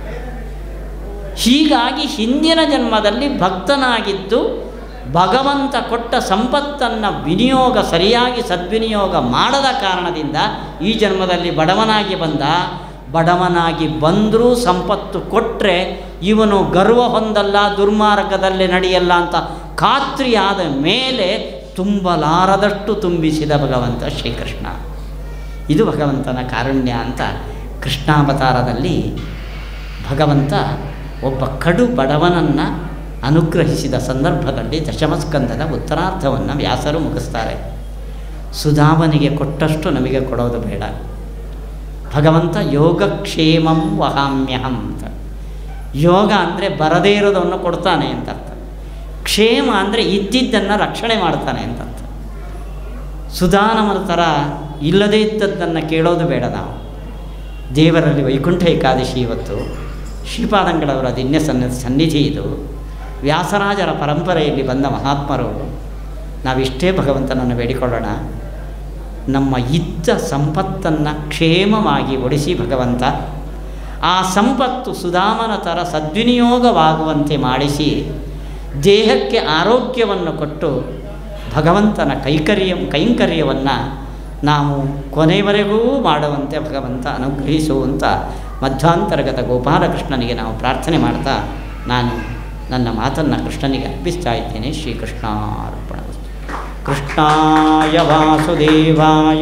ಹೀಗಾಗಿ ಹಿಂದಿನ ಜನ್ಮದಲ್ಲಿ ಭಕ್ತನಾಗಿದ್ದು ಭಗವಂತ ಕೊಟ್ಟ ಸಂಪತ್ತನ್ನು ವಿನಿಯೋಗ ಸರಿಯಾಗಿ ಸದ್ವಿನಿಯೋಗ ಮಾಡದ ಕಾರಣದಿಂದ ಈ ಜನ್ಮದಲ್ಲಿ ಬಡವನಾಗಿ ಬಂದ ಬಡವನಾಗಿ ಬಂದರೂ ಸಂಪತ್ತು ಕೊಟ್ಟರೆ ಇವನು ಗರ್ವ ಹೊಂದಲ್ಲ ದುರ್ಮಾರ್ಗದಲ್ಲಿ ನಡೆಯಲ್ಲ ಅಂತ ಖಾತ್ರಿಯಾದ ಮೇಲೆ ತುಂಬಲಾರದಷ್ಟು ತುಂಬಿಸಿದ ಭಗವಂತ ಶ್ರೀಕೃಷ್ಣ ಇದು ಭಗವಂತನ ಕಾರುಣ್ಯ ಅಂತ ಕೃಷ್ಣಾವತಾರದಲ್ಲಿ ಭಗವಂತ ಒಬ್ಬ ಕಡು ಬಡವನನ್ನು ಅನುಗ್ರಹಿಸಿದ ಸಂದರ್ಭದಲ್ಲಿ ದಶಮಸ್ಕಂದದ ಉತ್ತರಾರ್ಧವನ್ನು ವ್ಯಾಸರು ಮುಗಿಸ್ತಾರೆ ಸುಧಾಮನಿಗೆ ಕೊಟ್ಟಷ್ಟು ನಮಗೆ ಕೊಡೋದು ಬೇಡ ಭಗವಂತ ಯೋಗಕ್ಷೇಮಂ ವಹಾಮ್ಯಹಂ ಅಂತ ಯೋಗ ಅಂದರೆ ಬರದೇ ಇರೋದನ್ನು ಕೊಡ್ತಾನೆ ಅಂತ ಅರ್ಥ ಕ್ಷೇಮ ಅಂದರೆ ಇದ್ದಿದ್ದನ್ನು ರಕ್ಷಣೆ ಮಾಡ್ತಾನೆ ಅಂತ ಅರ್ಥ ಸುಧಾನಮನ ಥರ ಇಲ್ಲದೇ ಇದ್ದದ್ದನ್ನು ಕೇಳೋದು ಬೇಡ ನಾವು ದೇವರಲ್ಲಿ ವೈಕುಂಠ ಏಕಾದಶಿ ಇವತ್ತು ಶ್ರೀಪಾದಂಗಳವರ ದಿನ್ಯ ಸನ್ನ ಸನ್ನಿಧಿ ಇದು ವ್ಯಾಸರಾಜರ ಪರಂಪರೆಯಲ್ಲಿ ಬಂದ ಮಹಾತ್ಮರು ನಾವಿಷ್ಟೇ ಭಗವಂತನನ್ನು ಬೇಡಿಕೊಳ್ಳೋಣ ನಮ್ಮ ಇದ್ದ ಸಂಪತ್ತನ್ನು ಕ್ಷೇಮವಾಗಿ ಒಡಿಸಿ ಭಗವಂತ ಆ ಸಂಪತ್ತು ಸುಧಾಮನ ಥರ ಸದ್ವಿನಿಯೋಗವಾಗುವಂತೆ ಮಾಡಿಸಿ ದೇಹಕ್ಕೆ ಆರೋಗ್ಯವನ್ನು ಕೊಟ್ಟು ಭಗವಂತನ ಕೈಕರ್ಯ ಕೈಂಕರ್ಯವನ್ನು ನಾವು ಕೊನೆಯವರೆಗೂ ಮಾಡುವಂತೆ ಭಗವಂತ ಅನುಗ್ರಹಿಸುವಂಥ ಮಧ್ವಾಂತರ್ಗತ ಗೋಪಾಲಕೃಷ್ಣನಿಗೆ ನಾವು ಪ್ರಾರ್ಥನೆ ಮಾಡ್ತಾ ನಾನು ನನ್ನ ಮಾತನ್ನು ಕೃಷ್ಣನಿಗೆ ಅರ್ಪಿಸ್ತಾ ಇದ್ದೇನೆ ಶ್ರೀಕೃಷ್ಣಾರ್ಪಣ ಕೃಷ್ಣಾಯ ವಾಸುದೇವಾಯ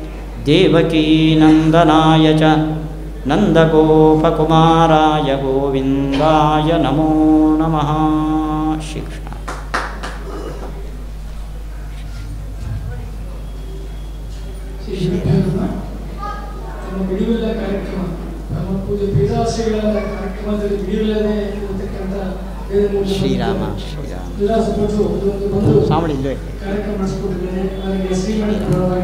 ದೇವಕೀನಂದನಾಯ ಚ ನಂದಗೋಪಕುಮಾರಾಯ ಗೋವಿಂದಾಯ ನಮೋ ನಮಃ ಶ್ರೀಕೃಷ್ಣ ಶ್ರೀ ಶ್ರೀಧರನ ತಮ್ಮ ಬಿಡುವಿಲ್ಲ ಕಾರ್ಯಕ್ರಮ ನಮ್ಮ ಪೂಜೆ ಪೀಠಾಶ್ರೀಗಳ ಕಾರ್ಯಕ್ರಮದಲ್ಲಿ ಬಿಡುವಿಲ್ಲದೆ ಇರತಕ್ಕಂಥ ವೇದಮೂರ್ತಿ ಶ್ರೀರಾಮ ಶ್ರೀರಾಮ ವಿಲಾಸಪಟ್ಟು ಒಂದು ಬಂದು ಸಾವಳಿ ಇಲ್ಲೇ ಕಾರ್ಯಕ್ರಮ ನಡೆಸಿಕೊಟ್ಟಿದ್ದಾರೆ ಅವರಿಗೆ ಶ್ರೀಮಠ ಪರವಾಗಿ